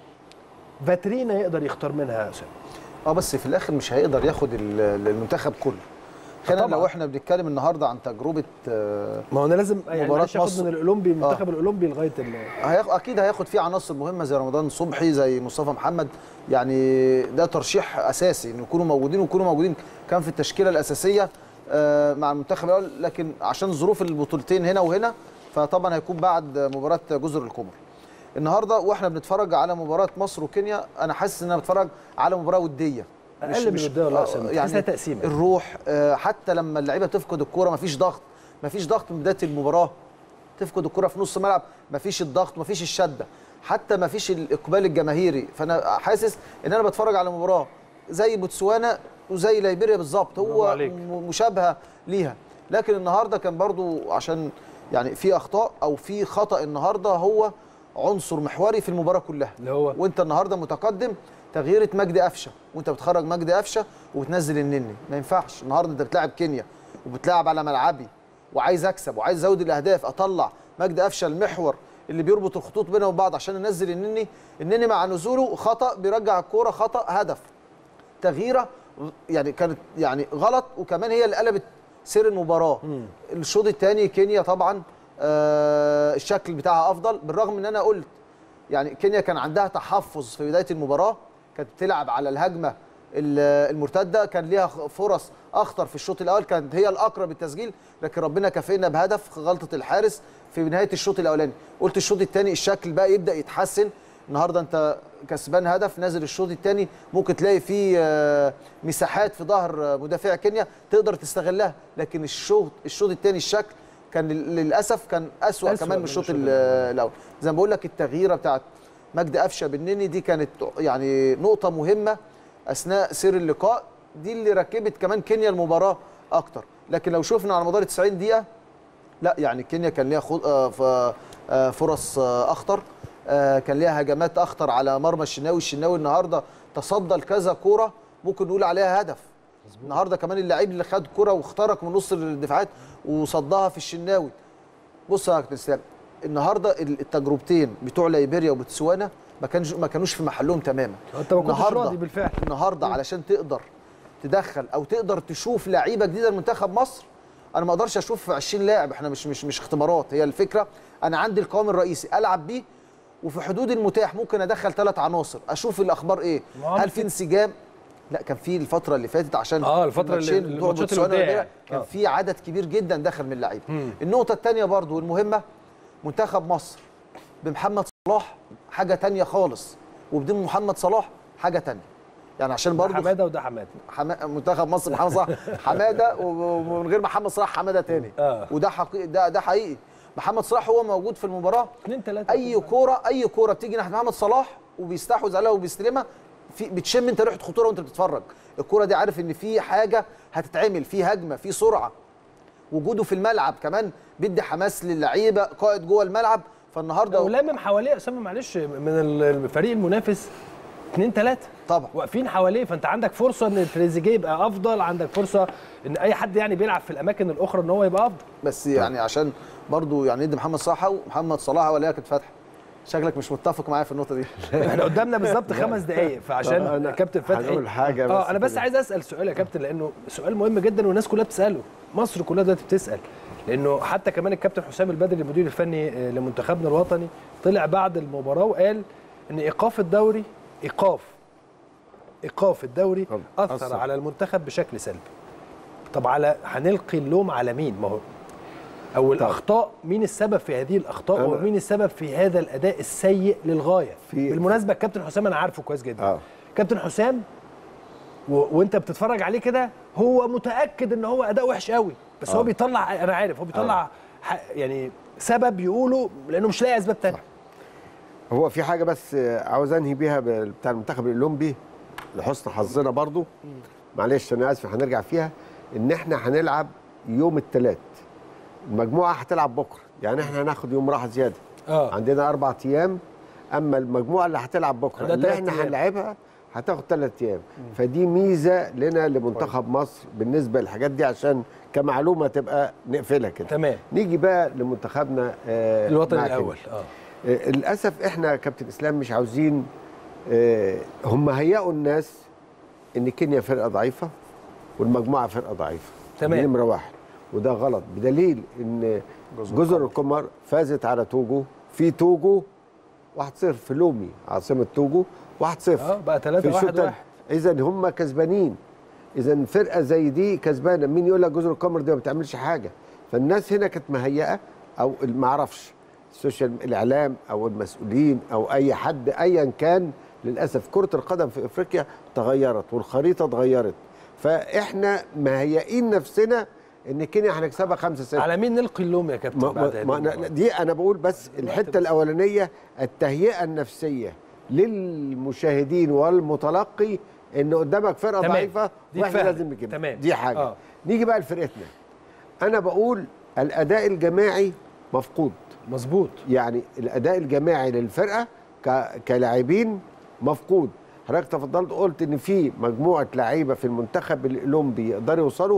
فاترينا يقدر يختار منها يا اسامه اه بس في الاخر مش هيقدر ياخد ال- المنتخب كله خلينا طبعاً. لو احنا بنتكلم النهارده عن تجربه آه، ما هو انا لازم يعني مباراة معلش اخد مصر. من الاولمبي المنتخب الاولمبي لغايه ال- هياخ... اكيد هياخد فيه عناصر مهمه زي رمضان صبحي زي مصطفى محمد يعني ده ترشيح اساسي ان يكونوا موجودين ويكونوا موجودين كان في التشكيله الاساسيه آه، مع المنتخب الاول لكن عشان ظروف البطولتين هنا وهنا فطبعا هيكون بعد مباراه جزر القمر النهارده واحنا بنتفرج على مباراه مصر وكينيا انا حاسس ان انا بتفرج على مباراه وديه اقل من الوديه والله يا اسامه يعني يعني تقسيمه الروح آه، حتى لما اللعيبه تفقد الكوره مفيش ضغط مفيش ضغط من بدايه المباراه تفقد الكره في نص الملعب مفيش الضغط مفيش الشده حتى مفيش الاقبال الجماهيري فانا حاسس ان انا بتفرج على مباراه زي بوتسوانا وزي ليبيريا بالظبط برافو هو عليك. م- مشابهه ليها لكن النهارده كان برضو عشان يعني في اخطاء او في خطا النهارده هو عنصر محوري في المباراه كلها اللي هو وانت النهارده متقدم تغييره مجدي قفشه وانت بتخرج مجدي قفشه وبتنزل النني ما ينفعش النهارده انت بتلاعب كينيا وبتلاعب على ملعبي وعايز اكسب وعايز ازود الاهداف اطلع مجدي قفشه المحور اللي بيربط الخطوط بينهم وبعض عشان انزل النني النني مع نزوله خطا بيرجع الكوره خطا هدف تغييره يعني كانت يعني غلط وكمان هي اللي قلبت سير المباراه الشوط الثاني كينيا طبعا آه الشكل بتاعها افضل بالرغم ان انا قلت يعني كينيا كان عندها تحفظ في بدايه المباراه كانت بتلعب على الهجمه ال- المرتده كان ليها خ- فرص اخطر في الشوط الاول كانت هي الاقرب التسجيل لكن ربنا كافئنا بهدف غلطه الحارس في نهايه الشوط الاولاني قلت الشوط الثاني الشكل بقى يبدا يتحسن النهارده انت كسبان هدف نازل الشوط الثاني ممكن تلاقي فيه آه، مساحات في ظهر آه، مدافع كينيا تقدر تستغلها لكن الشوط الشوط الثاني الشكل كان لل- للاسف كان اسوا أسوأ كمان من من الشوط الشوط ال- الاول زي ما بقول لك التغييره بتاعت مجدي قفشه بالنني دي كانت يعني نقطه مهمه اثناء سير اللقاء دي اللي ركبت كمان كينيا المباراه اكتر لكن لو شفنا على مدار 90 دقيقه لا يعني كينيا كان ليها خو- آه، ف- آه، فرص آه، اخطر آه، كان ليها هجمات اخطر على مرمى الشناوي الشناوي النهارده تصدى لكذا كوره ممكن نقول عليها هدف النهارده كمان اللعيب اللي خد كوره واخترق من نص الدفاعات وصدها في الشناوي بص يا كابتن اسلام النهارده التجربتين بتوع ليبيريا وبوتسوانا ما كانش ما كانوش في محلهم تماما انت ما كنتش النهاردة- راضي بالفعل النهارده علشان تقدر تدخل او تقدر تشوف لعيبه جديده لمنتخب مصر انا ما اقدرش اشوف 20 لاعب احنا مش مش مش اختبارات هي الفكره انا عندي القوام الرئيسي العب بيه وفي حدود المتاح ممكن ادخل ثلاث عناصر اشوف الاخبار ايه ما هو هل في انسجام لا كان في الفتره اللي فاتت عشان آه، الفترة اللي- الماتشين بتوع الماتشات بوتسوانا الودية والليبيا، يعني. كان آه. في عدد كبير جدا دخل من اللعيبه النقطه الثانيه برضو والمهمه منتخب مصر بمحمد صلاح حاجه تانية خالص وبدون محمد صلاح حاجه تانية يعني عشان ده برضه حماده وده حماده حما... منتخب مصر محمد صلاح حماده و- ومن غير محمد صلاح حماده تاني آه. وده حقيقي ده ده حقيقي محمد صلاح هو موجود في المباراه اثنين ثلاثه اي كوره اي كوره بتيجي ناحيه محمد صلاح وبيستحوذ عليها وبيستلمها في بتشم انت ريحه خطوره وانت بتتفرج الكوره دي عارف ان في حاجه هتتعمل في هجمه في سرعه وجوده في الملعب كمان بيدي حماس للعيبه قائد جوه الملعب فالنهارده ولامم حواليه اسامه معلش من الفريق المنافس اثنين ثلاثه طبعا واقفين حواليه فانت عندك فرصه ان تريزيجيه يبقى افضل عندك فرصه ان اي حد يعني بيلعب في الاماكن الاخرى ان هو يبقى افضل بس يعني عشان برضو يعني ندي محمد صلاح ومحمد صلاح ولا كانت فتحي شكلك مش متفق معايا في النقطه دي احنا قدامنا بالظبط خمس دقائق فعشان أنا كابتن فتحي هقول حاجة اه بس انا بس كده. عايز اسال سؤال يا كابتن لانه سؤال مهم جدا والناس كلها بتساله مصر كلها دلوقتي بتسال لانه حتى كمان الكابتن حسام البدري المدير الفني آه، لمنتخبنا الوطني طلع بعد المباراه وقال ان ايقاف الدوري ايقاف ايقاف الدوري اثر أثر. على المنتخب بشكل سلبي طب على هنلقي اللوم على مين ما هو او الاخطاء مين السبب في هذه الاخطاء أنا- ومين السبب في هذا الاداء السيء للغايه في- بالمناسبه الكابتن حسام انا عارفه كويس جدا آه. كابتن حسام و... وانت بتتفرج عليه كده هو متاكد ان هو اداء وحش قوي بس آه. هو بيطلع انا عارف هو بيطلع ح... يعني سبب يقوله لانه مش لاقي اسباب تانية هو في حاجه بس عاوز انهي بيها بال- بتاع المنتخب الاولمبي لحسن حظنا برضو معلش انا اسف هنرجع فيها ان احنا هنلعب يوم الثلاث المجموعه هتلعب بكره يعني احنا هناخد يوم راحه زياده اه عندنا اربع ايام اما المجموعه اللي هتلعب بكره عندها اللي تلات احنا أيام. هنلعبها هتاخد ثلاث ايام فدي ميزه لنا لمنتخب مصر بالنسبه للحاجات دي عشان كمعلومه تبقى نقفلها كده تمام نيجي بقى لمنتخبنا آه، الوطني مع كده. الاول اه آه، للاسف احنا يا كابتن اسلام مش عاوزين آه، هم هيئوا الناس ان كينيا فرقه ضعيفه والمجموعه فرقه ضعيفه تمام. دي نمره واحد وده غلط بدليل ان جزر القمر فازت على توجو في توجو 1-0 في لومي عاصمه توجو 1-0 اه بقى 3 1 1 اذا هم كسبانين اذا فرقه زي دي كسبانه مين يقول لك جزر القمر دي ما بتعملش حاجه فالناس هنا كانت مهيئه او ما اعرفش السوشيال الاعلام او المسؤولين او اي حد ايا كان للاسف كره القدم في افريقيا تغيرت والخريطه اتغيرت فاحنا مهيئين نفسنا ان كينيا هنكسبها 5 6 على مين نلقي اللوم يا كابتن ما بعد ما هذه ما المباراة؟ أنا دي انا بقول بس الحته الاولانيه التهيئه النفسيه للمشاهدين والمتلقي ان قدامك فرقه تمام. ضعيفه دي واحنا فعلا. لازم نجيبها تمام. دي حاجه آه. آه. نيجي بقى لفرقتنا انا بقول الاداء الجماعي مفقود مظبوط يعني الاداء الجماعي للفرقه ك... كلاعبين مفقود حضرتك تفضلت قلت ان في مجموعه لعيبه في المنتخب الاولمبي يقدروا يوصلوا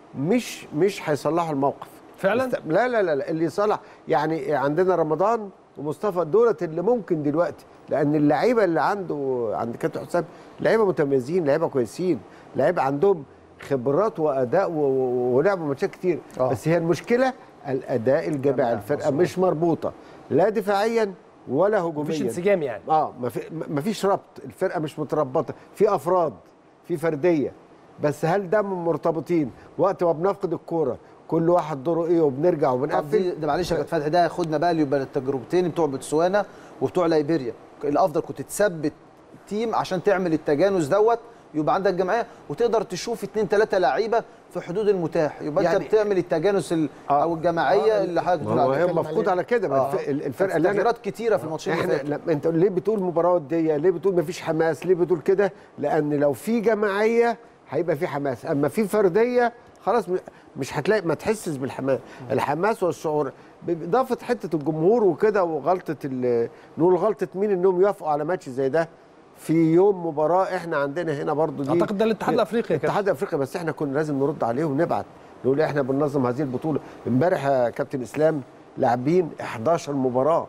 مش مش هيصلحوا الموقف فعلا؟ است- لا لا لا لا، اللي يصلح يعني عندنا رمضان ومصطفى دولت اللي ممكن دلوقتي لان اللعيبه اللي عنده عند كابتن حسام لعيبه متميزين لعيبه كويسين لعيبه عندهم خبرات واداء و- و- ولعبوا ماتشات كتير آه. بس هي المشكله الاداء الجماعي الفرقه مش مربوطه لا دفاعيا ولا هجوميا مفيش انسجام يعني اه ما في ما فيش ربط الفرقه مش متربطه في افراد في فرديه بس هل ده من مرتبطين وقت ما بنفقد الكوره كل واحد دوره ايه وبنرجع طب دي وبنقفل ده معلش يا كابتن فتحي ده هياخدنا بقى يبقى التجربتين بتوع بوتسوانا وبتوع ليبيريا الافضل كنت تثبت تيم عشان تعمل التجانس دوت يبقى عندك جمعيه وتقدر تشوف اثنين ثلاثه لعيبه في حدود المتاح يبقى يعني- انت بتعمل التجانس ال- آه. او الجماعيه اللي حضرتك بتقول ما هو هي عليها مفقود على كده ما آه. الف- الفرقه اللي انا تغييرات كتيره في الماتشين اللي احنا فاتوا لما انت ليه بتقول مباراه وديه ليه بتقول مفيش حماس ليه بتقول كده لان لو في جماعيه هيبقى في حماس اما في فرديه خلاص م- مش هتلاقي ما تحسش بالحماس الحماس والشعور باضافه حته الجمهور وكده وغلطه ال- نقول غلطه مين انهم يوافقوا على ماتش زي ده في يوم مباراه احنا عندنا هنا برضو دي اعتقد ده الاتحاد الافريقي يا كابتن الاتحاد الافريقي بس احنا كنا لازم نرد عليه ونبعت نقول احنا بننظم هذه البطوله امبارح يا كابتن اسلام لاعبين 11 مباراه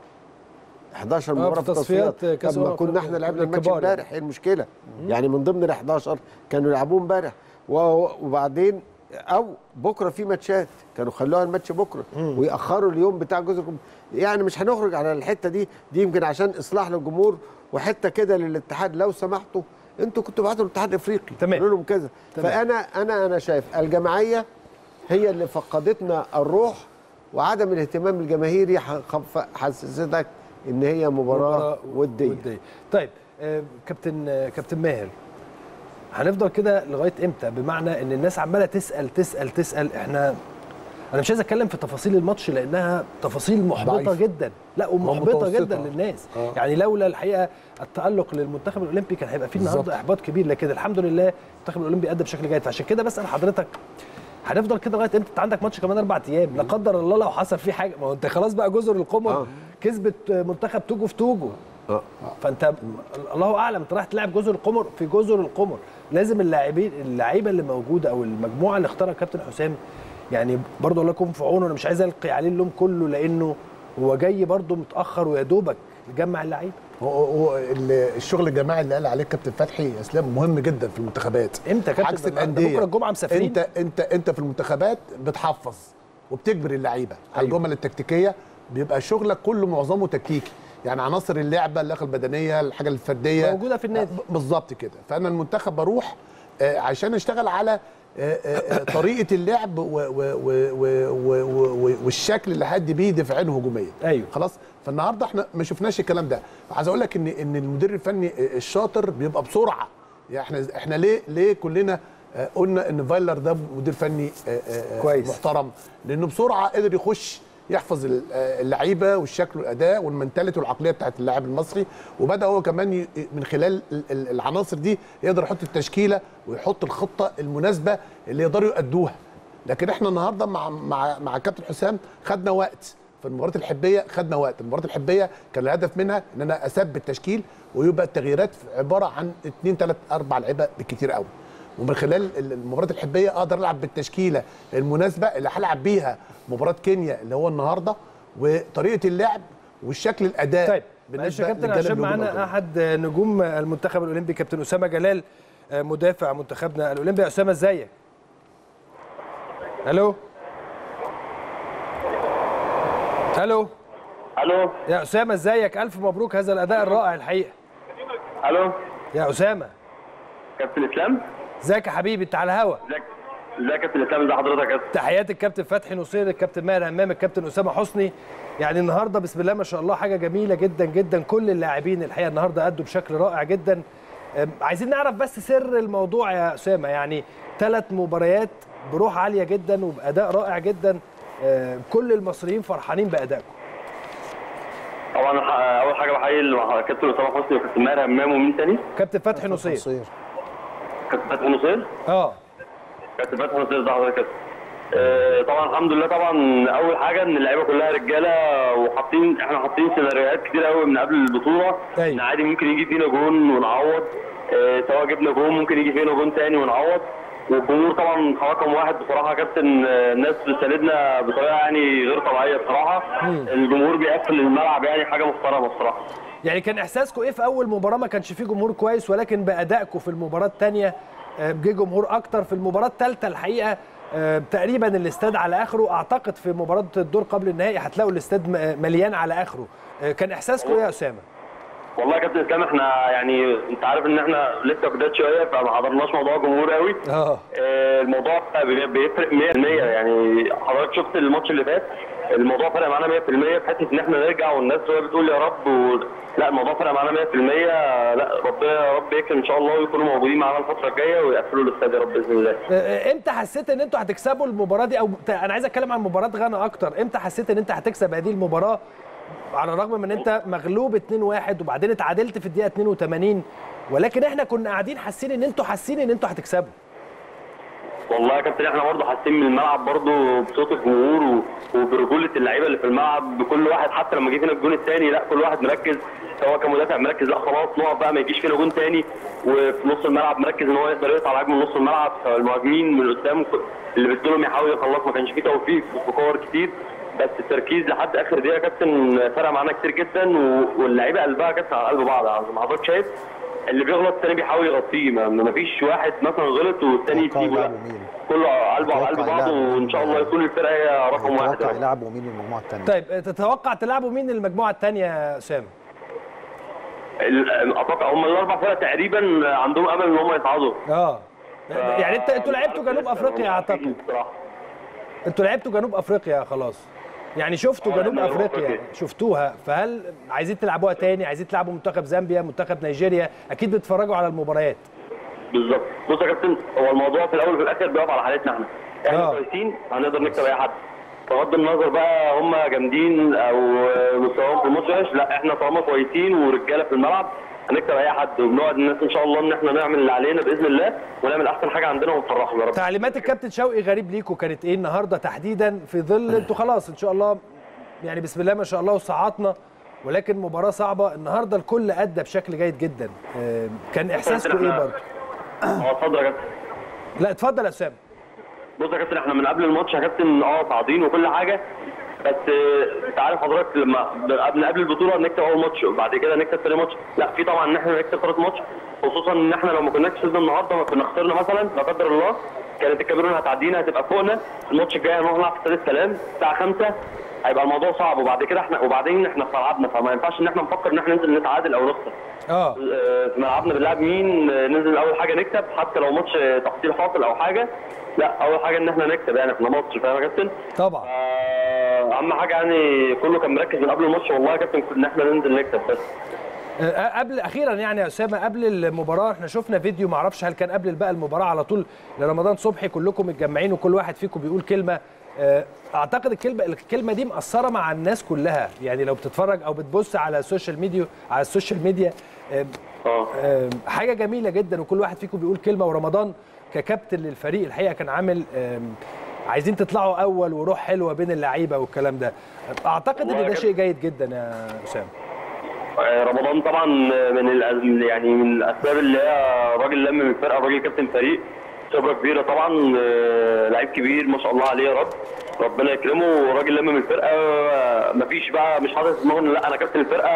11 في مباراه في تصفيات التصفيات كأس طب ما أمم كنا أفريقيا احنا لعبنا الماتش للكبار يعني. امبارح ايه المشكله يعني من ضمن ال 11 كانوا يلعبوه امبارح و- وبعدين او بكره في ماتشات كانوا خلوها الماتش بكره ويأخروا اليوم بتاع جزر القمر. يعني مش هنخرج على الحته دي دي يمكن عشان اصلاح للجمهور وحته كده للاتحاد لو سمحتوا انتوا كنتوا بعتوا الاتحاد الافريقي تمام. قولوا لهم كذا تمام. فانا انا انا شايف الجماعيه هي اللي فقدتنا الروح وعدم الاهتمام الجماهيري ح- خف- حسستك ان هي مباراه, مباراة وديه وديه طيب آه، كابتن آه، كابتن ماهر هنفضل كده لغايه امتى بمعنى ان الناس عماله تسال تسال تسال احنا انا مش عايز اتكلم في تفاصيل الماتش لانها تفاصيل محبطه ضعيف. جدا لا ومحبطه ومتوسطة. جدا للناس آه. يعني لولا الحقيقه التالق للمنتخب الاولمبي كان هيبقى فيه بالظبط. النهارده احباط كبير لكن الحمد لله المنتخب الاولمبي ادى بشكل جيد فعشان كده بسال حضرتك هنفضل كده لغايه امتى انت عندك ماتش كمان اربع ايام لا قدر الله لو حصل فيه حاجه ما هو انت خلاص بقى جزر القمر آه. كسبت منتخب توجو في توجو آه. فانت الله اعلم انت رايح تلعب جزر القمر في جزر القمر لازم اللاعبين اللعيبه اللي موجوده او المجموعه اللي اختارها كابتن حسام يعني برضه الله يكون في عونه انا مش عايز القي عليه اللوم كله لانه هو جاي برضه متاخر ويا دوبك يجمع اللعيبه هو هو ال- الشغل الجماعي اللي قال عليه كابتن فتحي يا اسلام مهم جدا في المنتخبات امتى يا كابتن عكس ده- ده الانديه بكرة الجمعة مسافرين. انت انت انت في المنتخبات بتحفظ وبتجبر اللعيبه على أيوة. الجمل التكتيكيه بيبقى شغلك كله معظمه تكتيكي يعني عناصر اللعبه اللياقه البدنيه الحاجه الفرديه موجودة في النادي. ب- بالظبط كده فانا المنتخب بروح آه، عشان اشتغل على آه، آه، آه، طريقه اللعب و- و- و- و- و- و- والشكل اللي هدي بيه دفاعين هجوميا أيوة. خلاص فالنهارده احنا ما شفناش الكلام ده عايز اقول لك ان ان المدير الفني الشاطر بيبقى بسرعه يعني احنا احنا ليه ليه كلنا آه، قلنا ان فايلر ده مدير فني آه، آه، كويس. محترم لانه بسرعه قدر يخش يحفظ ال- آه، اللعيبه والشكل والاداء والمنتاليتي والعقليه بتاعت اللاعب المصري وبدا هو كمان ي- من خلال ال- ال- العناصر دي يقدر يحط التشكيله ويحط الخطه المناسبه اللي يقدروا يأدوها لكن احنا النهارده مع مع مع كابتن حسام خدنا وقت في المباريات الحبيه خدنا وقت المباريات الحبيه كان الهدف منها ان انا اثبت تشكيل ويبقى التغييرات عباره عن اثنين ثلاث اربع لعيبه بالكثير قوي ومن خلال ال- المباريات الحبيه اقدر العب بالتشكيله المناسبه اللي هلعب بيها مباراه كينيا اللي هو النهارده وطريقه اللعب والشكل الاداء طيب معلش يا كابتن للجانب عشان الهجومي معانا الأفضل. احد نجوم المنتخب الاولمبي كابتن اسامه جلال آه، مدافع منتخبنا الاولمبي يا اسامه ازيك الو الو الو يا اسامه ازيك الف مبروك هذا الاداء الرائع الحقيقه الو يا اسامه كابتن اسلام ازيك يا حبيبي انت على الهوا ازيك ازيك يا كابتن اسلام ازي حضرتك يا كابتن تحيات الكابتن فتحي نصير الكابتن ماهر همام الكابتن اسامه حسني يعني النهارده بسم الله ما شاء الله حاجه جميله جدا جدا كل اللاعبين الحقيقه النهارده ادوا بشكل رائع جدا أم، عايزين نعرف بس سر الموضوع يا اسامه يعني ثلاث مباريات بروح عاليه جدا وباداء رائع جدا أم، كل المصريين فرحانين بادائكم طبعا ح- اول حاجه بحيي ال- كابتن اسامه حسني وكابتن ماهر همام ومين تاني؟ كابتن فتحي نصير نصير كابتن فتحي نصير اه كابتن فتحي نصير ده حضرتك كابتن. آه، طبعا الحمد لله طبعا اول حاجه ان اللعيبه كلها رجاله وحاطين احنا حاطين سيناريوهات كتير قوي من قبل البطوله أيوة. ان عادي ممكن يجي فينا جون ونعوض آه، سواء جبنا جون ممكن يجي فينا جون تاني ونعوض والجمهور طبعا رقم واحد بصراحه يا كابتن آه، الناس بتساندنا بطريقه يعني غير طبيعيه بصراحه الجمهور بيقفل الملعب يعني حاجه محترمه بصراحه يعني كان احساسكم ايه في اول مباراه ما كانش فيه جمهور كويس ولكن بادائكم في المباراه الثانيه جه جمهور اكتر في المباراه الثالثه الحقيقه آه، تقريبا الاستاد على اخره اعتقد في مباراه الدور قبل النهائي هتلاقوا الاستاد م- مليان على اخره آه، كان احساسكم ايه يا اسامه والله يا كابتن اسلام احنا يعني انت عارف ان احنا لسه جداد شويه فما حضرناش موضوع جمهور قوي اه آه، الموضوع بي- بيفرق 100% يعني حضرتك شفت الماتش اللي فات الموضوع فرق معانا 100% في حته ان احنا نرجع والناس وهي بتقول يا رب و... لا الموضوع فرق معانا 100% لا ربنا يا رب يكرم ان شاء الله ويكونوا موجودين معانا الفتره الجايه ويقفلوا الاستاد يا رب باذن الله آه، امتى حسيت ان انتوا هتكسبوا المباراه دي او ت- انا عايز اتكلم عن مباراه غانا اكتر امتى حسيت ان انت هتكسب هذه المباراه على الرغم من ان انت مغلوب 2-1 وبعدين اتعادلت في الدقيقه 82 ولكن احنا كنا قاعدين حاسين ان انتوا حاسين ان انتوا هتكسبوا والله يا كابتن احنا برضه حاسين من الملعب برضه بصوت الجمهور و- وبرجوله اللعيبه اللي في الملعب بكل واحد حتى لما جه فينا الجون الثاني لا كل واحد مركز سواء كمدافع مركز لا خلاص نقف بقى ما يجيش فينا جون ثاني وفي نص الملعب مركز ان هو يقدر يقطع الهجمه من نص الملعب فالمهاجمين من قدام اللي بيدولهم يحاول يخلص ما كانش فيه توفيق في كور كتير بس التركيز لحد اخر دقيقه يا كابتن فرق معانا كتير جدا و- واللعيبه قلبها كابتن على قلب بعض يعني ما حضرتك شايف اللي بيغلط الثاني بيحاول يغطيه ما ما فيش واحد مثلا غلط والثاني توقع يسيبه لا يلعبوا مين؟ كله قلبه على قلب توقع بعضه يلعبوا وان شاء مين؟ الله يكون الفرقه هي رقم واحد توقع يعني. يلعبوا مين المجموعه الثانيه طيب آه، تتوقع تلعبوا مين المجموعه الثانيه يا اسامه ال- اتوقع هم الاربع فرق تقريبا عندهم امل ان هم يصعدوا اه يعني انت انتوا لعبتوا جنوب افريقيا اعتقد بصراحة. انتوا لعبتوا جنوب افريقيا خلاص يعني شفتوا آه، جنوب لعبنا جنوب افريقيا أفريقيا. شفتوها فهل عايزين تلعبوها تاني عايزين تلعبوا منتخب زامبيا منتخب نيجيريا اكيد بتتفرجوا على المباريات بالظبط بص يا كابتن هو الموضوع في الاول وفي الاخر بيقف على حالتنا احنا احنا آه. كويسين هنقدر نكسب اي حد بغض النظر بقى هم جامدين او مستواهم في الماتش وحش لا احنا طالما كويسين ورجاله في الملعب هنكسب اي حد وبنوعد الناس ان شاء الله ان احنا نعمل اللي علينا باذن الله ونعمل احسن حاجه عندنا ونفرحهم يا رب تعليمات الكابتن شوقي غريب ليكوا كانت ايه النهارده تحديدا في ظل انتوا خلاص ان شاء الله يعني بسم الله ما شاء الله وصعدنا ولكن مباراه صعبه النهارده الكل ادى بشكل جيد جدا آه، كان احساسكم ايه برضه اه اتفضل يا كابتن لا اتفضل يا اسامه بص يا كابتن احنا من قبل الماتش يا كابتن اه صاعدين وكل حاجه بس آه، انت عارف حضرتك لما قبل قبل البطوله نكسب اول ماتش وبعد كده نكسب ثاني ماتش لا في طبعا ان احنا نكسب ثالث ماتش خصوصا ان احنا لو ما كناش كسبنا النهارده ما كنا خسرنا مثلا لا قدر الله كانت الكاميرون هتعدينا هتبقى فوقنا الماتش الجاي هنروح نلعب في استاد السلام الساعه 5 هيبقى الموضوع صعب وبعد كده احنا وبعدين احنا في ملعبنا فما ينفعش ان احنا نفكر ان احنا ننزل نتعادل او نخسر اه آه، في ملعبنا بنلعب مين آه، ننزل اول حاجه نكسب حتى لو ماتش آه، تحصيل حاصل او حاجه لا اول حاجه ان احنا نكسب يعني احنا مصر فاهم يا كابتن طبعا آه، اهم حاجه يعني كله كان مركز من قبل الماتش والله يا كابتن ان احنا ننزل نكسب بس آه، قبل اخيرا يعني يا اسامه قبل المباراه احنا شفنا فيديو ما اعرفش هل كان قبل بقى المباراه على طول لرمضان صبحي كلكم متجمعين وكل واحد فيكم بيقول كلمه آه، اعتقد الكلمه الكلمه دي مأثره مع الناس كلها يعني لو بتتفرج او بتبص على السوشيال ميديا على السوشيال ميديا آه، اه آه، حاجه جميله جدا وكل واحد فيكم بيقول كلمه ورمضان ككابتن للفريق الحقيقه كان عامل آم، عايزين تطلعوا اول وروح حلوه بين اللعيبه والكلام ده اعتقد ان والله ده يا شيء جيد جدا يا اسامه آه، رمضان طبعا من الأز- يعني من الاسباب اللي هي راجل لم من الفرقه راجل كابتن فريق خبره كبيره طبعا آه، لعيب كبير ما شاء الله عليه يا رب ربنا يكرمه راجل لم من الفرقه آه، مفيش بقى مش حاطط في دماغه إن لا انا كابتن الفرقه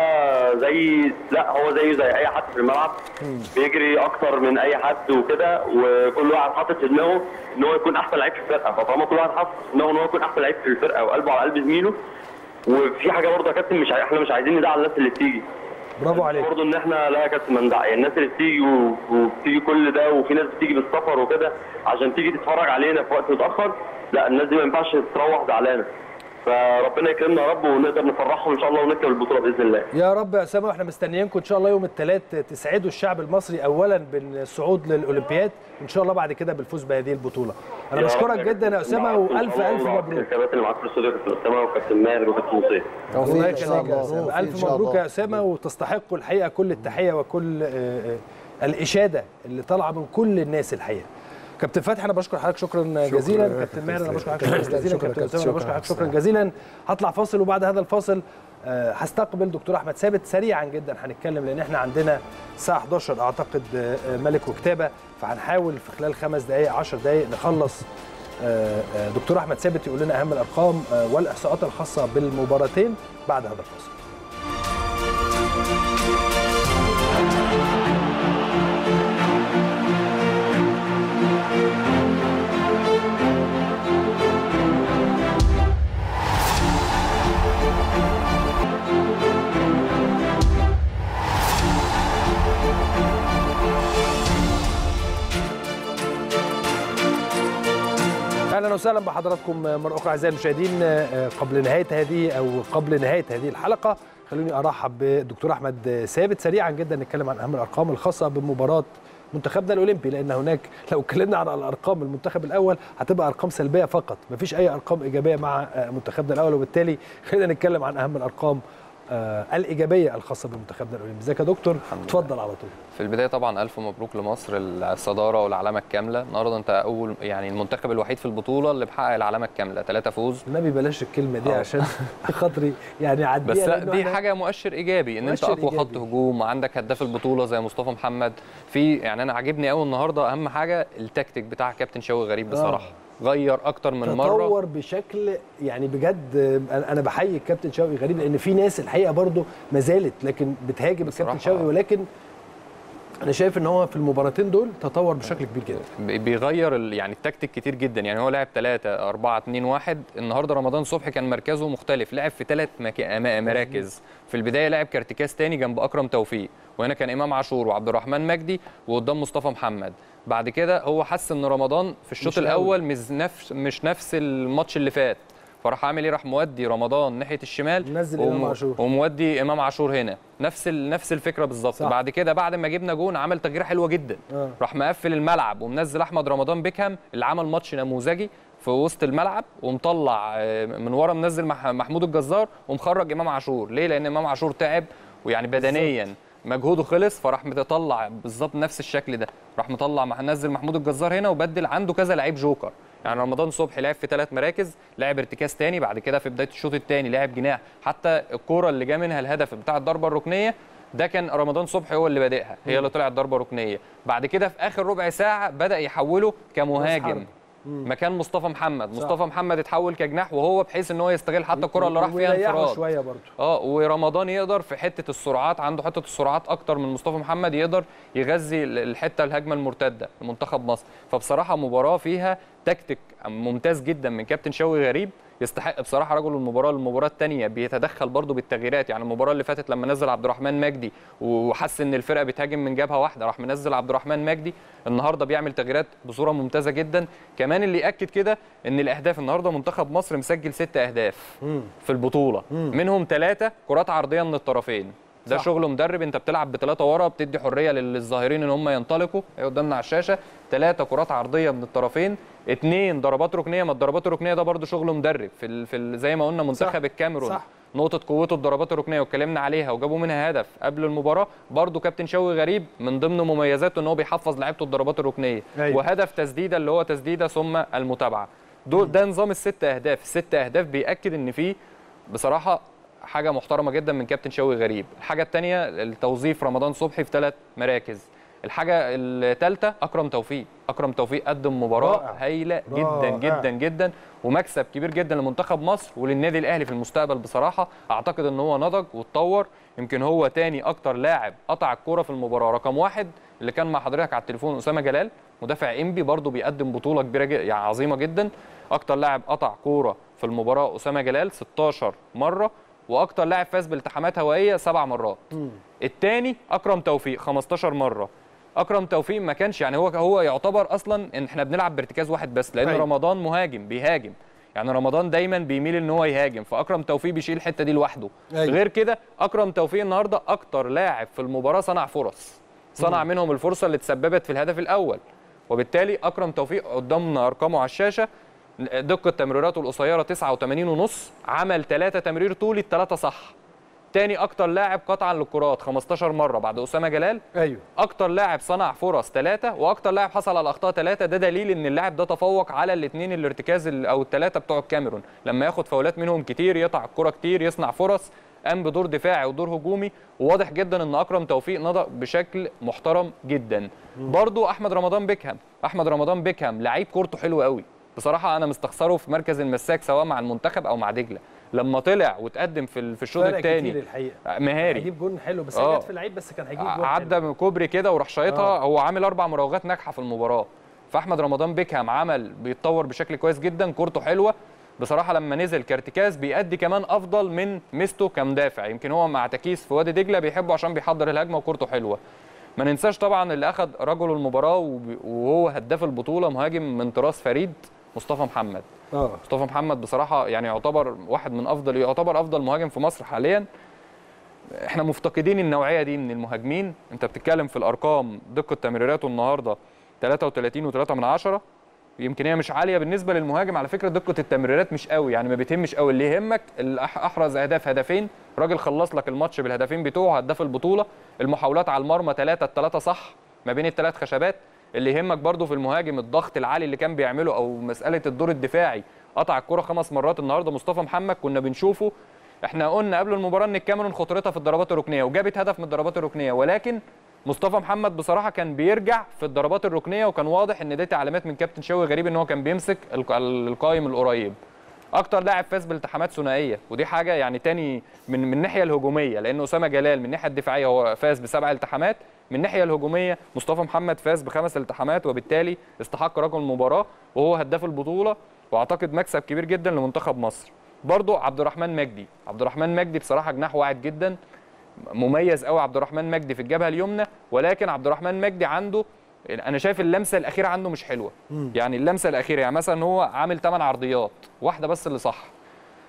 زي لا هو زيه زي اي حد في الملعب بيجري اكتر من اي حد وكده وكل واحد حاطط في دماغه ان هو يكون احسن لعيب في الفرقه فطالما كل واحد حاطط في دماغه ان هو يكون احسن لعيب في الفرقه وقلبه على قلب زميله وفي حاجه برضه يا كابتن مش عاي- احنا مش عايزين ندعي الناس اللي بتيجي برافو عليك برضه ان احنا لا يا كابتن ما ندعي الناس اللي بتيجي و- وبتيجي كل ده وفي ناس بتيجي بالسفر وكده عشان تيجي تتفرج علينا في وقت متاخر لا الناس دي ما ينفعش تروح زعلانه فربنا يكرمنا يا رب ونقدر نفرحهم ان شاء الله ونكسب البطوله باذن الله يا رب يا اسامه واحنا مستنيينكم ان شاء الله يوم الثلاث تسعدوا الشعب المصري اولا بالصعود للاولمبياد وان شاء الله بعد كده بالفوز بهذه البطوله انا يا بشكرك رب جدا يا كابتن. اسامه معاكم إن والف شاء الله الف ومع مبروك الكباتن اللي معاك في الاستوديو كابتن اسامه وكابتن ماهر وكابتن مصطفى الله إن شاء يخليك يا الله. اسامه توفيق إن الف شاء مبروك الله. يا اسامه وتستحقوا الحقيقه كل التحيه وكل آه، آه، الاشاده اللي طالعه من كل الناس الحقيقه كابتن فتحي انا بشكر حضرتك شكرا, جزيلا يا كابتن كابتن ماهر انا بشكر سيد. حضرتك شكرا جزيلا شكرا كابتن كابتن. اسامه انا بشكر شكرا. حضرتك شكرا جزيلا هطلع فاصل وبعد هذا الفاصل آه، هستقبل دكتور احمد ثابت سريعا جدا هنتكلم لان احنا عندنا الساعه 11 اعتقد آه، آه، ملك وكتابه فهنحاول في خلال خمس دقائق 10 دقائق نخلص آه، آه، دكتور احمد ثابت يقول لنا اهم الارقام آه، والاحصاءات الخاصه بالمباراتين بعد هذا الفاصل اهلا وسهلا بحضراتكم مره اخرى اعزائي المشاهدين آه، قبل نهايه هذه او قبل نهايه هذه الحلقه خلوني ارحب بالدكتور احمد ثابت سريعا جدا نتكلم عن اهم الارقام الخاصه بمباراه منتخبنا الاولمبي لان هناك لو اتكلمنا عن الارقام المنتخب الاول هتبقى ارقام سلبيه فقط مفيش اي ارقام ايجابيه مع آه، منتخبنا الاول وبالتالي خلينا نتكلم عن اهم الارقام آه، الايجابيه الخاصه بمنتخبنا الاولمبي ازيك يا دكتور اتفضل على طول في البدايه طبعا الف مبروك لمصر الصداره والعلامه الكامله النهارده انت اول يعني المنتخب الوحيد في البطوله اللي محقق العلامه الكامله ثلاثه فوز النبي بلاش الكلمه دي آه. عشان خاطري يعني عديها بس لا لأنه دي إحنا- حاجه مؤشر ايجابي ان انت مؤشر اقوى خط إيجابي. هجوم عندك هداف البطوله زي مصطفى محمد في يعني انا عاجبني قوي النهارده اهم حاجه التكتيك بتاع كابتن شوقي غريب بصراحه غير اكتر من مره تطور بشكل يعني بجد انا أنا بحيي الكابتن شوقي غريب لان في ناس الحقيقه برضو ما زالت لكن بتهاجم الكابتن بصراحة. شوقي ولكن انا شايف ان هو في المباراتين دول تطور بشكل كبير جدا بي- بيغير ال- يعني التكتيك كتير جدا يعني هو لعب 3 4 2 1 النهارده رمضان صبحي كان مركزه مختلف لعب في ثلاث مراكز في البدايه لعب كارتكاس تاني جنب اكرم توفيق وهنا كان امام عاشور وعبد الرحمن مجدي وقدام مصطفى محمد بعد كده هو حس ان رمضان في الشوط مش قوي. الاول مش نفس مش نفس الماتش اللي فات فراح عامل ايه راح مودي رمضان ناحيه الشمال نزل إمام وم- عاشور. ومودي امام عاشور هنا نفس ال... نفس الفكره بالظبط صح. بعد كده بعد ما جبنا جون عمل تغييره حلوه جدا آه. راح مقفل الملعب ومنزل احمد رمضان بيكهام اللي عمل ماتش نموذجي في وسط الملعب ومطلع آه، من ورا منزل مح- محمود الجزار ومخرج امام عاشور ليه لان امام عاشور تعب ويعني بدنيا مجهوده خلص فراح مطلع بالظبط نفس الشكل ده راح مطلع مح- نزل محمود الجزار هنا وبدل عنده كذا لعيب جوكر يعني رمضان صبحي لعب في ثلاث مراكز لعب ارتكاز تاني بعد كده في بدايه الشوط الثاني لعب جناح حتى الكوره اللي جا منها الهدف بتاع الضربه الركنيه ده كان رمضان صبحي هو اللي بادئها هي اللي طلعت ضربه ركنيه بعد كده في اخر ربع ساعه بدا يحوله كمهاجم حرب. مكان مصطفى محمد مصطفى محمد اتحول كجناح وهو بحيث ان هو يستغل حتى الكره اللي راح فيها ويريحه انفراد شويه برضه اه ورمضان يقدر في حته السرعات عنده حته السرعات اكتر من مصطفى محمد يقدر يغذي ال- الحته الهجمه المرتده لمنتخب مصر فبصراحه مباراه فيها تكتيك ممتاز جدا من كابتن شوقي غريب يستحق بصراحه رجل المباراه المباراه الثانيه بيتدخل برضه بالتغييرات يعني المباراه اللي فاتت لما نزل عبد الرحمن مجدي وحس ان الفرقه بتهاجم من جبهه واحده راح منزل عبد الرحمن مجدي النهارده بيعمل تغييرات بصوره ممتازه جدا كمان اللي ياكد كده ان الاهداف النهارده منتخب مصر مسجل ست اهداف في البطوله منهم ثلاثه كرات عرضيه من الطرفين ده صح. شغل مدرب انت بتلعب بثلاثه ورا بتدي حريه للظاهرين ان هم ينطلقوا اهي قدامنا على الشاشه ثلاثه كرات عرضيه من الطرفين اثنين ضربات ركنيه ما الضربات الركنيه ده برده شغل مدرب في ال... في ال... زي ما قلنا منتخب الكاميرون صح. نقطه قوته الضربات الركنيه واتكلمنا عليها وجابوا منها هدف قبل المباراه برده كابتن شوقي غريب من ضمن مميزاته ان هو بيحفظ لعيبته الضربات الركنيه أيوة. وهدف تسديده اللي هو تسديده ثم المتابعه دول ده نظام الست اهداف الست اهداف بياكد ان في بصراحه حاجه محترمه جدا من كابتن شوقي غريب الحاجه الثانيه التوظيف رمضان صبحي في ثلاث مراكز الحاجه الثالثه اكرم توفيق اكرم توفيق قدم مباراه رائع. هايله جدا رائع. جدا جدا ومكسب كبير جدا لمنتخب مصر وللنادي الاهلي في المستقبل بصراحه اعتقد ان هو نضج واتطور يمكن هو تاني اكتر لاعب قطع الكوره في المباراه رقم واحد اللي كان مع حضرتك على التليفون اسامه جلال مدافع انبي برضه بيقدم بطوله كبيره جدا يعني عظيمه جدا اكتر لاعب قطع كوره في المباراه اسامه جلال 16 مره واكتر لاعب فاز بالتحامات هوائيه سبع مرات الثاني اكرم توفيق 15 مره اكرم توفيق ما كانش يعني هو هو يعتبر اصلا ان احنا بنلعب بارتكاز واحد بس لان أيوة. رمضان مهاجم بيهاجم يعني رمضان دايما بيميل ان هو يهاجم فاكرم توفيق بيشيل الحته دي لوحده أيوة. غير كده اكرم توفيق النهارده اكتر لاعب في المباراه صنع فرص صنع منهم الفرصه اللي تسببت في الهدف الاول وبالتالي اكرم توفيق قدامنا ارقامه على الشاشه دقه تمريراته القصيره 89 ونص عمل ثلاثه تمرير طولي الثلاثه صح تاني اكتر لاعب قطعا للكرات 15 مره بعد اسامه جلال ايوه اكتر لاعب صنع فرص ثلاثه واكتر لاعب حصل على اخطاء ثلاثه ده دليل ان اللاعب ده تفوق على الاثنين الارتكاز ال- او الثلاثه بتوع الكاميرون لما ياخد فاولات منهم كتير يقطع الكره كتير يصنع فرص قام بدور دفاعي ودور هجومي وواضح جدا ان اكرم توفيق نضج بشكل محترم جدا برضو احمد رمضان بيكهام احمد رمضان بيكهام لعيب كورته حلو قوي بصراحه انا مستخسره في مركز المساك سواء مع المنتخب او مع دجله لما طلع وتقدم في ال- في الشوط فرق كتير الثاني الحقيقه مهاري هيجيب جون حلو بس آه. هي جت في العيب بس كان هيجيب جون عدى حلو. من كوبري كده وراح شايطها هو عامل اربع مراوغات ناجحه في المباراه فاحمد رمضان بيكهام عمل بيتطور بشكل كويس جدا كورته حلوه بصراحه لما نزل كارتكاز بيأدي كمان افضل من ميستو كمدافع يمكن هو مع تكيس في وادي دجله بيحبه عشان بيحضر الهجمه وكورته حلوه ما ننساش طبعا اللي اخذ رجل المباراه وب- وهو هداف البطوله مهاجم من طراز فريد مصطفى محمد اه مصطفى محمد بصراحه يعني يعتبر واحد من افضل يعتبر افضل مهاجم في مصر حاليا احنا مفتقدين النوعيه دي من المهاجمين انت بتتكلم في الارقام دقه تمريراته النهارده 33 و3 من عشرة يمكن هي مش عاليه بالنسبه للمهاجم على فكره دقه التمريرات مش قوي يعني ما بيتهمش قوي اللي يهمك اللي أح- احرز اهداف هدفين راجل خلص لك الماتش بالهدفين بتوعه هداف البطوله المحاولات على المرمى ثلاثه الثلاثه صح ما بين الثلاث خشبات اللي يهمك برضو في المهاجم الضغط العالي اللي كان بيعمله او مساله الدور الدفاعي قطع الكره خمس مرات النهارده مصطفى محمد كنا بنشوفه احنا قلنا قبل المباراه ان الكاميرون خطورتها في الضربات الركنيه وجابت هدف من الضربات الركنيه ولكن مصطفى محمد بصراحه كان بيرجع في الضربات الركنيه وكان واضح ان دي تعليمات من كابتن شوقي غريب ان هو كان بيمسك الق- القائم القريب اكتر لاعب فاز بالالتحامات ثنائيه ودي حاجه يعني تاني من من الناحيه الهجوميه لان اسامه جلال من الناحيه الدفاعيه هو فاز بسبع التحامات من الناحيه الهجوميه مصطفى محمد فاز بخمس التحامات وبالتالي استحق رقم المباراه وهو هداف البطوله واعتقد مكسب كبير جدا لمنتخب مصر برضو عبد الرحمن مجدي عبد الرحمن مجدي بصراحه جناح واعد جدا مميز قوي عبد الرحمن مجدي في الجبهه اليمنى ولكن عبد الرحمن مجدي عنده انا شايف اللمسه الاخيره عنده مش حلوه يعني اللمسه الاخيره يعني مثلا هو عامل 8 عرضيات واحده بس اللي صح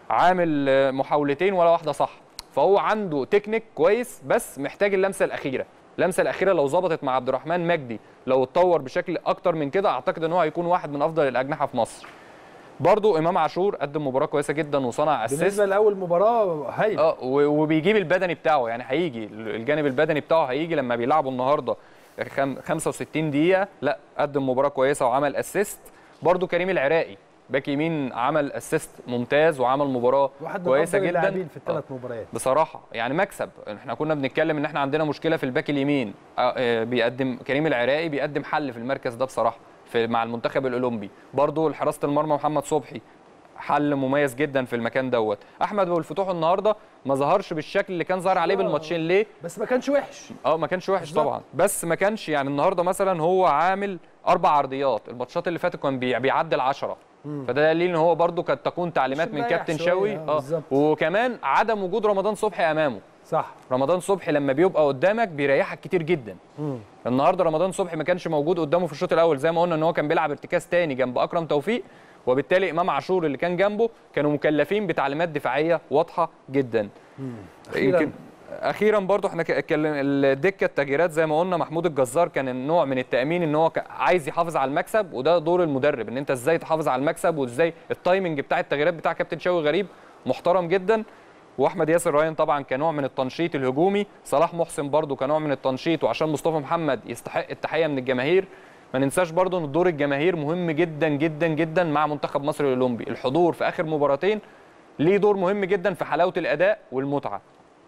عامل آه، محاولتين ولا واحده صح فهو عنده تكنيك كويس بس محتاج اللمسه الاخيره اللمسه الاخيره لو ظبطت مع عبد الرحمن مجدي لو اتطور بشكل اكتر من كده اعتقد ان هو هيكون واحد من افضل الاجنحه في مصر برضو امام عاشور قدم مباراه كويسه جدا وصنع اسيست بالنسبه لاول مباراه هايل اه و- وبيجيب البدني بتاعه يعني هيجي الجانب البدني بتاعه هيجي لما بيلعبوا النهارده خم- 65 دقيقه لا قدم مباراه كويسه وعمل اسيست برضو كريم العراقي باك يمين عمل اسيست ممتاز وعمل مباراه واحد من كويسه افضل جدا اللاعبين في آه. الثلاث مباريات بصراحه يعني مكسب احنا كنا بنتكلم ان احنا عندنا مشكله في الباك اليمين آه، آه، بيقدم كريم العراقي بيقدم حل في المركز ده بصراحه في مع المنتخب الاولمبي برضو حراسه المرمى محمد صبحي حل مميز جدا في المكان دوت احمد ابو الفتوح النهارده ما ظهرش بالشكل اللي كان ظاهر عليه بالماتشين ليه بس ما كانش وحش اه ما كانش وحش بالظبط. طبعا بس ما كانش يعني النهارده مثلا هو عامل اربع عرضيات الماتشات اللي فاتت كان بي- بيعدل 10 فده دليل ان هو برضو كانت تكون تعليمات مش من مريح كابتن شوية، شوقي آه، اه بالظبط. وكمان عدم وجود رمضان صبحي امامه صح رمضان صبحي لما بيبقى قدامك بيريحك كتير جدا النهارده رمضان صبحي ما كانش موجود قدامه في الشوط الاول زي ما قلنا ان هو كان بيلعب ارتكاز تاني جنب اكرم توفيق وبالتالي امام عاشور اللي كان جنبه كانوا مكلفين بتعليمات دفاعيه واضحه جدا أخيراً. يمكن اخيرا برضو احنا ك- اتكلم الدكه التغييرات زي ما قلنا محمود الجزار كان النوع من التامين ان هو ك- عايز يحافظ على المكسب وده دور المدرب ان انت ازاي تحافظ على المكسب وازاي التايمنج بتاع التغييرات بتاع كابتن شوقي غريب محترم جدا واحمد ياسر ريان طبعا كنوع من التنشيط الهجومي صلاح محسن برضو كنوع من التنشيط وعشان مصطفى محمد يستحق التحيه من الجماهير ما ننساش برضو ان دور الجماهير مهم جدا جدا جدا مع منتخب مصر الاولمبي الحضور في اخر مباراتين ليه دور مهم جدا في حلاوه الاداء والمتعه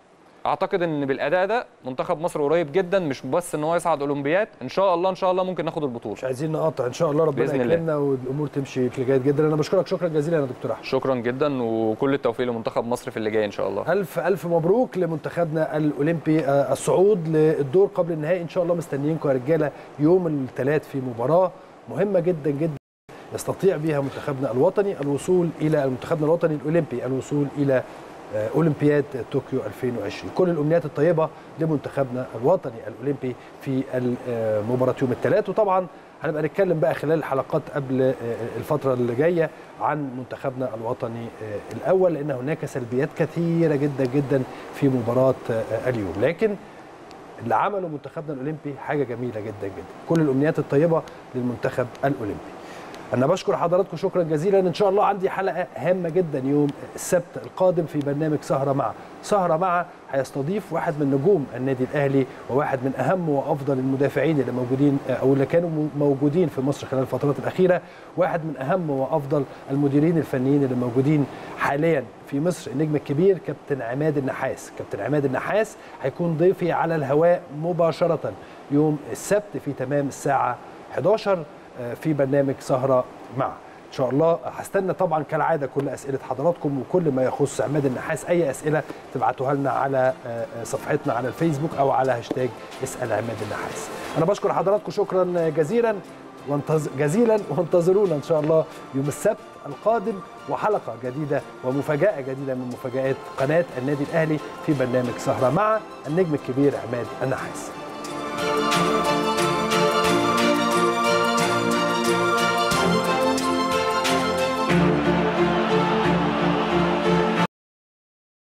اعتقد ان بالاداء ده منتخب مصر قريب جدا مش بس ان هو يصعد اولمبياد ان شاء الله ان شاء الله ممكن ناخد البطوله مش عايزين نقاطع ان شاء الله ربنا بإذن الله. يكرمنا والامور تمشي في جيد جدا انا بشكرك شكرا جزيلا يا دكتور احمد شكرا جدا وكل التوفيق لمنتخب مصر في اللي جاي ان شاء الله الف الف مبروك لمنتخبنا الاولمبي آه، الصعود للدور قبل النهائي ان شاء الله مستنيينكم يا رجاله يوم الثلاث في مباراه مهمه جدا جدا يستطيع بها منتخبنا الوطني الوصول الى منتخبنا الوطني الاولمبي الوصول الى آه، اولمبياد طوكيو 2020 كل الامنيات الطيبه لمنتخبنا الوطني الاولمبي في مباراه يوم الثلاث وطبعا هنبقى نتكلم بقى خلال الحلقات قبل آه، الفتره اللي جايه عن منتخبنا الوطني آه، الاول لان هناك سلبيات كثيره جدا جدا في مباراه آه، اليوم لكن اللي عمله منتخبنا الاولمبي حاجه جميله جدا جدا كل الامنيات الطيبه للمنتخب الاولمبي انا بشكر حضراتكم شكرا جزيلا ان شاء الله عندي حلقه هامه جدا يوم السبت القادم في برنامج سهره مع سهره مع هيستضيف واحد من نجوم النادي الاهلي وواحد من اهم وافضل المدافعين اللي موجودين او اللي كانوا موجودين في مصر خلال الفترات الاخيره واحد من اهم وافضل المديرين الفنيين اللي موجودين حاليا في مصر النجم الكبير كابتن عماد النحاس كابتن عماد النحاس هيكون ضيفي على الهواء مباشره يوم السبت في تمام الساعه 11 في برنامج سهره مع ان شاء الله هستنى طبعا كالعاده كل اسئله حضراتكم وكل ما يخص عماد النحاس اي اسئله تبعتوها لنا على صفحتنا على الفيسبوك او على هاشتاج اسال عماد النحاس انا بشكر حضراتكم شكرا جزيلا وانتظ... جزيلا وانتظرونا ان شاء الله يوم السبت القادم وحلقه جديده ومفاجاه جديده من مفاجات قناه النادي الاهلي في برنامج سهره مع النجم الكبير عماد النحاس